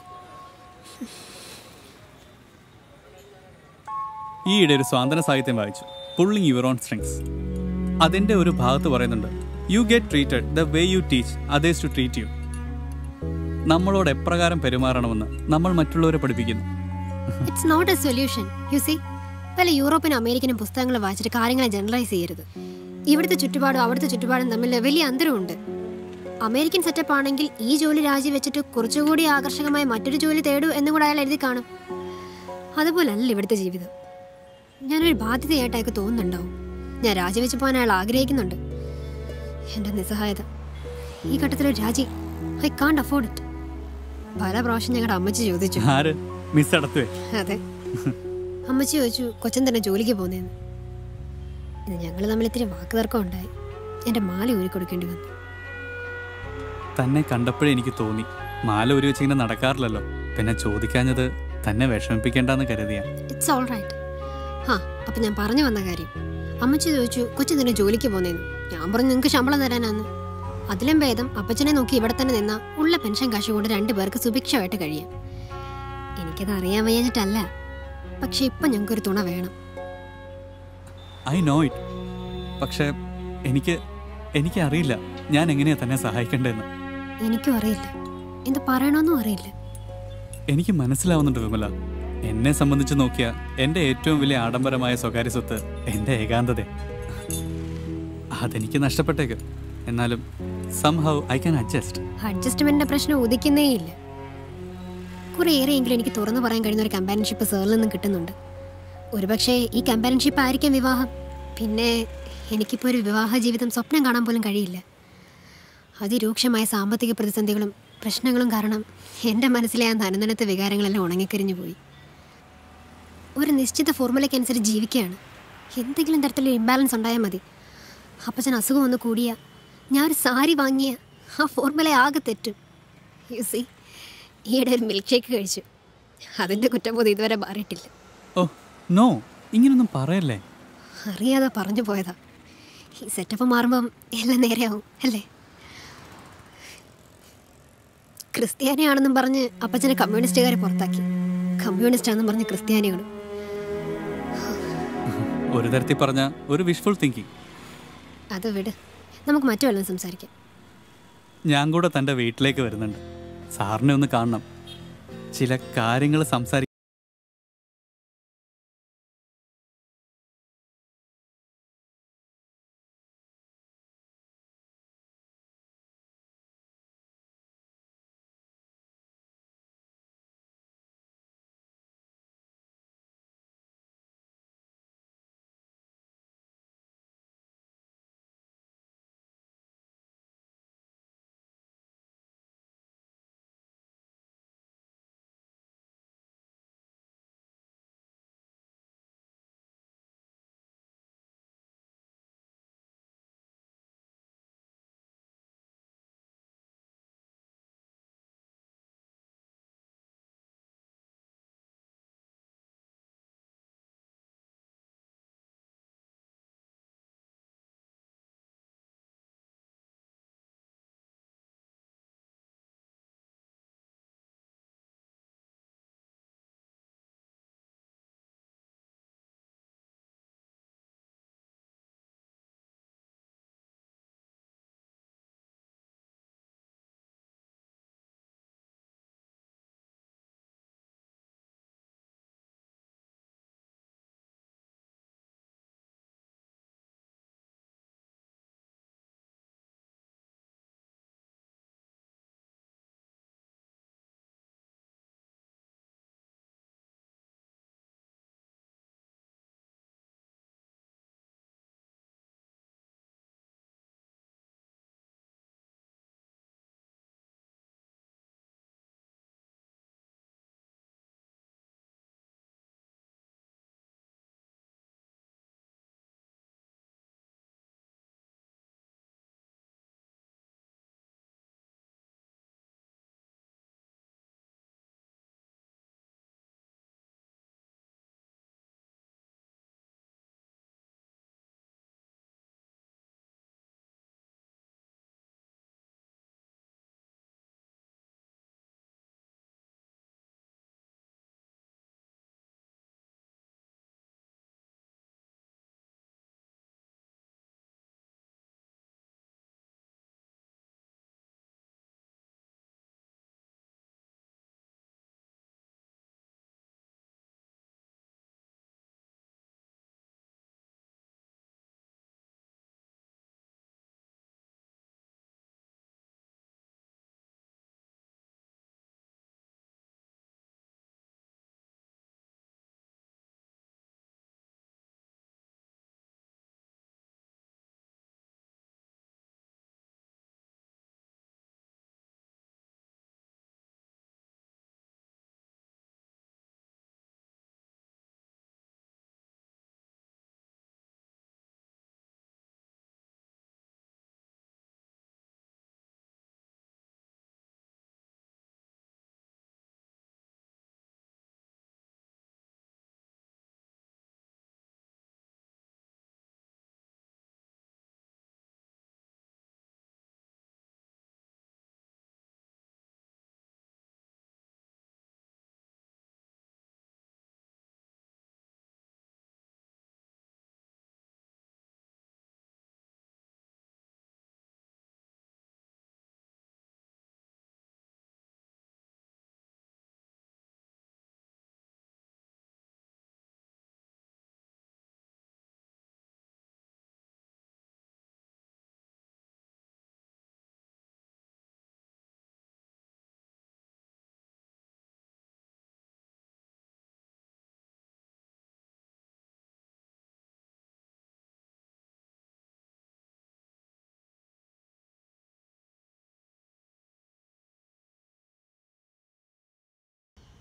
ഈയിടെ ഒരു സ്വാതന്ത്ര്യ സാഹിത്യം വായിച്ചു പുള്ളിങ് യുവർ ഓൺ സ്ട്രിങ്സ് അതിൻ്റെ ഒരു ഭാഗത്ത് പറയുന്നുണ്ട് you get treated the way you teach others to treat you നമ്മളോട് എപ്രകാരം പെരുമാറണമെന്ന് നമ്മൾ മറ്റുള്ളവരെ പഠിപ്പിക്കുന്നു it's not a solution you see പല യൂറോപ്പിനും അമേരിക്കനും പുസ്തകങ്ങൾ വായിച്ചിട്ട് കാര്യങ്ങളെ ജനറലൈസ് ചെയ്യരുത് ഇവിടുത്തെ ചുറ്റുപാടും അവിടുത്തെ ചുറ്റുപാടും തമ്മിൽ വലിയ അന്തരമുണ്ട് അമേരിക്കൻ സെറ്റപ്പ് ആണെങ്കിൽ ഈ ജോലി രാജിവെച്ചിട്ട് കുറച്ചുകൂടി ആകർഷകമായ മറ്റൊരു ജോലി തേടൂ എന്നും കൂടെ അയാൾ എഴുതി കാണും അതുപോലല്ല ഇവിടുത്തെ ജീവിതം ഞാനൊരു ബാധ്യതയായിട്ട് അയാൾക്ക് തോന്നുന്നുണ്ടാവും ഞാൻ രാജിവെച്ച് പോകാൻ അയാൾ ആഗ്രഹിക്കുന്നുണ്ട് എൻ്റെ നിസ്സഹായത ഈ ഘട്ടത്തിലൊരു രാജി ഐ കാണ്ട് അഫോർഡ് ഇറ്റ് പല പ്രാവശ്യം ഞങ്ങളുടെ അമ്മച്ചി ചോദിച്ചു ആര് മിസ് അടത്തുവേ അതെ അമ്മച്ചി ചോദിച്ചു കൊച്ചൻ തന്നെ ജോലിക്ക് പോകുന്നതെന്ന് ഇത് ഞങ്ങൾ തമ്മിൽ ഇത്തിരി വാക്ക് തർക്കം ഉണ്ടായി എൻ്റെ മാല ഊരി കൊടുക്കേണ്ടി വന്നു തന്നെ കണ്ടപ്പോഴേ എനിക്ക് തോന്നി മാല ഒരു വെച്ചിങ്ങനെ നടക്കാറില്ലല്ലോ പിന്നെ ചോദിക്കാഞ്ഞത് തന്നെ വിഷമിപ്പിക്കേണ്ടെന്ന് കരുതിയാ ഇറ്റ്സ് ഓൾ റൈറ്റ് ആ അപ്പം ഞാൻ പറഞ്ഞു വന്ന കാര്യം അമ്മച്ചി ചോദിച്ചു കൊച്ചു തന്നെ ജോലിക്ക് പോകുന്നതെന്ന് ഞാൻ പറഞ്ഞു നിങ്ങൾക്ക് ശമ്പളം തരാനാന്ന് അതിലും ഭേദം അപ്പച്ചനെ നോക്കി ഇവിടെ തന്നെ നിന്ന ഉള്ള പെൻഷൻ കാശ് കൊണ്ട് രണ്ടു പേർക്ക് സുഭിക്ഷമായിട്ട് കഴിയാം എനിക്കത് അറിയാൻ വയ്യാഞ്ഞിട്ടല്ല പക്ഷെ ഇപ്പം ഞങ്ങൾക്കൊരു തുണ വേണം ഐ നോ ഇറ്റ് പക്ഷേ എനിക്ക് എനിക്ക് അറിയില്ല ഞാൻ എങ്ങനെയാ തന്നെ സഹായിക്കേണ്ടതെന്ന് എനിക്കും അറിയില്ല എന്ത് പറയണമെന്നും അറിയില്ല എനിക്ക് മനസ്സിലാവുന്നുണ്ട് വിമല എന്നെ സംബന്ധിച്ച് നോക്കിയാൽ എൻ്റെ ഏറ്റവും വലിയ ആഡംബരമായ സ്വകാര്യ സ്വത്ത് എൻ്റെ ഏകാന്തത അതെനിക്ക് നഷ്ടപ്പെട്ടേക്ക് എന്നാലും സംഹൗ ഐ ക്യാൻ അഡ്ജസ്റ്റ് അഡ്ജസ്റ്റ്മെന്റിന്റെ പ്രശ്നം ഉദിക്കുന്നേ ഇല്ല കുറേയേറെയെങ്കിലും എനിക്ക് തുറന്നു പറയാൻ കഴിയുന്ന ഒരു കമ്പാനിയൻഷിപ്പ് സാറിൽ നിന്നും കിട്ടുന്നുണ്ട് ഒരുപക്ഷെ ഈ കമ്പാനിയൻഷിപ്പ് ആയിരിക്കാം വിവാഹം പിന്നെ എനിക്കിപ്പോൾ ഒരു വിവാഹ ജീവിതം സ്വപ്നം കാണാൻ പോലും കഴിയില്ല അതിരൂക്ഷമായ സാമ്പത്തിക പ്രതിസന്ധികളും പ്രശ്നങ്ങളും കാരണം എൻ്റെ മനസ്സിലെ ആ നനനനത്തെ വികാരങ്ങളെല്ലാം ഉണങ്ങിക്കരിഞ്ഞു പോയി ഒരു നിശ്ചിത ഫോർമുലയ്ക്കനുസരിച്ച് ജീവിക്കുകയാണ് എന്തെങ്കിലും തരത്തിലുള്ള ഇംബാലൻസ് ഉണ്ടായാൽ മതി അപ്പച്ചൻ അസുഖം ഒന്ന് കൂടിയ ഞാൻ ഒരു സാരി വാങ്ങിയ ആ ഫോർമുല ആകെ തെറ്റും യു സി ഈയിടെ ഒരു മിൽക്ക് ഷേക്ക് കഴിച്ചു അതിൻ്റെ കുറ്റബോധം ഇതുവരെ മാറിയിട്ടില്ല ഓ നോ ഇങ്ങനൊന്നും പറയല്ലേ അറിയാതെ പറഞ്ഞു പോയതാ ഈ സെറ്റപ്പ് മാറുമ്പം എല്ലാം നേരെയാവും അല്ലേ ക്രിസ്ത്യാനിയാണെന്നും പറഞ്ഞ് അപ്പച്ചനെ കമ്മ്യൂണിസ്റ്റുകാരെ പുറത്താക്കി കമ്മ്യൂണിസ്റ്റ് ആണെന്നും പറഞ്ഞ് ക്രിസ്ത്യാനികളും ഒരു തരത്തിൽ പറഞ്ഞ ഒരു വിഷ്ഫുൾ തിങ്കിങ് അത് വിട് നമുക്ക് മറ്റു വല്ലതും സംസാരിക്കാം ഞാൻ കൂടെ തൻ്റെ വീട്ടിലേക്ക് വരുന്നുണ്ട് സാറിനെ ഒന്ന് കാണണം ചില കാര്യങ്ങൾ സംസാരിക്കാൻ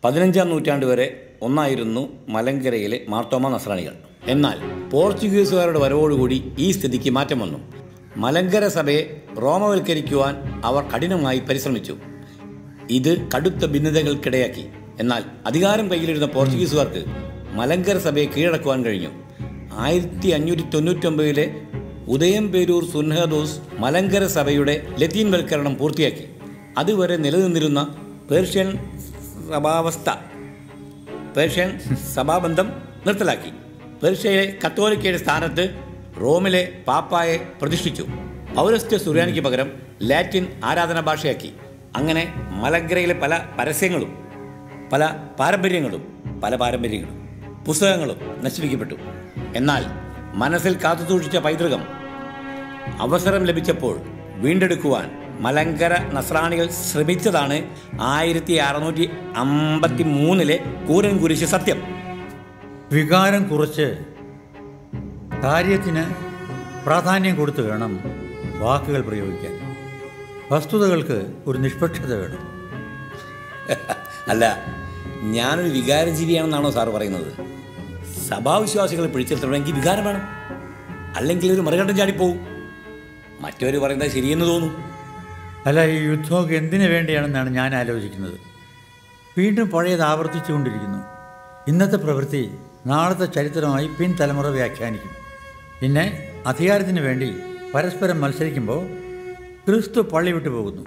പതിനഞ്ചാം നൂറ്റാണ്ട് വരെ ഒന്നായിരുന്നു മലങ്കരയിലെ മാർത്തോമ നസ്രാണികൾ എന്നാൽ പോർച്ചുഗീസുകാരുടെ വരവോടുകൂടി ഈ സ്ഥിതിക്ക് മാറ്റം വന്നു മലങ്കര സഭയെ റോമവൽക്കരിക്കുവാൻ അവർ കഠിനമായി പരിശ്രമിച്ചു ഇത് കടുത്ത ഭിന്നതകൾക്കിടയാക്കി എന്നാൽ അധികാരം കയ്യിലിരുന്ന പോർച്ചുഗീസുകാർക്ക് മലങ്കര സഭയെ കീഴടക്കുവാൻ കഴിഞ്ഞു ആയിരത്തി അഞ്ഞൂറ്റി തൊണ്ണൂറ്റൊമ്പതിലെ ഉദയംപേരൂർ സുൻഹദോസ് മലങ്കര സഭയുടെ ലത്തീൻവൽക്കരണം പൂർത്തിയാക്കി അതുവരെ നിലനിന്നിരുന്ന പേർഷ്യൻ സഭാവസ്ഥ പേർഷ്യൻ സഭാബന്ധം നിർത്തലാക്കി പേർഷ്യയിലെ കത്തോലിക്കയുടെ സ്ഥാനത്ത് റോമിലെ പാപ്പായെ പ്രതിഷ്ഠിച്ചു പൗരസ്ത്യ സുറിയാനിക്ക് പകരം ലാറ്റിൻ ആരാധനാ ഭാഷയാക്കി അങ്ങനെ മലങ്കരയിലെ പല പരസ്യങ്ങളും പല പാരമ്പര്യങ്ങളും പല പാരമ്പര്യങ്ങളും പുസ്തകങ്ങളും നശിപ്പിക്കപ്പെട്ടു എന്നാൽ മനസ്സിൽ കാത്തുസൂക്ഷിച്ച പൈതൃകം അവസരം ലഭിച്ചപ്പോൾ വീണ്ടെടുക്കുവാൻ മലങ്കര നസ്രാണികൾ ശ്രമിച്ചതാണ് ആയിരത്തി അറുന്നൂറ്റി അമ്പത്തി മൂന്നിലെ കൂരൻ കുരിശ് സത്യം വികാരം കുറച്ച് കാര്യത്തിന് പ്രാധാന്യം കൊടുത്തു വേണം വാക്കുകൾ പ്രയോഗിക്കാൻ വസ്തുതകൾക്ക് ഒരു നിഷ്പക്ഷത വേണം അല്ല ഞാനൊരു വികാരജീവിയാണെന്നാണോ സാറ് പറയുന്നത് സഭാവിശ്വാസികളെ പിടിച്ചെടുത്തണമെങ്കിൽ വികാരം വേണം അല്ലെങ്കിൽ ഒരു മറുകണ്ടം ചാടിപ്പോവും മറ്റവർ പറയുന്നത് ശരിയെന്ന് തോന്നും അല്ല ഈ യുദ്ധമൊക്കെ എന്തിനു വേണ്ടിയാണെന്നാണ് ഞാൻ ആലോചിക്കുന്നത് വീണ്ടും പഴയത് ആവർത്തിച്ചുകൊണ്ടിരിക്കുന്നു ഇന്നത്തെ പ്രവൃത്തി നാളത്തെ ചരിത്രമായി പിൻതലമുറ വ്യാഖ്യാനിക്കും പിന്നെ അധികാരത്തിന് വേണ്ടി പരസ്പരം മത്സരിക്കുമ്പോൾ ക്രിസ്തു പള്ളി വിട്ടു പോകുന്നു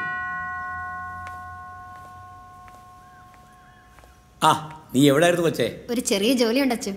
ആ നീ എവിടെയായിരുന്നു കൊച്ചേ ഒരു ചെറിയ ജോലിയുണ്ട് അച്ചു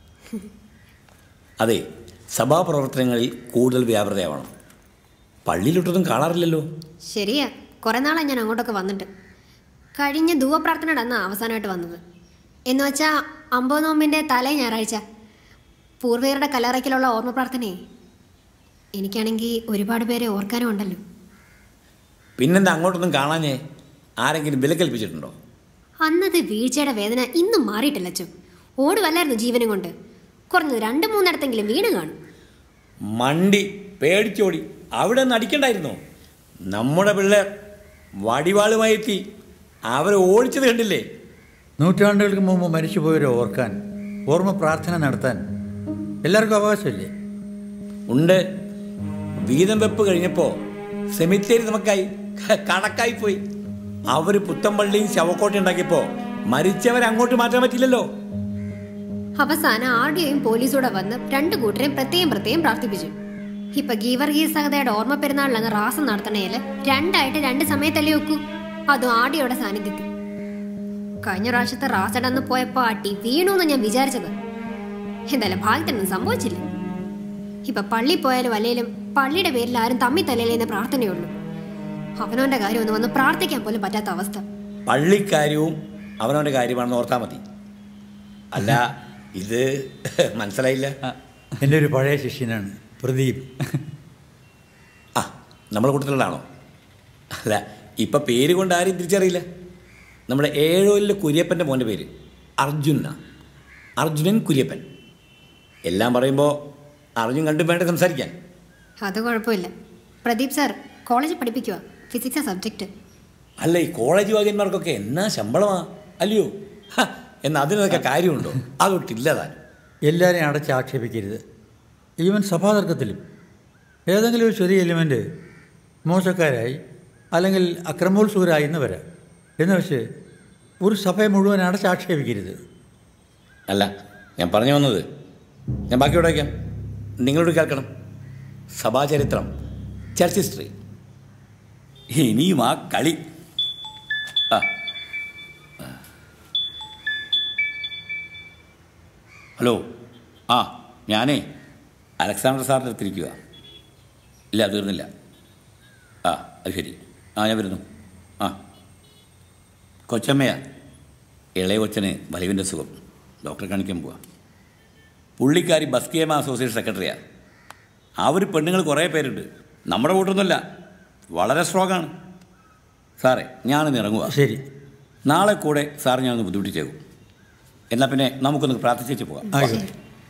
അതെ സഭാപ്രവർത്തനങ്ങളിൽ കൂടുതൽ വ്യാപൃതയാവണം പള്ളിയിലൊട്ടൊന്നും കാണാറില്ലല്ലോ ശരിയാ കുറെ നാളായി ഞാൻ അങ്ങോട്ടൊക്കെ വന്നിട്ട് കഴിഞ്ഞ ധൂവപ്രാർത്ഥനയുടെ അന്ന് അവസാനമായിട്ട് വന്നത് എന്ന് വെച്ചാൽ അമ്പത് നോമ്പിൻ്റെ തലേ ഞായറാഴ്ച പൂർവികരുടെ കല്ലറയ്ക്കലുള്ള ഓർമ്മ പ്രാർത്ഥനയെ എനിക്കാണെങ്കിൽ ഒരുപാട് പേരെ ഓർക്കാനും ഉണ്ടല്ലോ പിന്നെന്താ അങ്ങോട്ടൊന്നും കാണാഞ്ഞേ ആരെങ്കിലും വിലക്കൽപ്പിച്ചിട്ടുണ്ടോ അന്നത്തെ വീഴ്ചയുടെ വേദന ഇന്നും മാറിയിട്ടില്ല അച്ചു ഓടുവല്ലായിരുന്നു ജീവനും കൊണ്ട് കുറഞ്ഞത് രണ്ട് മൂന്നിടത്തെങ്കിലും വീണ് കാണും മണ്ടി പേടിച്ചോടി അവിടെ നിന്ന് അടിക്കണ്ടായിരുന്നോ നമ്മുടെ പിള്ളേർ വടിവാളുമായി എത്തി അവരെ ഓടിച്ചത് കണ്ടില്ലേ നൂറ്റാണ്ടുകൾക്ക് മുമ്പ് മരിച്ചുപോയവരെ ഓർക്കാൻ ഓർമ്മ പ്രാർത്ഥന നടത്താൻ എല്ലാവർക്കും അവകാശമില്ലേ ഉണ്ട് വീതം വെപ്പ് കഴിഞ്ഞപ്പോൾ സെമിത്തേരി നമുക്കായി കണക്കായി പോയി അവർ പുത്തമ്പള്ളിയും ശവക്കോട്ടയും ഉണ്ടാക്കിയപ്പോൾ മരിച്ചവരെ അങ്ങോട്ട് മാറ്റാൻ പറ്റില്ലല്ലോ അവസാനം ആർ ഡി ഒയും പോലീസൂടെ വന്ന് രണ്ട് കൂട്ടരെയും പ്രത്യേകം പ്രത്യേകം പ്രാർത്ഥിപ്പിച്ചു ഇപ്പൊ ഗീവർഗീസ് സഹതയുടെ ഓർമ്മ പെരുന്നാളിലന്ന് റാസം നടത്തണേല് രണ്ടായിട്ട് രണ്ട് സമയത്തല്ലേ വെക്കൂ അതും ആർ ഡി ഒയുടെ സാന്നിധ്യത്തിൽ കഴിഞ്ഞ പ്രാവശ്യത്തെ റാസടന്ന് പോയപ്പോ അട്ടി വീണു എന്ന് ഞാൻ വിചാരിച്ചത് എന്തായാലും ഭാഗ്യത്തിനൊന്നും സംഭവിച്ചില്ല ഇപ്പൊ പള്ളി പോയാലും അല്ലേലും പള്ളിയുടെ പേരിൽ ആരും തമ്മി തലയിലെന്ന് പ്രാർത്ഥനയുള്ളൂ അവനവന്റെ കാര്യം ഒന്ന് വന്ന് പ്രാർത്ഥിക്കാൻ പോലും പറ്റാത്ത അവസ്ഥ പള്ളിക്കാര്യവും അവനവൻ്റെ കാര്യമാണെന്ന് ഓർത്താൽ മതി അല്ല ഇത് മനസ്സിലായില്ല എൻ്റെ ഒരു പഴയ ശിഷ്യനാണ് പ്രദീപ് ആ നമ്മുടെ കൂട്ടത്തിലുള്ളതാണോ അല്ല ഇപ്പം പേര് കൊണ്ട് ആരും തിരിച്ചറിയില്ല നമ്മുടെ ഏഴോലിലെ കുര്യപ്പൻ്റെ മോൻ്റെ പേര് അർജുന അർജുനൻ കുര്യപ്പൻ എല്ലാം പറയുമ്പോൾ അർജുൻ കണ്ടും വേണ്ട സംസാരിക്കാൻ അത് കുഴപ്പമില്ല പ്രദീപ് സാർ കോളേജിൽ പഠിപ്പിക്കുക ഫിസിക്സാ സബ്ജക്റ്റ് അല്ല ഈ കോളേജ് വാഗ്യന്മാർക്കൊക്കെ എന്നാ ശമ്പളമാ അല്ലയോ ഹ, എന്നാ അതിനൊക്കെ കാര്യമുണ്ടോ അതൊട്ടില്ല താൻ എല്ലാവരെയും അടച്ച് ആക്ഷേപിക്കരുത് ഈവൻ സഭാതർക്കത്തിലും ഏതെങ്കിലും ഒരു ചെറിയ എലിമെൻ്റ് മോശക്കാരായി അല്ലെങ്കിൽ അക്രമോത്സുകരായി എന്ന് വരാം എന്ന് വെച്ച് ഒരു സഭയെ മുഴുവൻ അടച്ച് ആക്ഷേപിക്കരുത് അല്ല ഞാൻ പറഞ്ഞു വന്നത് ഞാൻ ബാക്കിയോടെ വയ്ക്കാം നിങ്ങളോട് കേൾക്കണം സഭാചരിത്രം ചർച്ച് ഹിസ്റ്ററി ഇനിയും ആ കളി ആ ആ. ഹലോ ആ ഞാനേ അലക്സാണ്ടർ സാറിൻ്റെ അടുത്തിരിക്കുക ഇല്ല തീർന്നില്ല ആ അത് ശരി ആ ഞാൻ വരുന്നു ആ കൊച്ചമ്മയാ ഇളയ കൊച്ചന് വലിവിൻ്റെ സുഖം ഡോക്ടറെ കാണിക്കാൻ പോവാ പുള്ളിക്കാരി ബസ്കേമ അസോസിയേഷൻ സെക്രട്ടറിയാണ് ആ ഒരു പെണ്ണുങ്ങൾ കുറേ പേരുണ്ട് നമ്മുടെ കൂട്ടൊന്നുമല്ല വളരെ സ്ട്രോങ് ആണ് സാറേ ഞാനൊന്ന് ഇറങ്ങുക ശരി നാളെ കൂടെ സാർ ഞാനൊന്ന് ബുദ്ധിമുട്ടിച്ചേക്കും എന്നാൽ പിന്നെ നമുക്കൊന്ന് പ്രാർത്ഥിച്ചേച്ച് പോകാം ആയിക്കോട്ടെ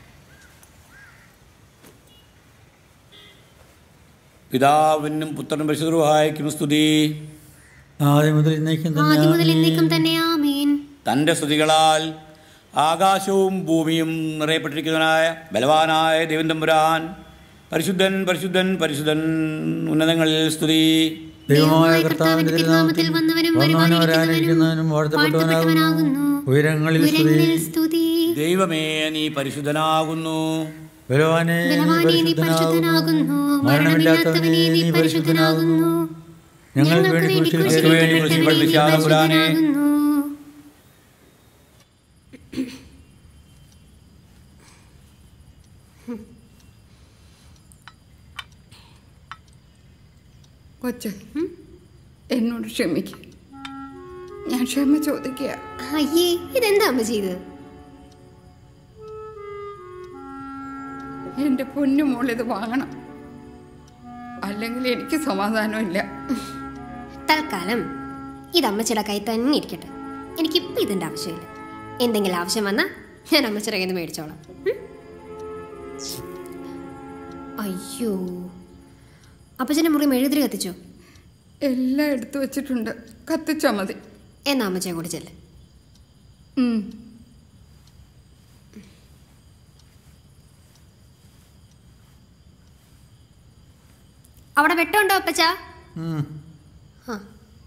പിതാവിനും പുത്രനും പരിശുദ്ധഹായിക്കും സ്തുതി ആദ്യം മുതൽ ഇന്നേക്കും ആദ്യം മുതൽ തന്നെ എന്നേക്കും തന്നെ ആമീൻ തൻ്റെ സ്തുതികളാൽ ആകാശവും ഭൂമിയും നിറയപ്പെട്ടിരിക്കുന്നവനായ ബലവാനായ ദൈവം തമ്പുരാൻ പരിശുദ്ധൻ പരിശുദ്ധൻ പരിശുദ്ധൻ ഉന്നതങ്ങളിൽ സ്തുതി ദൈവമായ കർത്താവിന്റെ തിരുനാമത്തിൽ വന്നവനും വന്നവനവരായിരിക്കുന്നവനും വാഴ്ത്തപ്പെട്ടവനാകുന്നു ഉയരങ്ങളിൽ സ്തുതി സ്തുതി ദൈവമേ നീ പരിശുദ്ധനാകുന്നു ബലവാനെ നീ ബലവാനേ നീ പരിശുദ്ധനാകുന്നു മരണമില്ലാത്തവനേ നീ പരിശുദ്ധനാകുന്നു ഞങ്ങൾക്ക് വേണ്ടി കുരിശിൽ ഞങ്ങൾക്ക് വേണ്ടി കുരിശിൽ പഠിപ്പിച്ച തമ്പുരാനെ കൊച്ച് എന്നോട് ക്ഷമിക്കുക ഞാൻ ക്ഷമ ചോദിക്കുക അയ്യേ ഇതെന്താ അമ്മ ചെയ്തത് എൻ്റെ പൊന്നു മോൾ ഇത് വാങ്ങണം അല്ലെങ്കിൽ എനിക്ക് സമാധാനമില്ല തൽക്കാലം ഇത് അമ്മച്ചിയുടെ കൈ തന്നെ ഇരിക്കട്ടെ എനിക്കിപ്പോൾ ഇതിൻ്റെ ആവശ്യമില്ല എന്തെങ്കിലും ആവശ്യം വന്നാൽ ഞാൻ അമ്മച്ചിയുടെ കയ്യിൽ നിന്ന് മേടിച്ചോളാം ഉം? അയ്യോ അപ്പച്ചൻ്റെ മുറി മെഴുതിരി കത്തിച്ചോ എല്ലാം എടുത്തു വെച്ചിട്ടുണ്ട് കത്തിച്ചാൽ മതി എന്നാ അമ്മച്ചയെ കൂടി ചെല്ല് ഉം. അവിടെ വെട്ടമുണ്ടോ അപ്പച്ച ഉം. ആ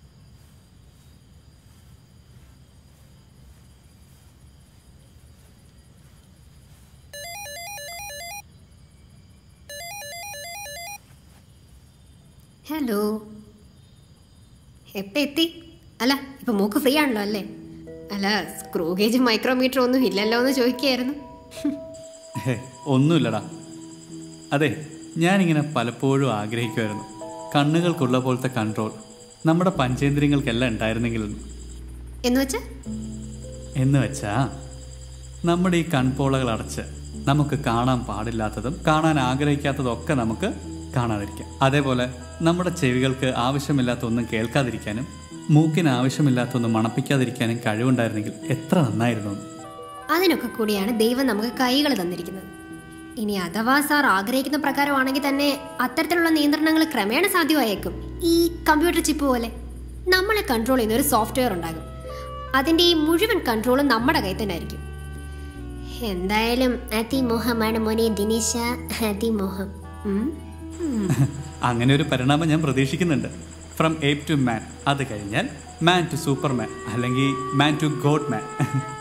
ഹലോ എപ്പോൾ എത്തി അല്ല ഇപ്പം മൂക്ക് ഫ്രീ ആണല്ലോ അല്ലേ അല്ല സ്ക്രൂ ഗേജും മൈക്രോമീറ്ററും ഒന്നും ഇല്ലല്ലോ എന്ന് ചോദിക്കുകയായിരുന്നു ഹേ, ഒന്നുമില്ലടാ അതെ ഞാനിങ്ങനെ പലപ്പോഴും ആഗ്രഹിക്കുമായിരുന്നു കണ്ണുകൾക്കുള്ള പോലത്തെ കൺട്രോൾ നമ്മുടെ പഞ്ചേന്ദ്രിയങ്ങൾക്കെല്ലാം ഉണ്ടായിരുന്നെങ്കിലെന്ന് എന്ന് വെച്ചാ എന്ന് വെച്ചാ നമ്മുടെ ഈ കൺപോളകൾ അടച്ച് നമുക്ക് കാണാൻ പാടില്ലാത്തതും കാണാൻ ആഗ്രഹിക്കാത്തതും ഒക്കെ നമുക്ക് കാണാതിരിക്കാം അതേപോലെ നമ്മുടെ ചെവികൾക്ക് ആവശ്യമില്ലാത്ത ഒന്നും കേൾക്കാതിരിക്കാനും മൂക്കിന് ആവശ്യമില്ലാത്ത ഒന്നും മണപ്പിക്കാതിരിക്കാനും കഴിവുണ്ടായിരുന്നെങ്കിൽ എത്ര നന്നായിരുന്നു എന്ന്. അതിനൊക്കെ കൂടിയാണ് ദൈവം നമുക്ക് കൈകൾ തന്നിരിക്കുന്നത് ഇനി അഥവാ സാർ ആഗ്രഹിക്കുന്ന പ്രകാരമാണെങ്കിൽ തന്നെ അത്തരത്തിലുള്ള നിയന്ത്രണങ്ങൾ ക്രമേണ സാധ്യമായേക്കും ഈ കമ്പ്യൂട്ടർ ചിപ്പ് പോലെ നമ്മളെ കൺട്രോൾ ചെയ്യുന്ന ഒരു സോഫ്റ്റ്വെയർ ഉണ്ടാകും അതിൻ്റെ ഈ മുഴുവൻ കൺട്രോളും നമ്മുടെ കയ്യിൽ തന്നെ ആയിരിക്കും എന്തായാലും അതിമോഹമാണ് മോനെ ദിനേശ അതിമോഹം ഉം. ഉം. അങ്ങനെ ഒരു പരിണാമം ഞാൻ പ്രതീക്ഷിക്കുന്നുണ്ട് ഫ്രം ഏപ്പ് ടു മാൻ അത് കഴിഞ്ഞാൽ മാൻ ടു സൂപ്പർമാൻ അല്ലെങ്കിൽ man to godman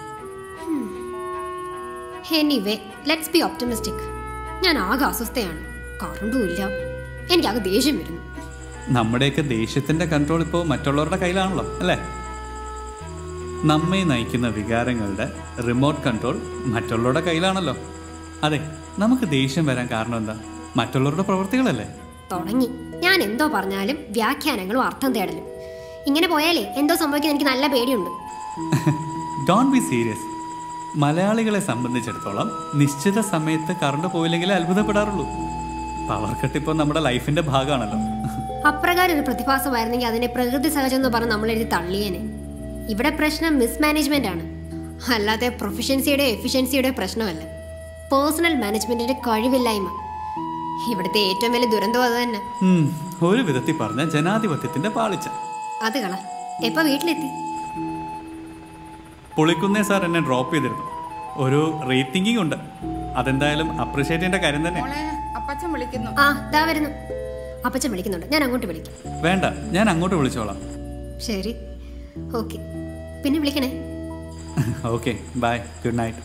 anyway let's be optimistic ഞാൻ ആകെ അസ്വസ്ഥയാണ് കറണ്ടും ഇല്ല എനിക്കാകെ ദേഷ്യം വരുന്നു നമ്മുടെയൊക്കെ ദേഷ്യത്തിന്റെ കൺട്രോൾ ഇപ്പോൾ മറ്റുള്ളവരുടെ കയ്യിലാണല്ലോ അല്ലേ നമ്മെ നയിക്കുന്ന വികാരങ്ങളുടെ റിമോട്ട് കൺട്രോൾ മറ്റുള്ളവരുടെ കയ്യിലാണല്ലോ അതെ നമുക്ക് ദേഷ്യം വരാൻ കാരണം എന്താ മറ്റുള്ളവരുടെ പ്രവൃത്തികളല്ലേ തുടങ്ങി ഞാൻ എന്തോ പറഞ്ഞാലും വ്യാഖ്യാനങ്ങളും അർത്ഥം തേടലും ഇങ്ങനെ പോയാലേ എന്തോ സംഭവിക്കുന്ന എനിക്ക് നല്ല പേടിയുണ്ട് ഡോൺ ബി സീരിയസ് മലയാളികളെ സംബന്ധിച്ചിടത്തോളം നിശ്ചിത സമയത്ത് കറണ്ട് പോയില്ലെങ്കിലേ അത്ഭുതപ്പെടാറുള്ളൂ പവർ കട്ട് ഇപ്പോൾ നമ്മുടെ ലൈഫിന്റെ ഭാഗമാണല്ലോ അപ്രകാരം ഒരു പ്രതിഭാസമായിരുന്നെങ്കിൽ അതിനെ പ്രകൃതി സഹജം എന്ന് പറഞ്ഞ് നമ്മൾ എഴുതി തള്ളിയേനെ ഇവിടെ പ്രശ്നം മിസ്മാനേജ്മെന്റ് ആണ് അല്ലാതെ പ്രൊഫഷൻസിയുടെ എഫിഷ്യൻസിയുടെ പ്രശ്നമല്ല പേഴ്സണൽ മാനേജ്മെന്റിന്റെ കഴിവില്ലായ്മ ഇവിടുത്തെ ഏറ്റവും വലിയ ദുരന്തം അത് തന്നെ ഉം, ഒരു വിധത്തിൽ പറഞ്ഞ ജനാധിപത്യത്തിന്റെ പാളിച്ച അത് കള എപ്പോ വീട്ടിലെത്തി പുളിക്കുന്നേ സാർ എന്നെ ഡ്രോപ്പ് ചെയ്തിരുന്നു ഒരു റേറ്റിംഗിങ് ഉണ്ട് അതെന്തായാലും അപ്രിഷിയേറ്റ് ചെയ്യേണ്ട കാര്യം തന്നെ മോളെ അപ്പച്ചൻ വിളിക്കുന്നു ആ ദാ വരുന്നു അപ്പച്ചൻ വിളിക്കുന്നുണ്ട് ഞാൻ അങ്ങോട്ട് വിളിക്കാം വേണ്ട ഞാൻ അങ്ങോട്ട് വിളിച്ചോളാം ശരി ഓക്കെ പിന്നെ വിളിക്കണേ ഓക്കെ ബൈ ഗുഡ് നൈറ്റ്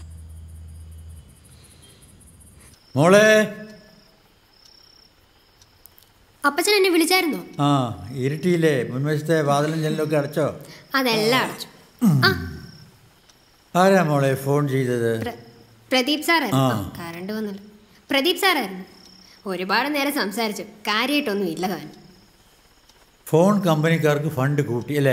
മോളെ അപ്പച്ചൻ എന്നെ വിളിച്ചായിരുന്നോ ആ ഇരുട്ടിയില്ലേ മുൻവശത്തെ വാതിലും ജനലൊക്കെ അടച്ചോ അതെല്ലാം അടച്ചു ആ ആരാ മോളെ ഫോൺ ചെയ്തത് പ്ര- പ്രദീപ് സാറായിരുന്നു ആ. ആ, കറണ്ട് വന്നല്ലോ പ്രദീപ് സാറായിരുന്നു ഒരുപാട് നേരം സംസാരിച്ചു കാര്യമായിട്ടൊന്നും ഇല്ല താൻ ഫോൺ കമ്പനിക്കാർക്ക് ഫണ്ട് കൂട്ടി അല്ലേ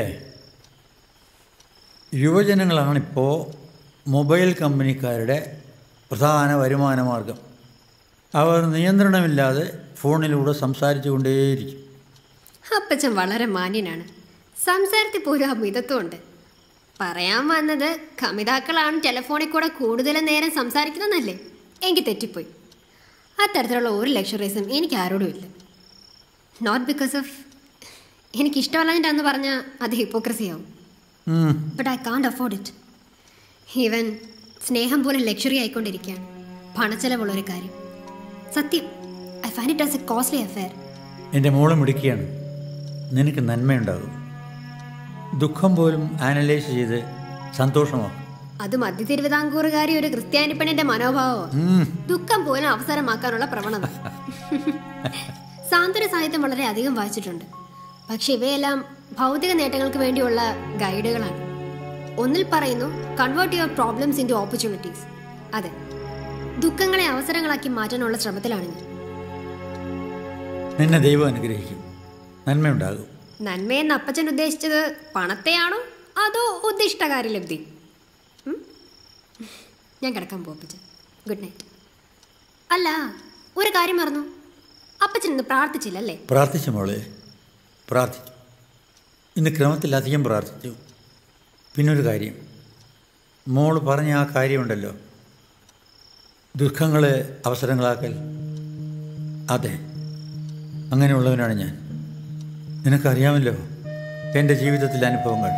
യുവജനങ്ങളാണിപ്പോൾ മൊബൈൽ കമ്പനിക്കാരുടെ പ്രധാന വരുമാന മാർഗം അവർ നിയന്ത്രണമില്ലാതെ ഫോണിലൂടെ സംസാരിച്ചു കൊണ്ടേയിരിക്കും അപ്പച്ചൻ വളരെ മാന്യനാണ് സംസാരത്തിൽ പോലും ആ മിതത്വമുണ്ട് പറയാൻ വന്നത് കമിതാക്കളാണ് ടെലിഫോണിൽ കൂടെ കൂടുതൽ നേരം സംസാരിക്കുന്നതെന്നല്ലേ എനിക്ക് തെറ്റിപ്പോയി അത്തരത്തിലുള്ള ഒരു ലക്ഷറീസും എനിക്ക് ആരോടും ഇല്ല നോട്ട് ബിക്കോസ് ഓഫ് എനിക്കിഷ്ടമല്ലാഞ്ഞിട്ടാന്ന് പറഞ്ഞാൽ അത് ഹിപ്പോക്രസിയാവും ഉം. But I can't afford it even സ്നേഹം പോലെ ലക്ഷറി ആയിക്കൊണ്ടിരിക്കുകയാണ് പണച്ചെലവുള്ളൊരു കാര്യം സത്യം I find it as a costly affair എൻ്റെ മോള് മിടുക്കിയാണ് നിനക്ക് നന്മയുണ്ടാകും ദുഃഖം പോലും ആനലൈസ് ചെയ്ത് സന്തോഷമാക്കും അത് മധ്യ തിരുവിതാംകൂറുകാരി ഒരു ക്രിസ്ത്യാനി പെണ്ണിന്റെ മനോഭാവമാണ് ഉം. ദുഃഖം പോലും അവസരമാക്കാനുള്ള പ്രവണത സാന്ത്വന സാഹിത്യം വളരെ അധികം വായിച്ചിട്ടുണ്ട് പക്ഷെ ഇവയെല്ലാം ഭൗതിക നേട്ടങ്ങൾക്ക് വേണ്ടിയുള്ള ഗൈഡുകളാണ് ഒന്നിൽ പറയുന്നു convert your problems into opportunities അതെ ദുഃഖങ്ങളെ അവസരങ്ങളാക്കി മാറ്റാനുള്ള ശ്രമത്തിലാണ് ഞാൻ നിന്നെ ദൈവം അനുഗ്രഹിക്കും നന്മയുണ്ടാകും നന്മയെന്ന് അപ്പച്ചൻ ഉദ്ദേശിച്ചത് പണത്തെയാണോ അതോ ഉദ്ദിഷ്ടകാര്യ ലബ്ധി ഉം? ഞാൻ കിടക്കാൻ പോകും അപ്പച്ചൻ ഗുഡ് നൈറ്റ് അല്ല ഒരു കാര്യം മറന്നു അപ്പച്ചൻ ഇന്ന് പ്രാർത്ഥിച്ചില്ലല്ലേ പ്രാർത്ഥിച്ചു മോളെ പ്രാർത്ഥിച്ചു ഇന്ന് ക്രമത്തിലധികം പ്രാർത്ഥിച്ചു പിന്നൊരു കാര്യം മോൾ പറഞ്ഞ ആ കാര്യമുണ്ടല്ലോ ദുഃഖങ്ങളെ അവസരങ്ങളാക്കൽ അതെ അങ്ങനെയുള്ളവനാണ് ഞാൻ നിനക്കറിയാമല്ലോ എൻ്റെ ജീവിതത്തിലെ അനുഭവങ്ങൾ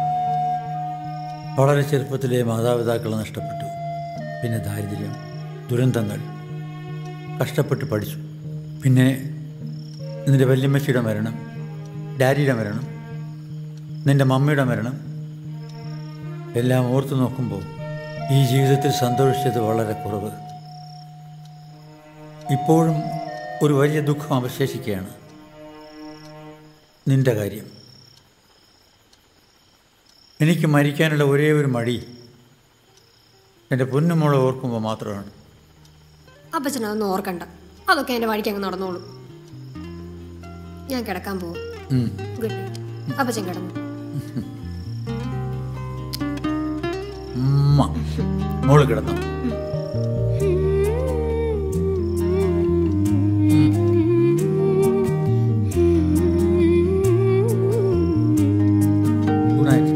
വളരെ ചെറുപ്പത്തിലെ മാതാപിതാക്കളെ നഷ്ടപ്പെട്ടു പിന്നെ ദാരിദ്ര്യം ദുരന്തങ്ങൾ കഷ്ടപ്പെട്ട് പഠിച്ചു പിന്നെ നിൻ്റെ വല്യമ്മച്ചിയുടെ മരണം ഡാഡിയുടെ മരണം നിൻ്റെ മമ്മിയുടെ മരണം എല്ലാം ഓർത്തു നോക്കുമ്പോൾ ഈ ജീവിതത്തിൽ സന്തോഷിച്ചത് വളരെ കുറവ് ഇപ്പോഴും ഒരു വലിയ ദുഃഖം അവശേഷിക്കുകയാണ് നിന്റെ കാര്യം എനിക്ക് മരിക്കാനുള്ള ഒരേ ഒരു മടി എൻ്റെ പൊന്നുമോളെ ഓർക്കുമ്പോൾ മാത്രമാണ് അപ്പച്ചൻ അതൊന്നും ഓർക്കണ്ട അതൊക്കെ എൻ്റെ വഴിക്ക് അങ്ങ് നടന്നോളൂ ഞാൻ കിടക്കാൻ പോകും ഉം. ഗുഡ് നൈറ്റ് അപ്പച്ചൻ കിടന്നു ഉമ്മ. മോള് കിടന്നു ഗുഡ് നൈറ്റ്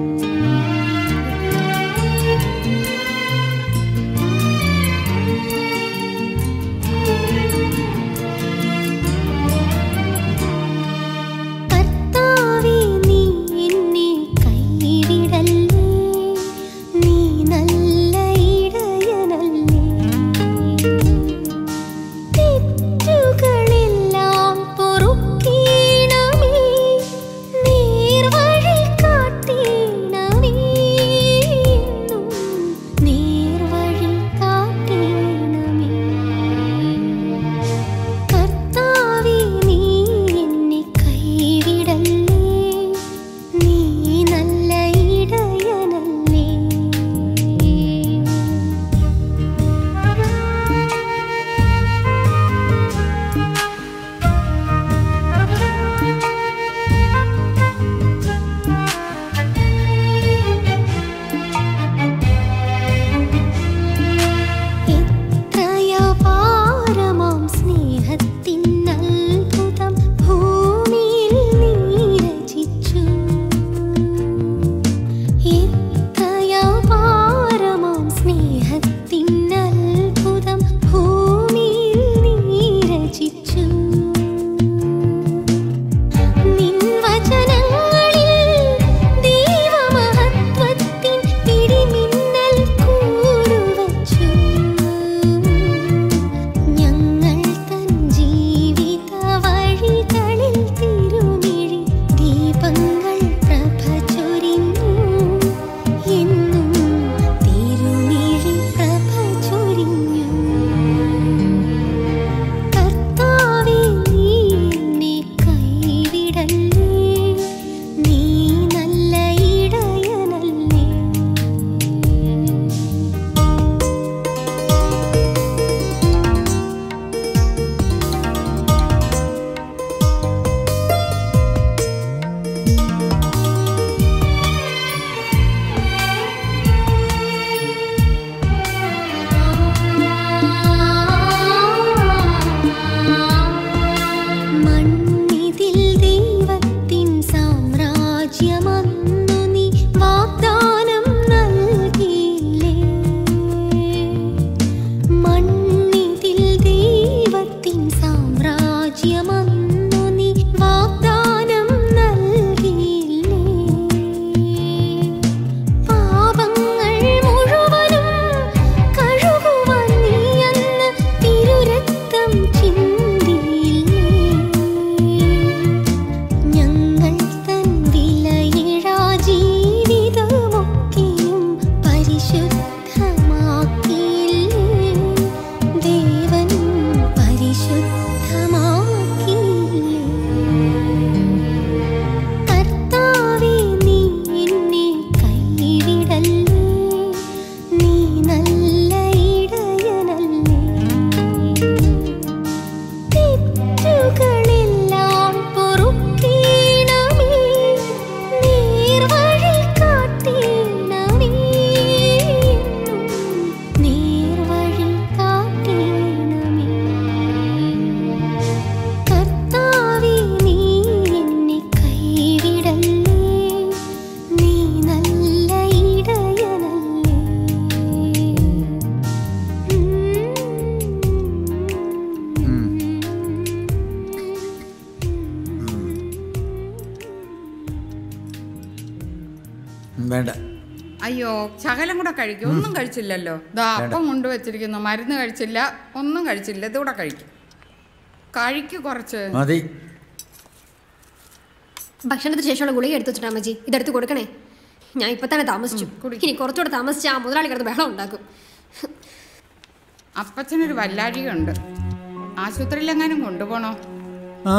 കർത്താവേ നീ എന്നെ കൈവിടല്ലേ നീ നല്ല ഇടയനല്ലേ തെറ്റുകളെല്ലാം പൊറുക്കീണമേ നേർവഴി കാട്ടീണമേ എന്നും നേർവഴി കാട്ടീണമേ കർത്താവേ നീ എന്നെ കൈവിടല്ലേ നീ നല്ല ഇടയനല്ലേ എത്രയപാരമാം സ്നേഹത്തിൻ അത്ഭുതം ഭൂമിയിൽ നീ രചിച്ചു എത്രയപാരമാം സ്നേഹത്തിൻ അത്ഭുതം ഭൂമിയിൽ നീ രചിച്ചു നിൻ വചനങ്ങളിൽ ദൈവമഹത്വത്തിൻ ഇടിമിന്നൽ കൂടുവച്ചു ഞങ്ങൾ തൻ ജീവ വേണ്ട അയ്യോ ശകലം കൂടെ കഴിക്കും ഒന്നും കഴിച്ചില്ലല്ലോ ദാ വേണ്ട. അപ്പം കൊണ്ടുവച്ചിരിക്കുന്നു മരുന്ന് കഴിച്ചില്ല ഒന്നും കഴിച്ചില്ല ഇതുകൂടെ കഴിക്കും കഴിക്കു കുറച്ച് മതി ഭക്ഷണത്തിന് ശേഷമുള്ള ഗുളിക എടുത്തു വെച്ചിട്ടാ അമ്മച്ചി ഇതെടുത്ത് കൊടുക്കണേ ഞാൻ ഇപ്പൊ തന്നെ താമസിച്ചു ഇനി കുറച്ചുകൂടെ താമസിച്ച് ആ മുതലാളി കിടന്ന് ബഹളം ഉണ്ടാക്കും അപ്പച്ചനൊരു വല്ലാഴികയുണ്ട് ആശുപത്രിയിലെങ്ങാനും കൊണ്ടുപോകണോ ആ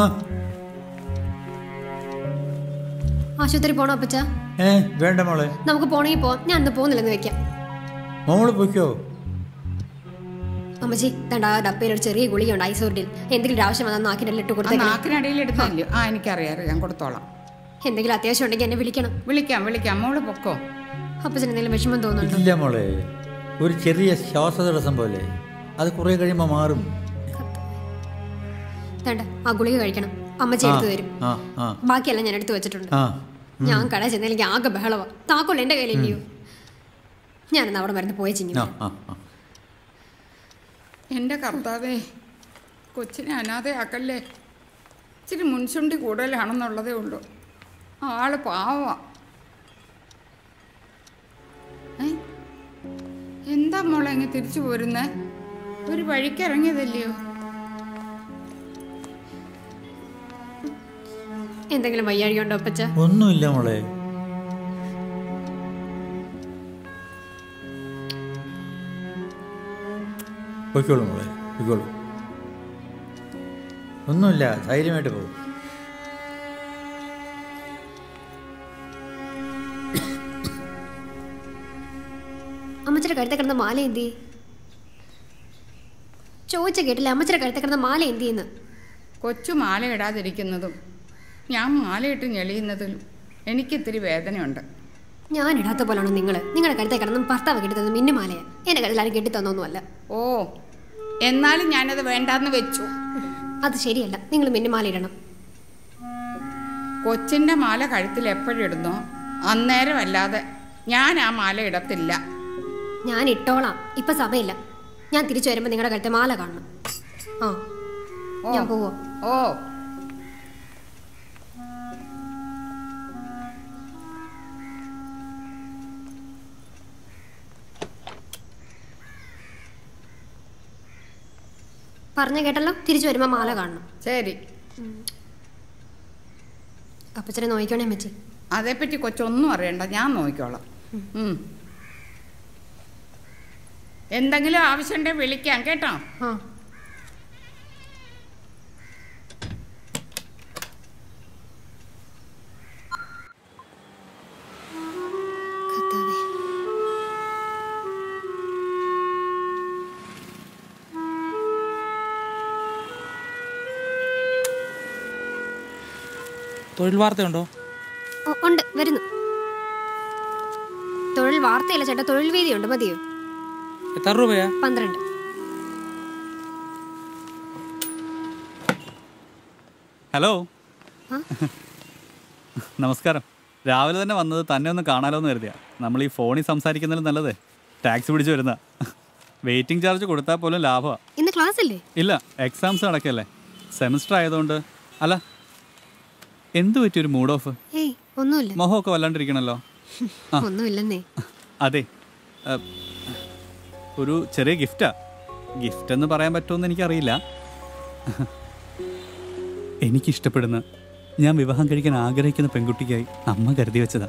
ആശുപത്രി പോണോ അപ്പച്ച ഏ വേണ്ട മോളെ നമുക്ക് പോണെങ്കിൽ പോവാം ഞാൻ അന്ന് പോകുന്നില്ലെന്ന് വെക്കാം മോള് പൊയ്ക്കോ അമ്മച്ചി തണ്ട ആ ഡപ്പയിൽ ഒരു ചെറിയ ഗുളികയുണ്ട് ഐസോർഡിൽ എന്തെങ്കിലും ഒരു ആവശ്യം വന്നാൽ നാക്കിനെല്ലാം ഇട്ട് ആ കൊടുത്തേക്കണം നാക്കിനടിയിൽ എടുത്തല്ലോ ആ എനിക്കറിയാം ഞാൻ കൊടുത്തോളാം എന്തെങ്കിലും അത്യാവശ്യം ഉണ്ടെങ്കിൽ എന്നെ വിളിക്കണം വിളിക്കാം വിളിക്കാം മോള് പൊക്കോ അപ്പച്ചന് എന്തെങ്കിലും വിഷമം തോന്നുന്നുണ്ടോ ഇല്ല മോളെ ഒരു ചെറിയ ശ്വാസതടസ്സം പോലെ അത് കുറേ കഴിയുമ്പോൾ മാറും തണ്ട ആ ഗുളിക കഴിക്കണം അമ്മച്ചി ആ, എടുത്തു തരും ആ ആ ബാക്കിയെല്ലാം ഞാൻ എടുത്തു വെച്ചിട്ടുണ്ട് ആ ഞാൻ കട ചെന്ന എനിക്ക് ആകെ ബഹളവാ താക്കോൽ എൻ്റെ കയ്യിലില്ലയോ ഞാനെന്ന് അവിടെ മരുന്ന് പോയി ചിഞ്ഞു ആ ആ ആ എൻ്റെ കർത്താവേ കൊച്ചിനെ അനാഥയാക്കല്ലേ ഇച്ചിരി മുൻചുണ്ടി കൂടുതലാണെന്നുള്ളതേ ഉള്ളൂ ആള് പാവ എന്താ മോളെ അങ്ങ് തിരിച്ചു പോരുന്നേ ഒരു വഴിക്ക് ഇറങ്ങിയതല്ലയോ എന്തെങ്കിലും വയ്യാഴിക ഉണ്ടോ അപ്പച്ച ഒന്നുമില്ല മോളെ പൊയ്ക്കോളൂ മോളെ പൊയ്ക്കോളൂ ഒന്നുമില്ല ധൈര്യമായിട്ട് പോകും അമ്മച്ചിയുടെ കഴുത്തെ കിടന്ന മാല എന്തി ചോദിച്ച കേട്ടില്ല അമ്മച്ചിയുടെ കഴുത്തെ കിടന്ന മാല എന്തി എന്ന് കൊച്ചു മാല ഇടാതിരിക്കുന്നതും ഞാൻ മാലയിട്ട് ഞെളിയുന്നതിലും എനിക്കിത്തിരി വേദനയുണ്ട് ഞാൻ ഇടാത്ത പോലാണോ നിങ്ങൾ നിങ്ങളുടെ കഴുത്തെ കിടന്നും ഭർത്താവ് കെട്ടിത്തന്നത് മിന്നു മാലയാ എന്റെ കഴുത്തിൽ ആരും കെട്ടിത്തന്നൊന്നുമല്ല ഓ എന്നാലും ഞാനത് വേണ്ടാന്ന് വെച്ചു അത് ശരിയല്ല നിങ്ങൾ മിന്നുമാല ഇടണം കൊച്ചിൻ്റെ മാല കഴുത്തിൽ എപ്പോഴിടുന്നോ അന്നേരമല്ലാതെ ഞാൻ ആ മാല ഇടത്തില്ല ഞാൻ ഇട്ടോളാം ഇപ്പൊ സമയമില്ല ഞാൻ തിരിച്ചു വരുമ്പോ നിങ്ങളുടെ കഴുത്തെ മാല കാണണം ആ ഞാൻ പോവോ ഓ പറഞ്ഞ കേട്ടല്ലോ തിരിച്ചു വരുമ്പോ മാല കാണണം ശരി അപ്പച്ചനെ നോക്കിക്കോണേ അമ്മച്ചി അതേപ്പറ്റി കൊച്ചൊന്നും അറിയണ്ട ഞാൻ നോക്കിക്കോളാം ഉം. എന്തെങ്കിലും ആവശ്യമുണ്ടെങ്കിൽ വിളിക്കാം കേട്ടോ ആ തൊഴിൽ വാർത്തയുണ്ടോ ഓ, ഉണ്ട് വരുന്നു തൊഴിൽ വാർത്തയില്ല ചേട്ടാ തൊഴിൽ വീതിയുണ്ട് മതിയോ എത്ര രൂപയാ പന്ത്രണ്ട് ഹലോ ആ? നമസ്കാരം രാവിലെ തന്നെ വന്നത് തന്നെ ഒന്ന് കാണാലോ എന്ന് കരുതിയാ നമ്മൾ ഈ ഫോണിൽ സംസാരിക്കുന്നതിലും നല്ലതേ ടാക്സി പിടിച്ച് വരുന്ന വെയിറ്റിംഗ് ചാർജ് കൊടുത്താൽ പോലും ലാഭമാണ് ഇന്ന് ക്ലാസ് അല്ലേ ഇല്ല എക്സാംസ് നടക്കല്ലേ സെമിസ്റ്റർ ആയതുകൊണ്ട് അല്ല എന്തു പറ്റി ഒരു മൂഡ് ഓഫ് ഏയ് ഒന്നുമില്ല മുഖമൊക്കെ വല്ലാണ്ടിരിക്കണല്ലോ ആ. ഒന്നുമില്ലെന്നേ അതെ ഏ, ഒരു ചെറിയ ഗിഫ്റ്റാ ഗിഫ്റ്റ് എന്ന് പറയാൻ പറ്റുമെന്ന് എനിക്കറിയില്ല എനിക്കിഷ്ടപ്പെടുന്ന ഞാൻ വിവാഹം കഴിക്കാൻ ആഗ്രഹിക്കുന്ന പെൺകുട്ടിക്കായി അമ്മ കരുതി വെച്ചതാ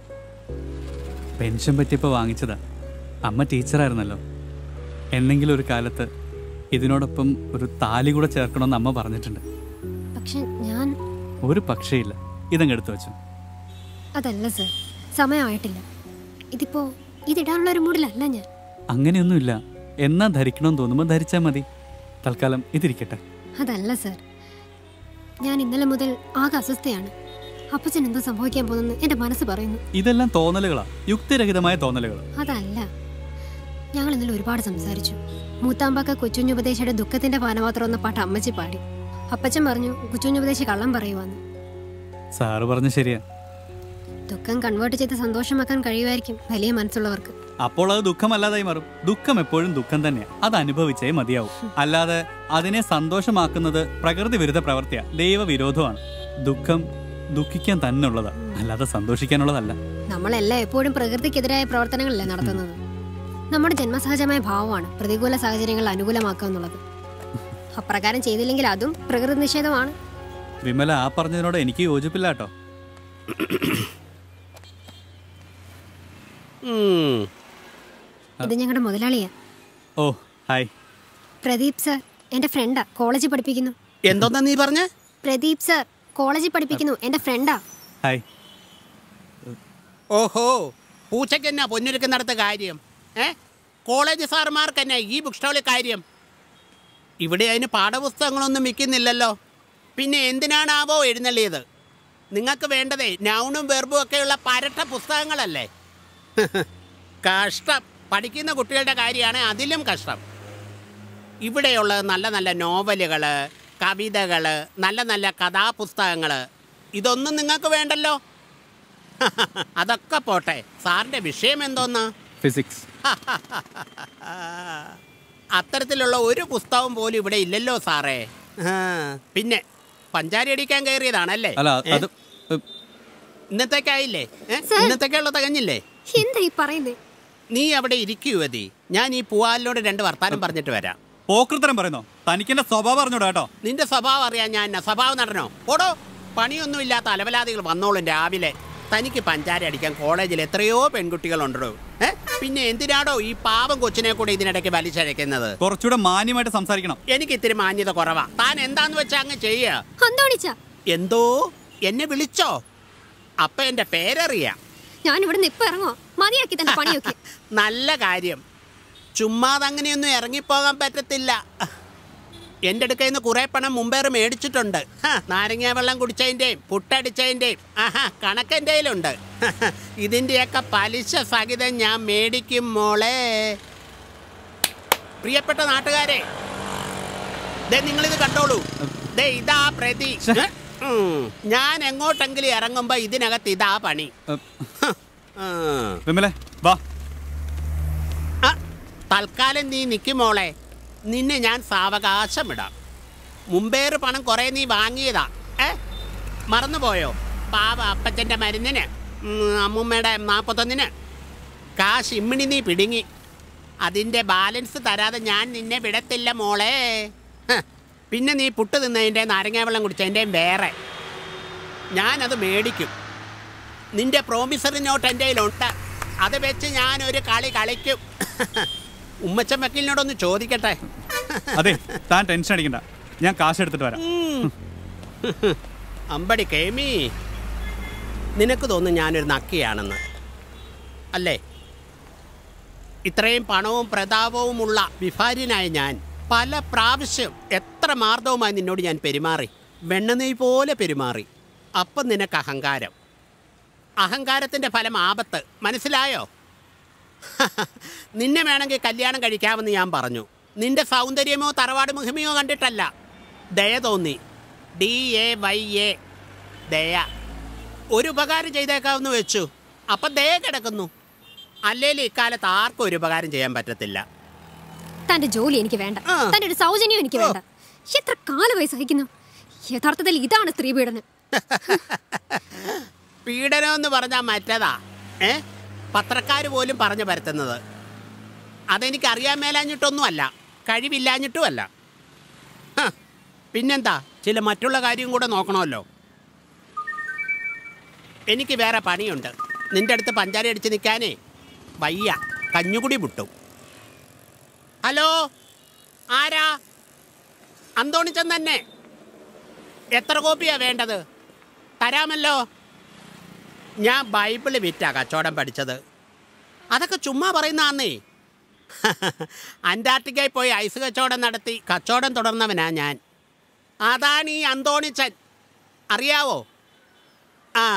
പെൻഷൻ പറ്റിയപ്പോൾ വാങ്ങിച്ചതാ അമ്മ ടീച്ചറായിരുന്നല്ലോ എന്നെങ്കിലും ഒരു കാലത്ത് ഇതിനോടൊപ്പം ഒരു താലി കൂടെ ചേർക്കണമെന്ന് അമ്മ പറഞ്ഞിട്ടുണ്ട് പക്ഷെ ഞാൻ ഒരു പക്ഷേയില്ല ഇതങ്ങ് എടുത്തു വെച്ചു അതല്ല സർ സമയമായിട്ടില്ല ഇതിപ്പോ ഇതിടാനുള്ള ഒരു മൂഡിലല്ല ഞാൻ അങ്ങനെയൊന്നുമില്ല എന്നാ ധരിക്കണമെന്ന് തോന്നുമ്പോൾ ധരിച്ചാൽ മതി തൽക്കാലം ഇതിരിക്കട്ടെ അതല്ല സർ ഞാൻ ഇന്നലെ മുതൽ ആകെ അസ്വസ്ഥയാണ് അപ്പച്ചൻ എന്തോ സംഭവിക്കാൻ പോകുന്നെന്ന് എന്റെ മനസ്സ് പറയുന്നു ഇതെല്ലാം തോന്നലുകളാ യുക്തിരഹിതമായ തോന്നലുകൾ അതല്ല ഞങ്ങൾ ഇന്നലെ ഒരുപാട് സംസാരിച്ചു മൂത്താമ്പാക്ക കൊച്ചുഞ്ഞുപദേശിയുടെ ദുഃഖത്തിന്റെ പാനപാത്രം എന്ന പാട്ട് അമ്മച്ചി പാടി അപ്പച്ചൻ പറഞ്ഞു കൊച്ചുഞ്ഞുപദേശി കള്ളം പറയുവാന്ന് സാറ് പറഞ്ഞ ശരിയാ ദുഃഖം കൺവേർട്ട് ചെയ്ത് സന്തോഷമാക്കാൻ കഴിയുമായിരിക്കും വലിയ മനസ്സുള്ളവർക്ക് അപ്പോൾ അത് ദുഃഖമല്ലാതായി മാറും ദുഃഖം എപ്പോഴും ദുഃഖം തന്നെയാ അത് അനുഭവിച്ചേ മതിയാവും അല്ലാതെ അതിനെ സന്തോഷമാക്കുന്നത് പ്രകൃതി വിരുദ്ധ പ്രവൃത്തിയാ ദൈവവിരോധമാണ് ദുഃഖം ദുഃഖിക്കാൻ തന്നെ ഉള്ളതാ അല്ലാതെ സന്തോഷിക്കാനുള്ളതല്ല നമ്മളെല്ലാം എപ്പോഴും പ്രകൃതിക്കെതിരായ പ്രവർത്തനങ്ങളല്ലേ നടത്തുന്നത് നമ്മുടെ ജന്മസഹജമായ ഭാവമാണ് പ്രതികൂല സാഹചര്യങ്ങൾ അനുകൂലമാക്കുക എന്നുള്ളത് അപ്രകാരം ചെയ്തില്ലെങ്കിൽ അതും പ്രകൃതി നിഷേധമാണ് വിമല ആ പറഞ്ഞതിനോട് എനിക്ക് യോജിപ്പില്ല കേട്ടോ ഉം. ഇത് ഞങ്ങളുടെ മുതലാളിയാ ഓ ഹായ് പ്രദീപ് സർ എന്റെ ഫ്രണ്ടാ കോളേജിൽ പഠിപ്പിക്കുന്നു എന്തോന്നാ നീ പറഞ്ഞ പ്രദീപ് സർ കോളേജിൽ പഠിപ്പിക്കുന്നു എന്റെ ഫ്രണ്ടാ ഹായ് ഓഹോ പൂച്ചയ്ക്ക് എന്നാ പൊന്നൊരുക്കുന്നിടത്ത് കാര്യം ഏ കോളേജ് സാറുമാർക്ക് എന്നാ ഈ ബുക്ക് സ്റ്റാളിൽ കാര്യം ഇവിടെ അതിന് പാഠപുസ്തകങ്ങളൊന്നും വിൽക്കുന്നില്ലല്ലോ പിന്നെ എന്തിനാണാവോ എഴുന്നള്ളിയത് നിങ്ങൾക്ക് വേണ്ടതേ നൗണും വെർബും ഒക്കെയുള്ള പരട്ട പുസ്തകങ്ങളല്ലേ കഷ്ടം പഠിക്കുന്ന കുട്ടികളുടെ കാര്യമാണ് അതിലും കഷ്ടം ഇവിടെയുള്ള നല്ല നല്ല നോവലുകൾ കവിതകൾ നല്ല നല്ല കഥാപുസ്തകങ്ങൾ ഇതൊന്നും നിങ്ങൾക്ക് വേണ്ടല്ലോ അതൊക്കെ പോട്ടെ സാറിന്റെ വിഷയം എന്തോന്നാ ഫിസിക്സ് അത്തരത്തിലുള്ള ഒരു പുസ്തകം പോലും ഇവിടെ ഇല്ലല്ലോ സാറേ ആ, പിന്നെ പഞ്ചാരി അടിക്കാൻ കയറിയതാണല്ലേ അല്ല ഏ? അത് ഇന്നത്തേക്കായില്ലേ ഏ? ഇന്നത്തേക്കുള്ള തികഞ്ഞില്ലേ എന്താ ഈ പറയുന്നേ നീ അവിടെ ഇരിക്കുവതി ഞാൻ ഈ പൂവാലിനോട് രണ്ട് വർത്താനം പറഞ്ഞിട്ട് വരാം പോക്കൃത്തരം പറയുന്നോ തനിക്ക് എന്റെ സ്വഭാവം അറിഞ്ഞൂടാ കേട്ടോ നിന്റെ സ്വഭാവം അറിയാൻ ഞാൻ എന്നാ സ്വഭാവം നടനോ ഓടോ പണിയൊന്നുമില്ലാത്ത അലവലാദികൾ വന്നോളും രാവിലെ തനിക്ക് പഞ്ചാര അടിക്കാൻ കോളേജിൽ എത്രയോ പെൺകുട്ടികളുണ്ടോ ഏ പിന്നെ എന്തിനാടോ ഈ പാവം കൊച്ചിനെ കൂടെ ഇതിനിടയ്ക്ക് വലിച്ചഴക്കുന്നത് കുറച്ചുകൂടെ മാന്യമായിട്ട് സംസാരിക്കണം എനിക്ക് ഇത്തിരി മാന്യത കുറവാ താൻ എന്താന്ന് വെച്ചാ അങ്ങ് ചെയ്യ അന്തോണിച്ച എന്തോ എന്നെ വിളിച്ചോ അപ്പൊ എന്റെ പേരറിയാം ഞാൻ ഇവിടെ ഇപ്പൊ ഇറങ്ങോ മതിയാക്കി തന്റെ പണിയൊക്കെ നല്ല കാര്യം ചുമ്മാതെ അങ്ങനെയൊന്നും ഇറങ്ങിപ്പോകാൻ പറ്റത്തില്ല എൻ്റെ അടുക്കൽ നിന്ന് കുറേ പണം മുമ്പേറ് മേടിച്ചിട്ടുണ്ട് ഹ, നാരങ്ങാ വെള്ളം കുടിച്ചതിൻ്റെയും പുട്ടടിച്ചതിൻ്റെയും ആഹാ കണക്ക് എൻ്റെ കയ്യിലുണ്ട് ഇതിൻ്റെയൊക്കെ പലിശ സഹിതം ഞാൻ മേടിക്കും മോളെ പ്രിയപ്പെട്ട നാട്ടുകാരെ ദേ നിങ്ങളിത് കണ്ടോളൂ ദേ ഇതാ പ്രതി ഉം. ഞാൻ എങ്ങോട്ടെങ്കിലും ഇറങ്ങുമ്പോ ഇതിനകത്ത് ഇതാ പണി ആ. വിമലെ വാ ആ, തൽക്കാലം നീ നിൽക്കും മോളെ നിന്നെ ഞാൻ സാവകാശം ഇടാം മുമ്പേറ് പണം കുറേ നീ വാങ്ങിയതാ ഏ മറന്നുപോയോ പാവ അപ്പച്ചൻ്റെ മരുന്നിന് ഉം, അമ്മൂമ്മയുടെ നാൽപ്പത്തൊന്നിന് കാശ് ഇമ്മിണി നീ പിടുങ്ങി അതിൻ്റെ ബാലൻസ് തരാതെ ഞാൻ നിന്നെ വിടത്തില്ല മോളെ ഹ്, പിന്നെ നീ പുട്ട് തിന്നതിൻ്റെ നാരങ്ങാ വെള്ളം കുടിച്ചതിൻ്റെയും വേറെ ഞാനത് മേടിക്കും നിന്റെ പ്രോമിസറി നോട്ട് എൻ്റെ കയ്യിലുണ്ട് അത് വെച്ച് ഞാനൊരു കളി കളിക്കും ഉമ്മച്ചൻ വക്കീലിനോടൊന്ന് ചോദിക്കട്ടെ അതെ താൻ ടെൻഷൻ അടിക്കണ്ട ഞാൻ കാശ് എടുത്തിട്ട് വരാം ഉം. അമ്പടി കേമി നിനക്ക് തോന്നും ഞാനൊരു നക്കിയാണെന്ന് അല്ലേ ഇത്രയും പണവും പ്രതാപവുമുള്ള വിഭാര്യനായ ഞാൻ പല പ്രാവശ്യം എത്ര മാർദ്ദവുമായി നിന്നോട് ഞാൻ പെരുമാറി വെണ്ണനെയ് പോലെ പെരുമാറി അപ്പം നിനക്ക് അഹങ്കാരം അഹങ്കാരത്തിൻ്റെ ഫലം ആപത്ത് മനസ്സിലായോ നിന്നെ വേണമെങ്കിൽ കല്യാണം കഴിക്കാമെന്ന് ഞാൻ പറഞ്ഞു നിന്റെ സൗന്ദര്യമോ തറവാട് മുഹിമയോ കണ്ടിട്ടല്ല ദയ തോന്നി ഡി എ വൈ എ ദയ ഒരു ഉപകാരം ചെയ്തേക്കാമെന്ന് വെച്ചു അപ്പം ദയ കിടക്കുന്നു അല്ലേലും ഇക്കാലത്ത് ആർക്കും ഒരു ഉപകാരം ചെയ്യാൻ പറ്റത്തില്ല തന്റെ ജോലി എനിക്ക് വേണ്ട തന്റെ ഒരു സൗജന്യം എനിക്ക് വേണ്ട എത്ര കാലമായി സഹിക്കുന്നു യഥാർത്ഥത്തിൽ ഇതാണ് സ്ത്രീ പീഡനം പീഡനം എന്ന് പറഞ്ഞാൽ മറ്റേതാ ഏ പത്രക്കാർ പോലും പറഞ്ഞു പരത്തുന്നത് അതെനിക്ക് അറിയാൻ മേലാഞ്ഞിട്ടൊന്നുമല്ല കഴിവില്ലാഞ്ഞിട്ടുമല്ല ഹ, പിന്നെന്താ ചില മറ്റുള്ള കാര്യം കൂടെ നോക്കണമല്ലോ എനിക്ക് വേറെ പണിയുണ്ട് നിന്റെ അടുത്ത് പഞ്ചാര അടിച്ച് നിൽക്കാനേ വയ്യ കഞ്ഞുകുടി വിട്ടു ഹലോ ആരാ അന്തോണിച്ചൻ തന്നെ എത്ര കോപ്പിയാ വേണ്ടത് തരാമല്ലോ ഞാൻ ബൈബിള് വിറ്റാ കച്ചവടം പഠിച്ചത് അതൊക്കെ ചുമ്മാ പറയുന്നതാന്നേ അന്റാർട്ടിക്കയിൽ പോയി ഐസ് കച്ചവടം നടത്തി കച്ചവടം തുടർന്നവനാ ഞാൻ അതാണ് ഈ അന്തോണിച്ചൻ അറിയാവോ ആ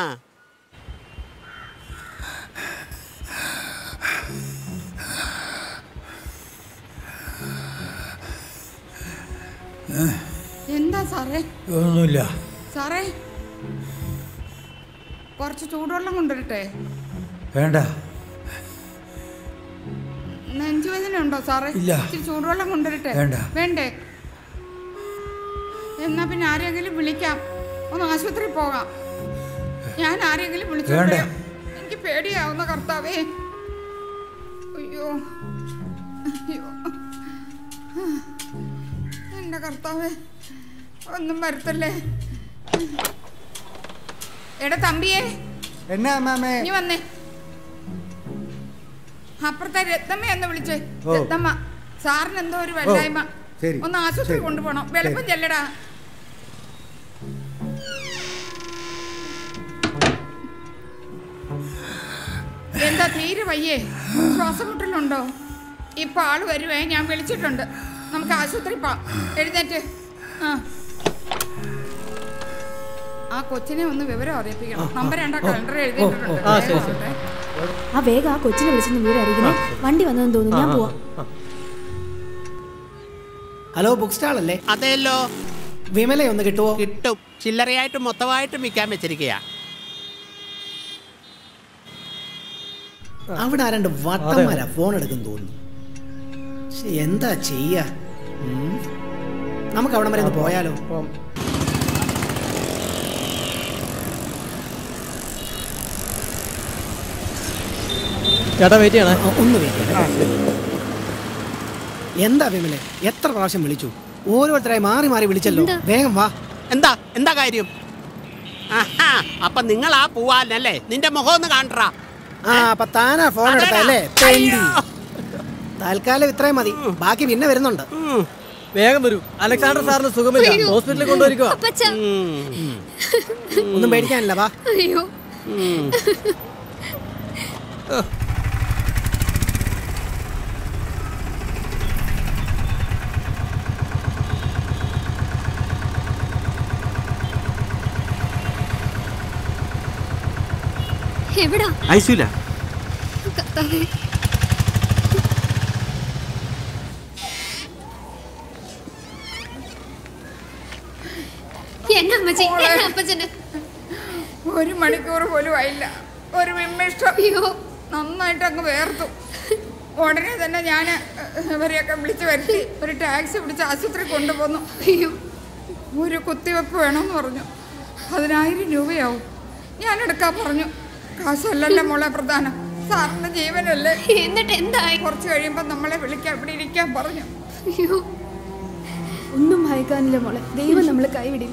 എന്താ സാറേ ഒന്നുമില്ല സാറേ കുറച്ച് ചൂടുവെള്ളം കൊണ്ടുവരട്ടെ വേണ്ട നെഞ്ചുവേദന ഉണ്ടോ സാറേ ഇല്ല. ഇച്ചിരി ചൂടുവെള്ളം കൊണ്ടുവരട്ടെ വേണ്ട. വേണ്ടേ എന്നാ പിന്നെ ആരെങ്കിലും വിളിക്കാം ഒന്ന് ആശുപത്രിയിൽ പോകാം ഞാൻ ആരെങ്കിലും വിളിച്ചു വേണ്ട. എനിക്ക് പേടിയാവുന്ന കർത്താവേ അയ്യോ അയ്യോ എന്റെ കർത്താവേ ഒന്നും വരുത്തല്ലേ എടാ തമ്പിയേ എന്നാ മാമേ ഇനി വന്നേ അപ്പുറത്തെ രത്നമ്മ എന്ന് വിളിച്ചേ ഓ. രത്നമ്മ സാറിന് എന്തോ ഒരു വെള്ളായ്മ ശരി, ഒന്ന് ആശുപത്രി ശരി. കൊണ്ടുപോകണം വെളുപ്പം ചെല്ലടാ എന്താ തീരെ വയ്യേ ശ്വാസം മുട്ടലുണ്ടോ ഇപ്പൊ ആള് വരുവേ ഞാൻ വിളിച്ചിട്ടുണ്ട് നമുക്ക് ആശുപത്രി പോവാം എഴുന്നേറ്റ് ആ ആ കൊച്ചിനെ ഒന്ന് വിവരം അറിയിപ്പിക്കണം നമ്പർ രണ്ടാ കലണ്ടർ എഴുതിയിട്ടുണ്ട് ആ, ശരി, ശരി. വേഗം ആ വേഗം ആ കൊച്ചിനെ വിളിച്ചെന്ന് വിവരം അറിയിക്കണേ വണ്ടി വന്നതെന്ന് തോന്നുന്നു ഞാൻ പോവാം ഹലോ ബുക്ക് സ്റ്റാൾ അല്ലേ അതെല്ലോ വിമല ഒന്ന് കിട്ടുവോ കിട്ടും ചില്ലറയായിട്ടും മൊത്തമായിട്ടും വിൽക്കാൻ വെച്ചിരിക്കുക അവിടെ ആരണ്ട് വട്ടന്മാരാ ഫോൺ എടുക്കും തോന്നുന്നു ശ്ശെ, എന്താ ചെയ്യാ ഉം. നമുക്ക് അവിടെ വരെ ഒന്ന് പോയാലോ ചേട്ടാ വെയിറ്റ് ചെയ്യണേ ആ, ഒന്ന് വെയിറ്റ് എന്താ വിമലെ എത്ര പ്രാവശ്യം വിളിച്ചു ഓരോരുത്തരായി മാറി മാറി വിളിച്ചല്ലോ വേഗം വാ എന്താ എന്താ കാര്യം ആഹാ അപ്പൊ നിങ്ങൾ ആ പോവാനല്ലേ നിന്റെ മുഖം ഒന്ന് കാണട്ടാ ആ അപ്പൊ താനാ ഫോൺ എടുത്തല്ലേ തെണ്ടി. തൽക്കാലം ഇത്രയും മതി ബാക്കി പിന്നെ വരുന്നുണ്ട് വേഗം വരൂ അലക്സാണ്ടർ സാറിന് സുഖമില്ല അയ്യോ. ഹോസ്പിറ്റലിൽ കൊണ്ടുവരിക്കുക ഒന്നും പേടിക്കാനില്ല വാ അയ്യോ എവിടാ ഐശ്വര്യ കർത്താവേ എന്നാ അമ്മച്ചി എന്നാ അപ്പച്ചന് ഒരു മണിക്കൂർ പോലും ആയില്ല ഒരു നിമിഷം അയ്യോ നന്നായിട്ട് അങ്ങ് വേർത്തു ഉടനെ തന്നെ ഞാൻ ഇവരെയൊക്കെ വിളിച്ചു വരുത്തി ഒരു ടാക്സി പിടിച്ച് ആശുപത്രി കൊണ്ടുപോന്നു അയ്യോ ഒരു കുത്തിവെപ്പ് വേണമെന്ന് പറഞ്ഞു പതിനായിരം രൂപയാവും ഞാൻ എടുക്കാൻ പറഞ്ഞു കാശല്ലല്ലോ മോളെ പ്രധാനം സാറിന്റെ ജീവനല്ലേ എന്നിട്ട് എന്തായി കുറച്ച് കഴിയുമ്പോൾ നമ്മളെ വിളിക്കാൻ ഇവിടെ ഇരിക്കാൻ പറഞ്ഞു അയ്യോ ഒന്നും ഭയക്കാനില്ല മോളെ ദൈവം നമ്മളെ കൈവിടില്ല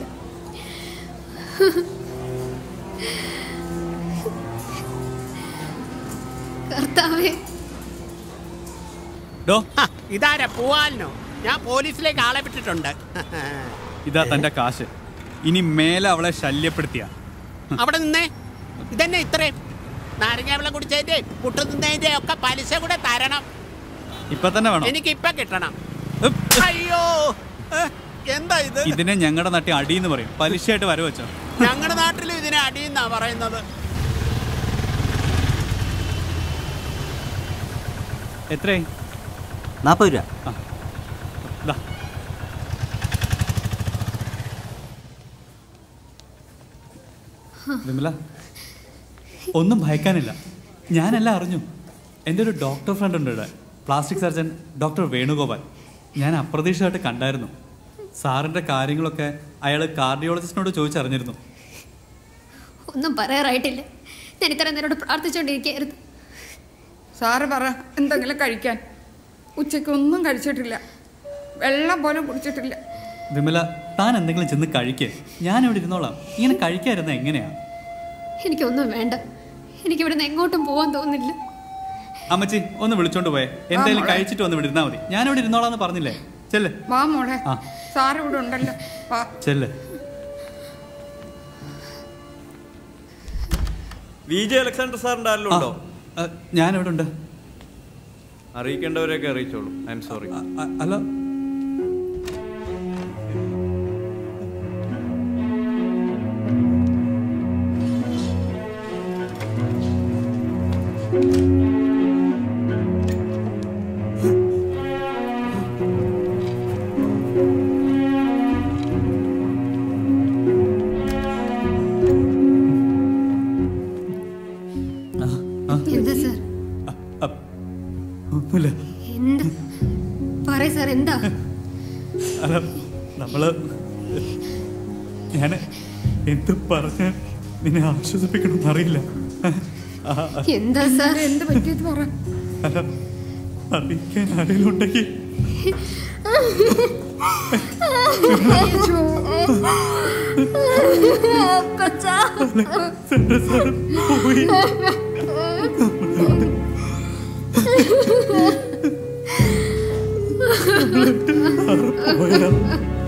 കർത്താവേ ഡോ ഹ, ഇതാരാ പോവാനോ ഞാൻ പോലീസിലേക്ക് ആളെ വിട്ടിട്ടുണ്ട് ഇതാ തന്റെ കാശ് ഇനി മേലെ അവളെ ശല്യപ്പെടുത്തിയ അവിടെ നിന്നേ ഇതന്നെ ഇത്രയും നാരങ്ങ വെള്ളം കുടിച്ചതിന്റെ പുട്ടു നിന്നതിന്റെ ഒക്കെ പലിശ കൂടെ തരണം ഇപ്പൊ തന്നെ വേണം എനിക്ക് ഇപ്പൊ കിട്ടണം അയ്യോ ഏ, എന്താ ഇത് ഇതിനെ ഞങ്ങളുടെ നാട്ടിൽ അടിയെന്ന് പറയും പലിശയായിട്ട് വരവച്ചോ ഞങ്ങളുടെ നാട്ടിൽ ഇതിനെ അടിയെന്നാ പറയുന്നത് എത്രയായി നാൽപ്പത് രൂപ ദാ. വിമല ഒന്നും ഭയക്കാനില്ല ഞാനെല്ലാം അറിഞ്ഞു എൻ്റെ ഒരു ഡോക്ടർ ഫ്രണ്ട് ഉണ്ട് ഇവിടെ പ്ലാസ്റ്റിക് സർജൻ ഡോക്ടർ വേണുഗോപാൽ ഞാൻ അപ്രതീക്ഷിതമായിട്ട് കണ്ടായിരുന്നു സാറിൻ്റെ കാര്യങ്ങളൊക്കെ അയാൾ കാർഡിയോളജിസ്റ്റിനോട് ചോദിച്ചറിഞ്ഞിരുന്നു ഒന്നും പറയാറായിട്ടില്ല ഞാൻ ഇത്ര നേരോട് പ്രാർത്ഥിച്ചുകൊണ്ടിരിക്കുകയായിരുന്നു സാറ് പറ എന്തെങ്കിലും കഴിക്കാൻ ഉച്ചയ്ക്ക് ഒന്നും കഴിച്ചിട്ടില്ല വെള്ളം പോലും കുടിച്ചിട്ടില്ല വിമല താൻ എന്തെങ്കിലും ചെന്ന് കഴിക്കേ ഞാൻ ഇവിടെ ഇരുന്നോളാം ഇങ്ങനെ കഴിക്കാതിരുന്ന എങ്ങനെയാ എനിക്കൊന്നും വേണ്ട എനിക്ക് ഇവിടുന്ന് എങ്ങോട്ടും പോകാൻ തോന്നുന്നില്ല അമ്മച്ചി ഒന്ന് വിളിച്ചോണ്ട് പോയേ എന്തായാലും മോളെ. കഴിച്ചിട്ട് വന്ന് ഇവിടെ ഇരുന്നാ മതി ഞാനിവിടെ ഇരുന്നോളാന്ന് പറഞ്ഞില്ലേ ചെല്ല് വാ മോളെ ആ. സാറ് ഇവിടെ ഉണ്ടല്ലോ വാ ചെല്ല് വി ജെ അലക്സാണ്ടർ സാറിന്റെ ആരെങ്കിലും ഉണ്ടോ ഞാനിവിടെ ഉണ്ട് അറിയിക്കേണ്ടവരെയൊക്കെ അറിയിച്ചോളൂ ഐ എം സോറി അല്ല എന്താ സാർ ഒന്നുമില്ല എന്താ പറയ സാർ എന്താ അല്ല നമ്മള് ഞാൻ എന്ത് പറഞ്ഞ നിന്നെ ആശ്വസിപ്പിക്കണമെന്ന് അറിയില്ല ആ, ആ, എന്താ സാർ എന്ത് പറ്റിയത് പറ അല്ല അറിയിക്കാൻ ആരെങ്കിലും ഉണ്ടെങ്കിൽ സാറേ, സാറേ, പോയി. പോയാ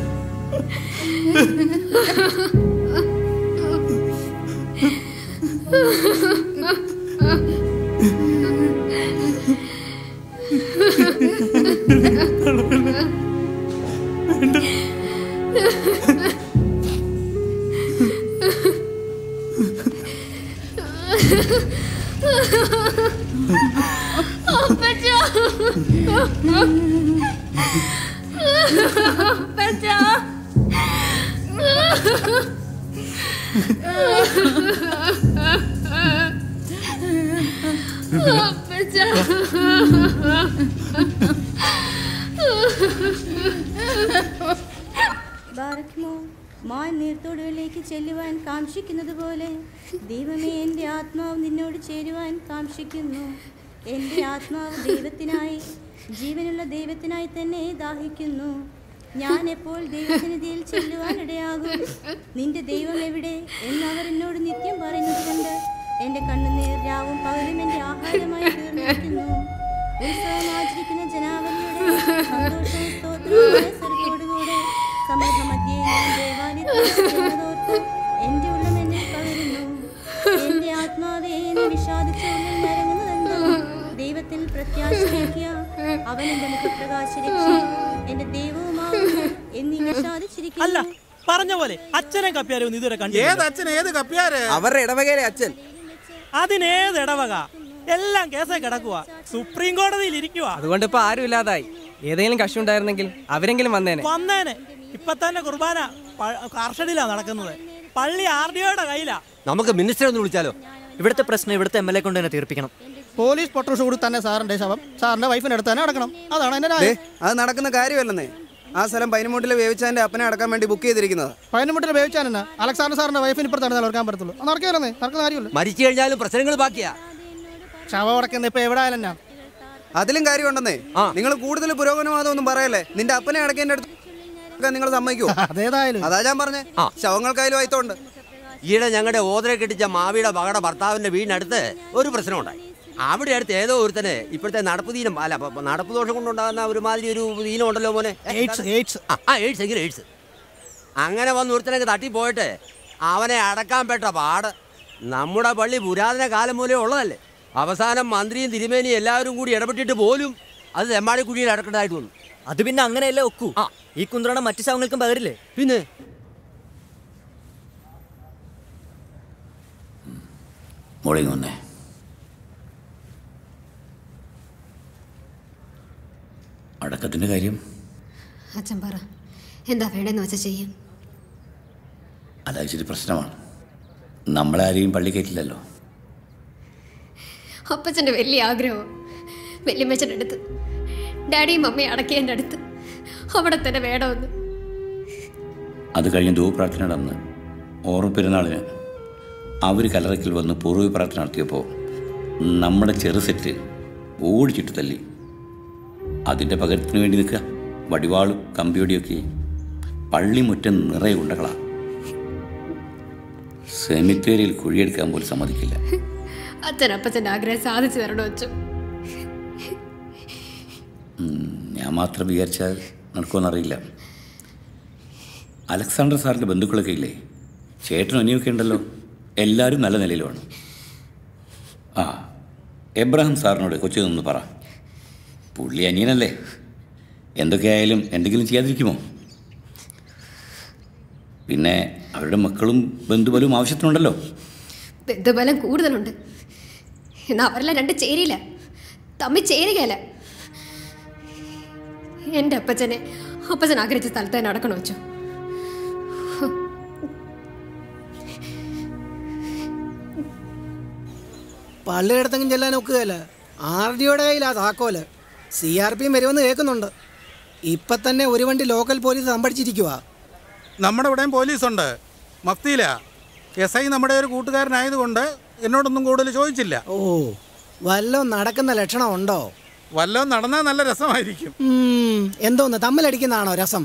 ബാറക്കുമോ മാൻ നീർത്തോടുകളിലേക്ക് ചെല്ലുവാൻ കാക്ഷിക്കുന്നത് പോലെ ദൈവമേ എൻ്റെ ആത്മാവ് നിന്നോട് ചേരുവാൻ കാക്ഷിക്കുന്നു എൻ്റെ ആത്മാവ് ദൈവത്തിനായി ജീവനുള്ള ദൈവത്തിനായി തന്നെ ദാഹിക്കുന്നു ഞാൻ എപ്പോൾ ദൈവസന്നിധിയിൽ ചെല്ലുവാൻ ഇടയാകും നിന്റെ ദൈവം എവിടെ എന്നവർ എന്നോട് നിത്യം പറയുന്നത് കൊണ്ട് എൻ്റെ കണ്ണുനീർ രാവും പകലും എൻ്റെ ആഹാരമായി തീർന്നിരിക്കുന്നു ഉത്സവം ആചരിക്കുന്ന ജനാവലിയുടെ സന്തോഷവും സ്തോത്രവുമായ സ്വരത്തോടുകൂടെ സമൂഹമധ്യേ ഞാൻ ദേവാലയത്തിൽ ചെന്നതോർത്ത് എൻ്റെ ഉള്ളം എന്നെ പകരുന്നു എൻ്റെ ആത്മാവേ നീ വിഷാദിച്ച ഉള്ളിൽ നരങ്ങുന്നതെന്തോ ദൈവത്തിൽ പ്രത്യാശ വയ്ക്കുക അവൻ എൻ്റെ മുഖപ്രകാശ രക്ഷയും എൻ്റെ ദൈവവുമാവുന്നു എന്നീ വിഷാദിച്ചിരിക്കുന്നു അല്ല പറഞ്ഞ പോലെ അച്ഛനെ കപ്പ്യാരും ഇതുവരെ കണ്ടു ഏത് അച്ഛൻ ഏത് കപ്പ്യാര് അവരുടെ ഇടവകയിലെ അച്ഛൻ അതിനേത് ഇടവക എല്ലാം കേസേ കിടക്കുക സുപ്രീം കോടതിയിൽ ഇരിക്കുക അതുകൊണ്ട് ഇപ്പൊ ആരും ഇല്ലാതായി ഏതെങ്കിലും കക്ഷി ഉണ്ടായിരുന്നെങ്കിൽ അവരെങ്കിലും വന്നേനെ വന്നേനെ ഇപ്പൊ തന്നെ കുർബാന കർഷടിയിലാ നടക്കുന്നത് പള്ളി ആർ ഡി ഒയുടെ കയ്യിലാ നമുക്ക് മിനിസ്റ്ററെ ഒന്ന് വിളിച്ചാലോ ഇവിടുത്തെ പ്രശ്നം ഇവിടുത്തെ എം എൽ എ കൊണ്ട് തന്നെ തീർപ്പിക്കണം പോലീസ് പൊട്ടോസ് കൂടി തന്നെ സാറിന്റെ ശവം സാറിന്റെ വൈഫിന് അടുത്ത് തന്നെ അടക്കണം അതാണ് എന്റെ ദേ, അത് നടക്കുന്ന കാര്യമല്ലെന്നേ ആ സ്ഥലം പൈനമൂട്ടിലെ വേവിച്ചാന്റെ അപ്പനെ അടക്കാൻ വേണ്ടി ബുക്ക് ചെയ്തിരിക്കുന്നത് പതിനെട്ടിൽ വേവിച്ചാനെന്നാ അലക്സാണ്ടർ സാറിന്റെ വൈഫിന് ഇപ്പുറത്താണ് നടക്കാൻ പറ്റത്തുള്ളൂ അത് നടക്കില്ലെന്നേ നടക്കുന്ന കാര്യമല്ല മരിച്ചു കഴിഞ്ഞാലും പ്രശ്നങ്ങൾ ബാക്കിയാ ശവം അടക്കുന്ന ഇപ്പൊ എവിടെ ആയാലും അതിലും കാര്യമുണ്ടെന്നേ നിങ്ങൾ കൂടുതൽ പുരോഗമനവാദമൊന്നും പറയല്ലേ നിന്റെ അപ്പനെ അടക്കേണ്ട അടുത്ത് നിങ്ങൾ സമ്മതിക്കുമോ അതേതായാലും അതാ ഞാൻ പറഞ്ഞേ ശവങ്ങൾക്കായാലും അയത്തോണ്ട് ഈയിടെ ഞങ്ങളുടെ ഓതരെ കെട്ടിച്ച മാവിയുടെ മകളുടെ ഭർത്താവിന്റെ വീടിനടുത്ത് ഒരു പ്രശ്നമുണ്ടായി അവിടെ അടുത്ത് ഏതോ ഒരുത്തന് ഇപ്പോഴത്തെ നടപ്പ് ദീനം അല്ല പ- നടപ്പ് ദോഷം കൊണ്ടുണ്ടാകുന്ന ഒരുമാതിരി ഒരു ദീനം ഉണ്ടല്ലോ മോനെ എയ്ഡ്സ് എയ്ഡ്സ് ആ, ആ എയ്ഡ്സ് എങ്കിലും എയ്ഡ്സ് അങ്ങനെ വന്ന് ഒരുത്തനൊക്കെ തട്ടിപ്പോയിട്ട് അവനെ അടക്കാൻ പെട്ട പാട് നമ്മുടെ പള്ളി പുരാതന കാലം മൂലേ ഉള്ളതല്ലേ അവസാനം മന്ത്രിയും തിരുമേനിയും എല്ലാവരും കൂടി ഇടപെട്ടിട്ട് പോലും അത് തെമ്മാടി കുഴിയിൽ അടക്കേണ്ടതായിട്ട് വന്നു അത് പിന്നെ അങ്ങനെയല്ലേ ഒക്കൂ ഈ കുന്ത്രണം മറ്റു ശവങ്ങൾക്കും പകരില്ലേ പിന്നെ മോളി വന്നേ അടക്കത്തിൻ്റെ കാര്യം അച്ഛൻ പറ എന്താ വേണ്ടെന്ന് വെച്ചാൽ ചെയ്യാം അത് ഇച്ചിരി പ്രശ്നമാണ് നമ്മളാരെയും പള്ളി കയറ്റില്ലല്ലോ അപ്പച്ചൻ്റെ വലിയ ആഗ്രഹം വല്യമ്മച്ചൻ്റെ അടുത്ത് ഡാഡിയും മമ്മയും അടക്കിയതിൻ്റെ അടുത്ത് അവിടെ തന്നെ വേണമെന്ന് അത് കഴിഞ്ഞ് ധൂപ്രാർത്ഥനയുടെ അന്ന് ഓർമ്മ പെരുന്നാളിന് അവർ കലറയ്ക്കൽ വന്ന് പൂർവ്വ പ്രാർത്ഥന നടത്തിയപ്പോൾ നമ്മുടെ ചെറു സെറ്റ് ഓടിച്ചിട്ട് തല്ലി അതിൻ്റെ പകരത്തിന് വേണ്ടി നിൽക്കുക വടിവാളും കമ്പിയൊടിയൊക്കെ പള്ളിമുറ്റം നിറയെ ഉണ്ടകളാ സെമിത്തേരിയിൽ കുഴിയെടുക്കാൻ പോലും സമ്മതിക്കില്ല അച്ഛൻ അപ്പച്ചൻ്റെ ആഗ്രഹം സാധിച്ചു തരണോ അച്ഛൻ ഉം, ഞാൻ മാത്രം വിചാരിച്ചാൽ നടക്കുമെന്നറിയില്ല അലക്സാണ്ടർ സാറിൻ്റെ ബന്ധുക്കളൊക്കെ ഇല്ലേ ചേട്ടനും അനിയൊക്കെ ഉണ്ടല്ലോ എല്ലാവരും നല്ല നിലയിലുമാണ് ആ എബ്രഹാം സാറിനോട് കൊച്ചു നിന്ന് പറ പുള്ളി അനിയനല്ലേ എന്തൊക്കെയായാലും എന്തെങ്കിലും ചെയ്യാതിരിക്കുമോ പിന്നെ അവരുടെ മക്കളും ബന്ധുബലവും ആവശ്യത്തിനുണ്ടല്ലോ ബന്ധുബലം കൂടുതലുണ്ട് എന്നാൽ അവരെല്ലാം രണ്ട് ചേരിയില്ല തമ്മിൽ ചേരുകയല്ല എൻ്റെ അപ്പച്ചനെ അപ്പച്ചൻ ആഗ്രഹിച്ച സ്ഥലത്ത് തന്നെ അടക്കണോ വെച്ചോ പള്ളിയിടത്തെങ്കിലും ചെല്ലാൻ ഒക്കുകയല്ല ആർ ഡിയുടെ കയ്യിലാ താക്കോല് സി ആർ പിയും വരുമെന്ന് കേൾക്കുന്നുണ്ട് ഇപ്പൊ തന്നെ ഒരു വണ്ടി ലോക്കൽ പോലീസ് സംഭടിച്ചിരിക്കുക നമ്മുടെ ഇവിടെയും പോലീസുണ്ട് മഫ്തിയിലാ എസ് ഐ നമ്മുടെ ഒരു കൂട്ടുകാരനായതുകൊണ്ട് എന്നോടൊന്നും കൂടുതൽ ചോദിച്ചില്ല ഓ വല്ലതും നടക്കുന്ന ലക്ഷണം ഉണ്ടോ വല്ലതും നടന്നാൽ നല്ല രസമായിരിക്കും ഉം, എന്തോന്ന് തമ്മിലടിക്കുന്നതാണോ രസം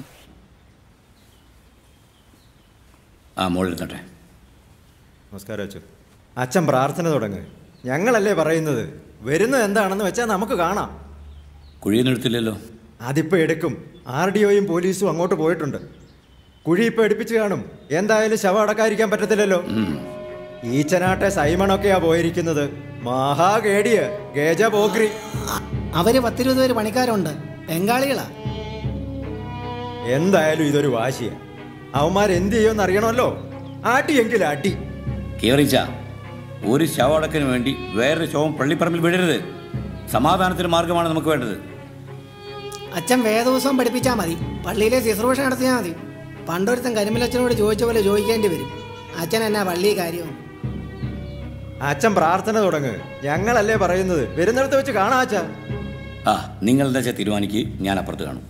ആ മോളിരുന്നട്ടെ നമസ്കാരം അച്ചു അച്ഛൻ പ്രാർത്ഥന തുടങ്ങ് ഞങ്ങളല്ലേ പറയുന്നത് വരുന്നത് എന്താണെന്ന് വെച്ചാൽ നമുക്ക് കാണാം കുഴിയൊന്നും എടുത്തില്ലല്ലോ അതിപ്പോൾ എടുക്കും ആർ ഡി ഒയും പോലീസും അങ്ങോട്ട് പോയിട്ടുണ്ട് കുഴി ഇപ്പോൾ എടുപ്പിച്ച് കാണും എന്തായാലും ശവം അടക്കാതിരിക്കാൻ പറ്റത്തില്ലല്ലോ ഈച്ചനാട്ടെ സൈമണൊക്കെയാ പോയിരിക്കുന്നത് മഹാകേടിയ ഗേജ പോക്രി അവര് പത്തിരുപത് പേര് പണിക്കാരുണ്ട് ബംഗാളികളാ എന്തായാലും ഇതൊരു വാശിയാ അവന്മാർ എന്ത് ചെയ്യുമെന്ന് അറിയണമല്ലോ ആട്ടിയെങ്കിൽ അടി കേറിച്ച ഒരു ശവടക്കിന് വേണ്ടി വേറൊരു ശവം പള്ളിപ്പറമ്പിൽ വിടരുത് സമാധാനത്തിന് മാർഗമാണ് നമുക്ക് വേണ്ടത് അച്ഛൻ വേദോത്സവം പഠിപ്പിച്ചാൽ മതി പള്ളിയിലെ ശുശ്രൂഷ നടത്തിയാൽ മതി പണ്ടൊരുത്തൻ കരിമലച്ഛനോട് ചോദിച്ച പോലെ ചോദിക്കേണ്ടി വരും അച്ഛൻ എന്നാ പള്ളി കാര്യം അച്ഛൻ പ്രാർത്ഥന തുടങ്ങ് ഞങ്ങളല്ലേ പറയുന്നത് വരുന്നിടത്ത് വെച്ച് കാണാം അച്ഛാ ആ നിങ്ങൾ എന്താ വെച്ചാൽ തീരുമാനിക്ക് ഞാൻ അപ്പുറത്ത് കാണും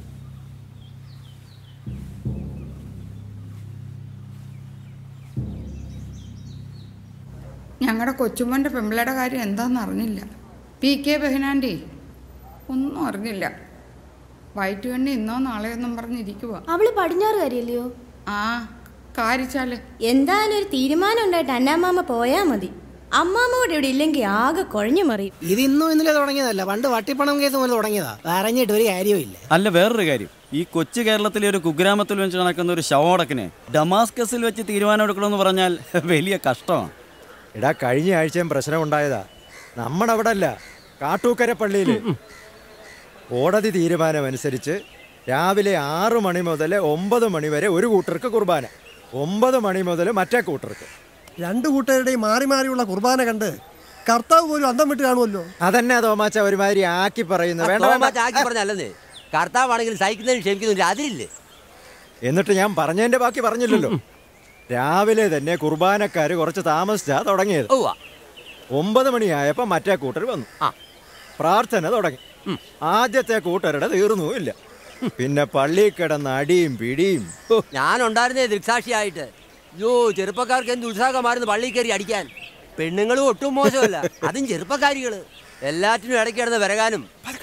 ഞങ്ങളുടെ കൊച്ചുമോൻ്റെ പെമ്പിളയുടെ കാര്യം എന്താണെന്ന് അറിഞ്ഞില്ല പി കെ ബെഹനാൻ്റെ ഒന്നും അറിഞ്ഞില്ല വയറ്റ് കണ്ണി ഇന്നോ നാളെയൊന്നും പറഞ്ഞിരിക്കുക അവള് പടിഞ്ഞാറ് കാര്യല്ലയോ ആ കാരിച്ചാല് എന്തായാലും ഒരു തീരുമാനം ഉണ്ടായിട്ട് അന്നാമാമ പോയാ മതി അമ്മാമ്മ കൂടെ ഇവിടെ ഇല്ലെങ്കിൽ ആകെ കുഴഞ്ഞു മറിയും ഇത് ഇന്നും ഇന്നലെ തുടങ്ങിയതല്ല പണ്ട് വട്ടിപ്പണം കേസ് മുതൽ തുടങ്ങിയതാ അറിഞ്ഞിട്ട് ഒരു കാര്യവും അല്ല വേറൊരു കാര്യം ഈ കൊച്ചു കേരളത്തിലെ ഒരു കുഗ്രാമത്തിൽ വെച്ച് നടക്കുന്ന ഒരു ശവമടക്കിന് ഡമാസ്കസിൽ വെച്ച് തീരുമാനം എടുക്കണമെന്ന് പറഞ്ഞാൽ വലിയ കഷ്ടമാണ് എടാ കഴിഞ്ഞ ആഴ്ചയും പ്രശ്നം ഉണ്ടായതാ നമ്മുടെ അവിടെ അല്ല കാട്ടൂക്കര പള്ളിയിൽ കോടതി തീരുമാനമനുസരിച്ച് രാവിലെ ആറു മണി മുതൽ ഒമ്പത് മണി വരെ ഒരു കൂട്ടർക്ക് കുർബാന ഒമ്പത് മണി മുതൽ മറ്റേ കൂട്ടർക്ക് രണ്ടു കൂട്ടരുടെയും മാറി മാറിയുള്ള കുർബാന കണ്ട് കർത്താവ് പോലും അന്തം വിട്ട് കാണുമല്ലോ അതന്നെ തോമാച്ച ഒരുമാതിരി ആക്കി പറയുന്നു വേണ്ട തോമാച്ച ആക്കി വേണ്ട പറഞ്ഞല്ലേ കർത്താവാണെങ്കിൽ സഹിക്കുന്നതിന് ക്ഷമിക്കുന്നതിന് അതിലില്ലേ എന്നിട്ട് ഞാൻ പറഞ്ഞതിന്റെ ബാക്കി പറഞ്ഞില്ലല്ലോ രാവിലെ തന്നെ കുർബാനക്കാര് കുറച്ച് താമസിച്ചാ തുടങ്ങിയത് ഒമ്പത് മണിയായപ്പോ മറ്റേ കൂട്ടർ വന്നു പ്രാർത്ഥന തുടങ്ങി ആദ്യത്തെ കൂട്ടരുടെ തീർന്നുമില്ല പിന്നെ പള്ളി കിടന്ന് അടിയും പിടിയും ഹോ, ഞാനുണ്ടായിരുന്നേ ദൃക്സാക്ഷിയായിട്ട് യോ ചെറുപ്പക്കാർക്ക് എന്ത് ഉത്സാഹമായിരുന്നു പള്ളിയിൽ കയറി അടിക്കാൻ പെണ്ണുങ്ങളും ഒട്ടും മോശമല്ല അതും ചെറുപ്പക്കാരികള് എല്ലാറ്റിനും ഇടയ്ക്ക് കിടന്ന് വിരകാനും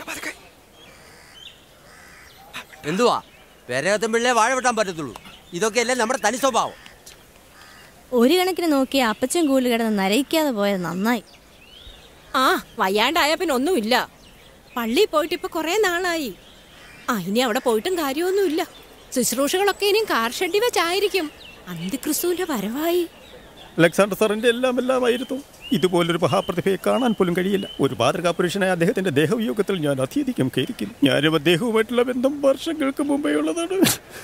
എന്തുവാ വിരകത്തും പിള്ളേ വാഴ വെട്ടാൻ പറ്റത്തുള്ളൂ ഇതൊക്കെയല്ലേ നമ്മുടെ തനി സ്വഭാവം ഒരു കണക്കിന് നോക്കി അപ്പച്ചൻ കൂടുതൽ കിടന്ന് നരയിക്കാതെ പോയത് നന്നായി ആ വയ്യാണ്ടായ പിന്നെ ഒന്നുമില്ല പള്ളിയിൽ പോയിട്ട് ഇപ്പൊ കുറെ നാളായി ആ ഇനി അവിടെ പോയിട്ടും കാര്യമൊന്നുമില്ല ശുശ്രൂഷകളൊക്കെ ഇനിയും കാർ ഷെഡി വെച്ചായിരിക്കും അന്തിക്രിസ്തുവിന്റെ വരവായി അലക്സാണ്ടർ സാറിന്റെ എല്ലാം എല്ലാമായിരുന്നു ഇതുപോലൊരു മഹാപ്രതിഭയെ കാണാൻ പോലും കഴിയില്ല ഒരു മാതൃകാ പുരുഷനായ അദ്ദേഹത്തിന്റെ ദേഹവിയോഗത്തിൽ ഞാൻ അത്യധികം ഖേദിക്കുന്നു ഞാനും അദ്ദേഹവുമായിട്ടുള്ള ബന്ധം വർഷങ്ങൾക്ക് മുമ്പേ ഉള്ളതാണ്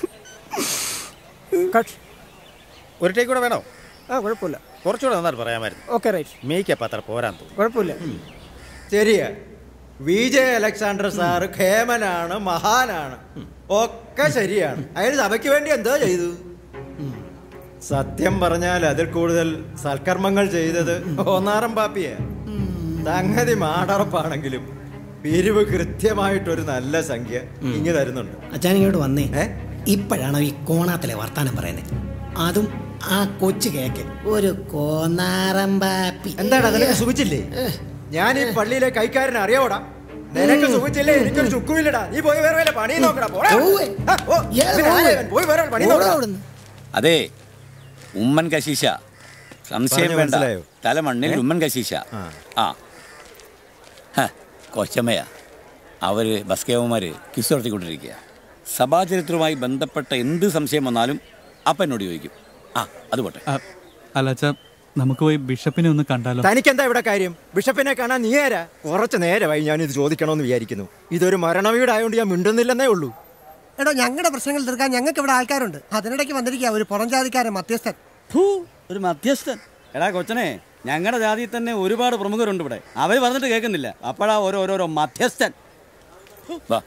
ഒരു ടേക്ക് കൂടെ വേണോ ആ കുഴപ്പമില്ല കുറച്ചുകൂടെ നന്നായിട്ട് പറയാമായിരുന്നു ഓക്കെ റൈറ്റ് മേക്കപ്പ് അത്ര പോരാൻ തോന്നുന്നു കുഴപ്പമില്ല ശരിയാ വിജയ് അലക്സാണ്ടർ സാറ് ഖേമനാണ് മഹാനാണ് ഒക്കെ ശരിയാണ് അയാൾ സഭയ്ക്ക് വേണ്ടി എന്തോ ചെയ്തു സത്യം പറഞ്ഞാൽ അതിൽ കൂടുതൽ സൽക്കർമ്മങ്ങൾ ചെയ്തത് ഒന്നാറം പാപ്പിയ സംഗതി മാടറപ്പാണെങ്കിലും പിരിവ് കൃത്യമായിട്ടൊരു നല്ല സംഖ്യ ഇങ്ങ് തരുന്നുണ്ട് അച്ഛൻ ഇങ്ങോട്ട് വന്നേ ഇപ്പോഴാണോ ഈ കോണാത്തിലെ വർത്താനം പറയുന്നത് അതും ആ കൊച്ചു കേക്ക് ഒരു കോന്നാറമ്പാപ്പി എന്താണ് നിനക്ക് സുഖിച്ചില്ലേ ഞാൻ ഈ പള്ളിയിലെ കൈക്കാരനെ അറിയാവോടാ നിനക്ക് സുഖിച്ചില്ലേ എനിക്കൊരു ചുക്കുമില്ലടാ നീ പോയി വേറെ വല്ല പണി നോക്കടാ പോടാ. ആ, ഓ, ഇവൻ ആരാ ഇവൻ? പോയി വേറെ വല്ല പണി നോക്കടാ അതെ ഉമ്മൻ കശീശ സംശയം പറഞ്ഞു വേണ്ട മനസ്സിലായോ? തലമണ്ണിൽ ഏ? ഉമ്മൻ കശീശ ആ ഹ, കൊച്ചമ്മയാ അവര് ബസ്കേവന്മാര് കിസ് നടത്തിക്കൊണ്ടിരിക്കുക സഭാചരിത്രവുമായി ബന്ധപ്പെട്ട എന്ത് സംശയം വന്നാലും അപ്പം എന്നോട് ചോദിക്കും ആ അത് പോട്ടെ അല്ല അച്ഛാ നമുക്ക് പോയി ബിഷപ്പിനെ ഒന്ന് കണ്ടാലോ തനിക്കെന്താ ഇവിടെ കാര്യം ബിഷപ്പിനെ കാണാൻ നീ ആരാ കുറച്ച് നേരമായി ഞാൻ ഇത് ചോദിക്കണമെന്ന് വിചാരിക്കുന്നു ഇതൊരു മരണവീടായോണ്ട് ഞാൻ മിണ്ടുന്നില്ലെന്നേ ഉള്ളൂ എടോ ഞങ്ങളുടെ പ്രശ്നങ്ങൾ തീർക്കാൻ ഞങ്ങൾക്ക് ഇവിടെ ആൾക്കാരുണ്ട് അതിനിടയ്ക്ക് വന്നിരിക്കുക ഒരു പുറംജാതിക്കാരൻ മധ്യസ്ഥൻ ഫൂ, ഒരു മധ്യസ്ഥൻ എടാ കൊച്ചനെ ഞങ്ങളുടെ ജാതിയിൽ തന്നെ ഒരുപാട് പ്രമുഖരുണ്ട് ഇവിടെ അവർ പറഞ്ഞിട്ട് കേൾക്കുന്നില്ല അപ്പോഴാ ഓരോ ഓരോരോ മധ്യസ്ഥൻ വാ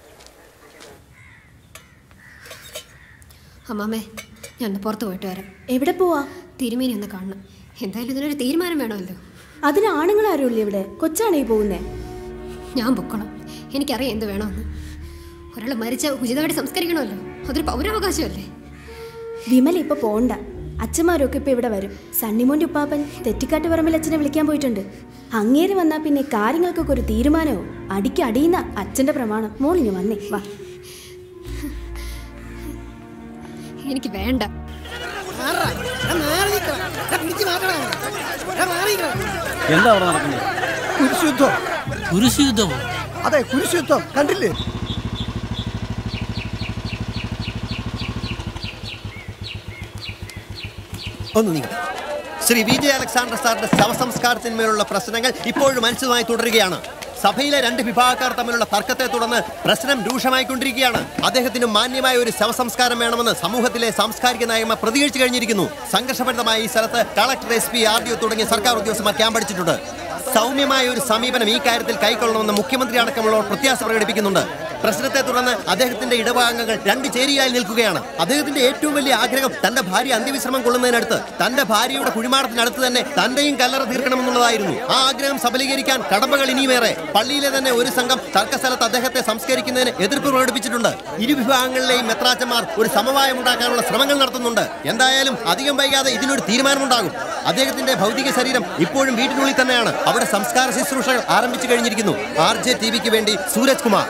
അമ്മാമേ ഞാൻ ഒന്ന് പുറത്ത് പോയിട്ട് വരാം എവിടെ പോവാ തിരുമേനി ഒന്ന് കാണണം എന്തായാലും ഇതിനൊരു തീരുമാനം വേണമല്ലോ അതിന് ആണുങ്ങളാരും ഇല്ലേ ഇവിടെ കൊച്ചാണ് ഈ പോകുന്നേ ഞാൻ പൊക്കണം എനിക്കറിയാം എന്ത് വേണമെന്ന് ഒരാൾ മരിച്ച ഉചിതമായിട്ട് സംസ്കരിക്കണമല്ലോ അതൊരു പൗരാവകാശമല്ലേ വിമല ഇപ്പൊ പോണ്ട അച്ഛന്മാരൊക്കെ ഇപ്പൊ ഇവിടെ വരും സണ്ണിമോന്റെ ഉപ്പാപ്പൻ തെറ്റിക്കാട്ട് പറമ്പിൽ അച്ഛനെ വിളിക്കാൻ പോയിട്ടുണ്ട് അങ്ങേര് വന്നാ പിന്നെ കാര്യങ്ങൾക്കൊക്കെ ഒരു തീരുമാനവും അടിക്ക് അടിയുന്ന അച്ഛന്റെ പ്രമാണം മോളിഞ്ഞ് വന്നേ വാ എനിക്ക് വേണ്ട എന്താ അവിടെ നടക്കുന്നത് കുരിശുദ്ധം കുരിശുദ്ധമോ അതെ കുരിശുദ്ധം കണ്ടില്ലേ ഒന്ന് നീങ്ങ ശ്രീ വി ജെ അലക്സാണ്ടർ സാറിന്റെ ശവസംസ്കാരത്തിന്മേലുള്ള പ്രശ്നങ്ങൾ ഇപ്പോഴും അനിശ്ചിതമായി തുടരുകയാണ് സഭയിലെ രണ്ട് വിഭാഗക്കാർ തമ്മിലുള്ള തർക്കത്തെ തുടർന്ന് പ്രശ്നം രൂക്ഷമായിക്കൊണ്ടിരിക്കുകയാണ് അദ്ദേഹത്തിന് മാന്യമായ ഒരു ശവസംസ്കാരം വേണമെന്ന് സമൂഹത്തിലെ സാംസ്കാരിക നയമ പ്രതികരിച്ചു കഴിഞ്ഞിരിക്കുന്നു സംഘർഷഭരിതമായ ഈ സ്ഥലത്ത് collector S P R D O തുടങ്ങിയ സർക്കാർ ഉദ്യോഗസ്ഥന്മാർ ക്യാമ്പ് അടിച്ചിട്ടുണ്ട് സൗമ്യമായ ഒരു സമീപനം ഈ കാര്യത്തിൽ കൈക്കൊള്ളണമെന്ന് മുഖ്യമന്ത്രി അടക്കമുള്ളവർ പ്രത്യാശ പ്രകടിപ്പിക്കുന്നുണ്ട് പ്രശ്നത്തെ തുടർന്ന് അദ്ദേഹത്തിന്റെ ഇടഭാഗങ്ങൾ രണ്ട് ചേരിയായി നിൽക്കുകയാണ് അദ്ദേഹത്തിന്റെ ഏറ്റവും വലിയ ആഗ്രഹം തന്റെ ഭാര്യ അന്ത്യവിശ്രമം കൊള്ളുന്നതിനടുത്ത് തന്റെ ഭാര്യയുടെ കുഴിമാടത്തിനടുത്ത് തന്നെ തന്റെയും കല്ലറ തീർക്കണമെന്നുള്ളതായിരുന്നു ആ ആഗ്രഹം സഫലീകരിക്കാൻ കടമ്പകൾ ഇനിയുമേറെ പള്ളിയിലെ തന്നെ ഒരു സംഘം തർക്കസ്ഥലത്ത് അദ്ദേഹത്തെ സംസ്കരിക്കുന്നതിന് എതിർപ്പ് പ്രകടിപ്പിച്ചിട്ടുണ്ട് ഇരു വിഭാഗങ്ങളിലെയും മെത്രാച്ചന്മാർ ഒരു സമവായം ഉണ്ടാക്കാനുള്ള ശ്രമങ്ങൾ നടത്തുന്നുണ്ട് എന്തായാലും അധികം വൈകാതെ ഇതിനൊരു തീരുമാനമുണ്ടാകും അദ്ദേഹത്തിന്റെ ഭൗതിക ശരീരം ഇപ്പോഴും വീട്ടിനുള്ളിൽ തന്നെയാണ് അവിടെ സംസ്കാര ശുശ്രൂഷകൾ ആരംഭിച്ചു കഴിഞ്ഞിരിക്കുന്നു ആർ ജെ ടി വിക്ക് വേണ്ടി സൂരജ് കുമാർ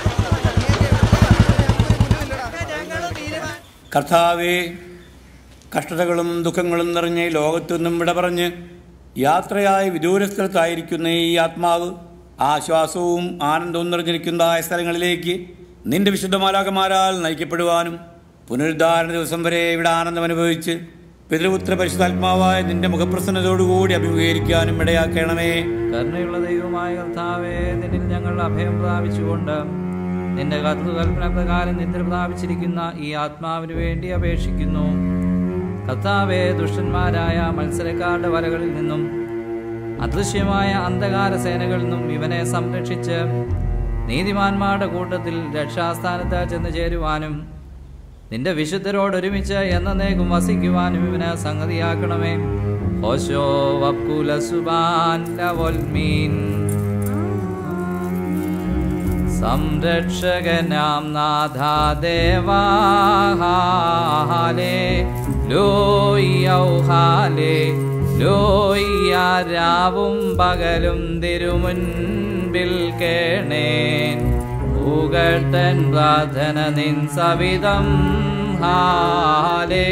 കർത്താവേ കഷ്ടതകളും ദുഃഖങ്ങളും നിറഞ്ഞ് ലോകത്തു നിന്നും വിട പറഞ്ഞ് യാത്രയായി വിദൂരസ്ഥലത്തായിരിക്കുന്ന ഈ ആത്മാവ് ആശ്വാസവും ആനന്ദവും നിറഞ്ഞിരിക്കുന്ന ആ സ്ഥലങ്ങളിലേക്ക് നിന്റെ വിശുദ്ധമാലാകമാരാൽ നയിക്കപ്പെടുവാനും പുനരുദ്ധാരണ ദിവസം വരെ ഇവിടെ ആനന്ദം അനുഭവിച്ച് പിതൃപുത്ര പരിശുദ്ധാത്മാവായ നിന്റെ മുഖപ്രസന്നതയോടുകൂടി അഭിമുഖീകരിക്കാനും ഇടയാക്കണമേ കരുണയുള്ള ദൈവമായ കർത്താവേ നിന്നിൽ ഞങ്ങൾ അഭയം പ്രാപിച്ചുകൊണ്ട് നിന്റെ കൽപ്പന പ്രകാരം നിദ്ര പ്രാപിച്ചിരിക്കുന്ന ഈ ആത്മാവിന് വേണ്ടി അപേക്ഷിക്കുന്നു കർത്താവെ ദുഷ്ടന്മാരായ മത്സരക്കാരുടെ വലകളിൽ നിന്നും അദൃശ്യമായ അന്ധകാര സേനകളിൽ നിന്നും ഇവനെ സംരക്ഷിച്ച് നീതിമാന്മാരുടെ കൂട്ടത്തിൽ രക്ഷാസ്ഥാനത്ത് ചെന്ന് ചേരുവാനും നിന്റെ വിശുദ്ധരോടൊരുമിച്ച് എന്നേക്കും വസിക്കുവാനും ഇവനെ സംഗതിയാക്കണമേ ഓശോ വക്കുല സുബാൻ ലവൽമീൻ സംരക്ഷകനാം നാഥാദേവാഹാലേ ലോയ്യൗഹാലേ ലോയ്യാരാവും പകലും തിരുമുൻപിൽ കേണേൻ പൂകട്ടൻ പ്രാർത്ഥന നിൻ സവിധം ഹാലേ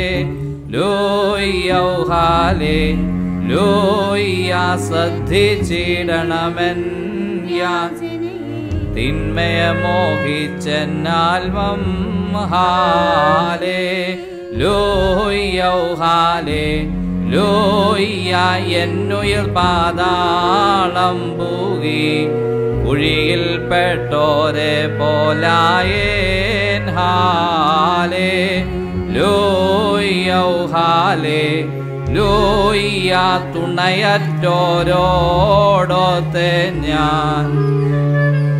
ലോയ്യൗഹാലേ ലോയ്യ ശ്രദ്ധിച്ചിടണമെൻ യാ തിന്മയ മോഹിച്ചെന്നാൽവം ഹാലേ ലോയ്യൗഹാലേ ലോയ്യ എന്നുയിർ പാതാളം പൂകി കുഴിയിൽ പെട്ടോരെ പോലായേൻ ഹാലേ ലോയ്യൗഹാലേ ലോയ്യ തുണയറ്റോരോടൊത്തെ ഞാൻ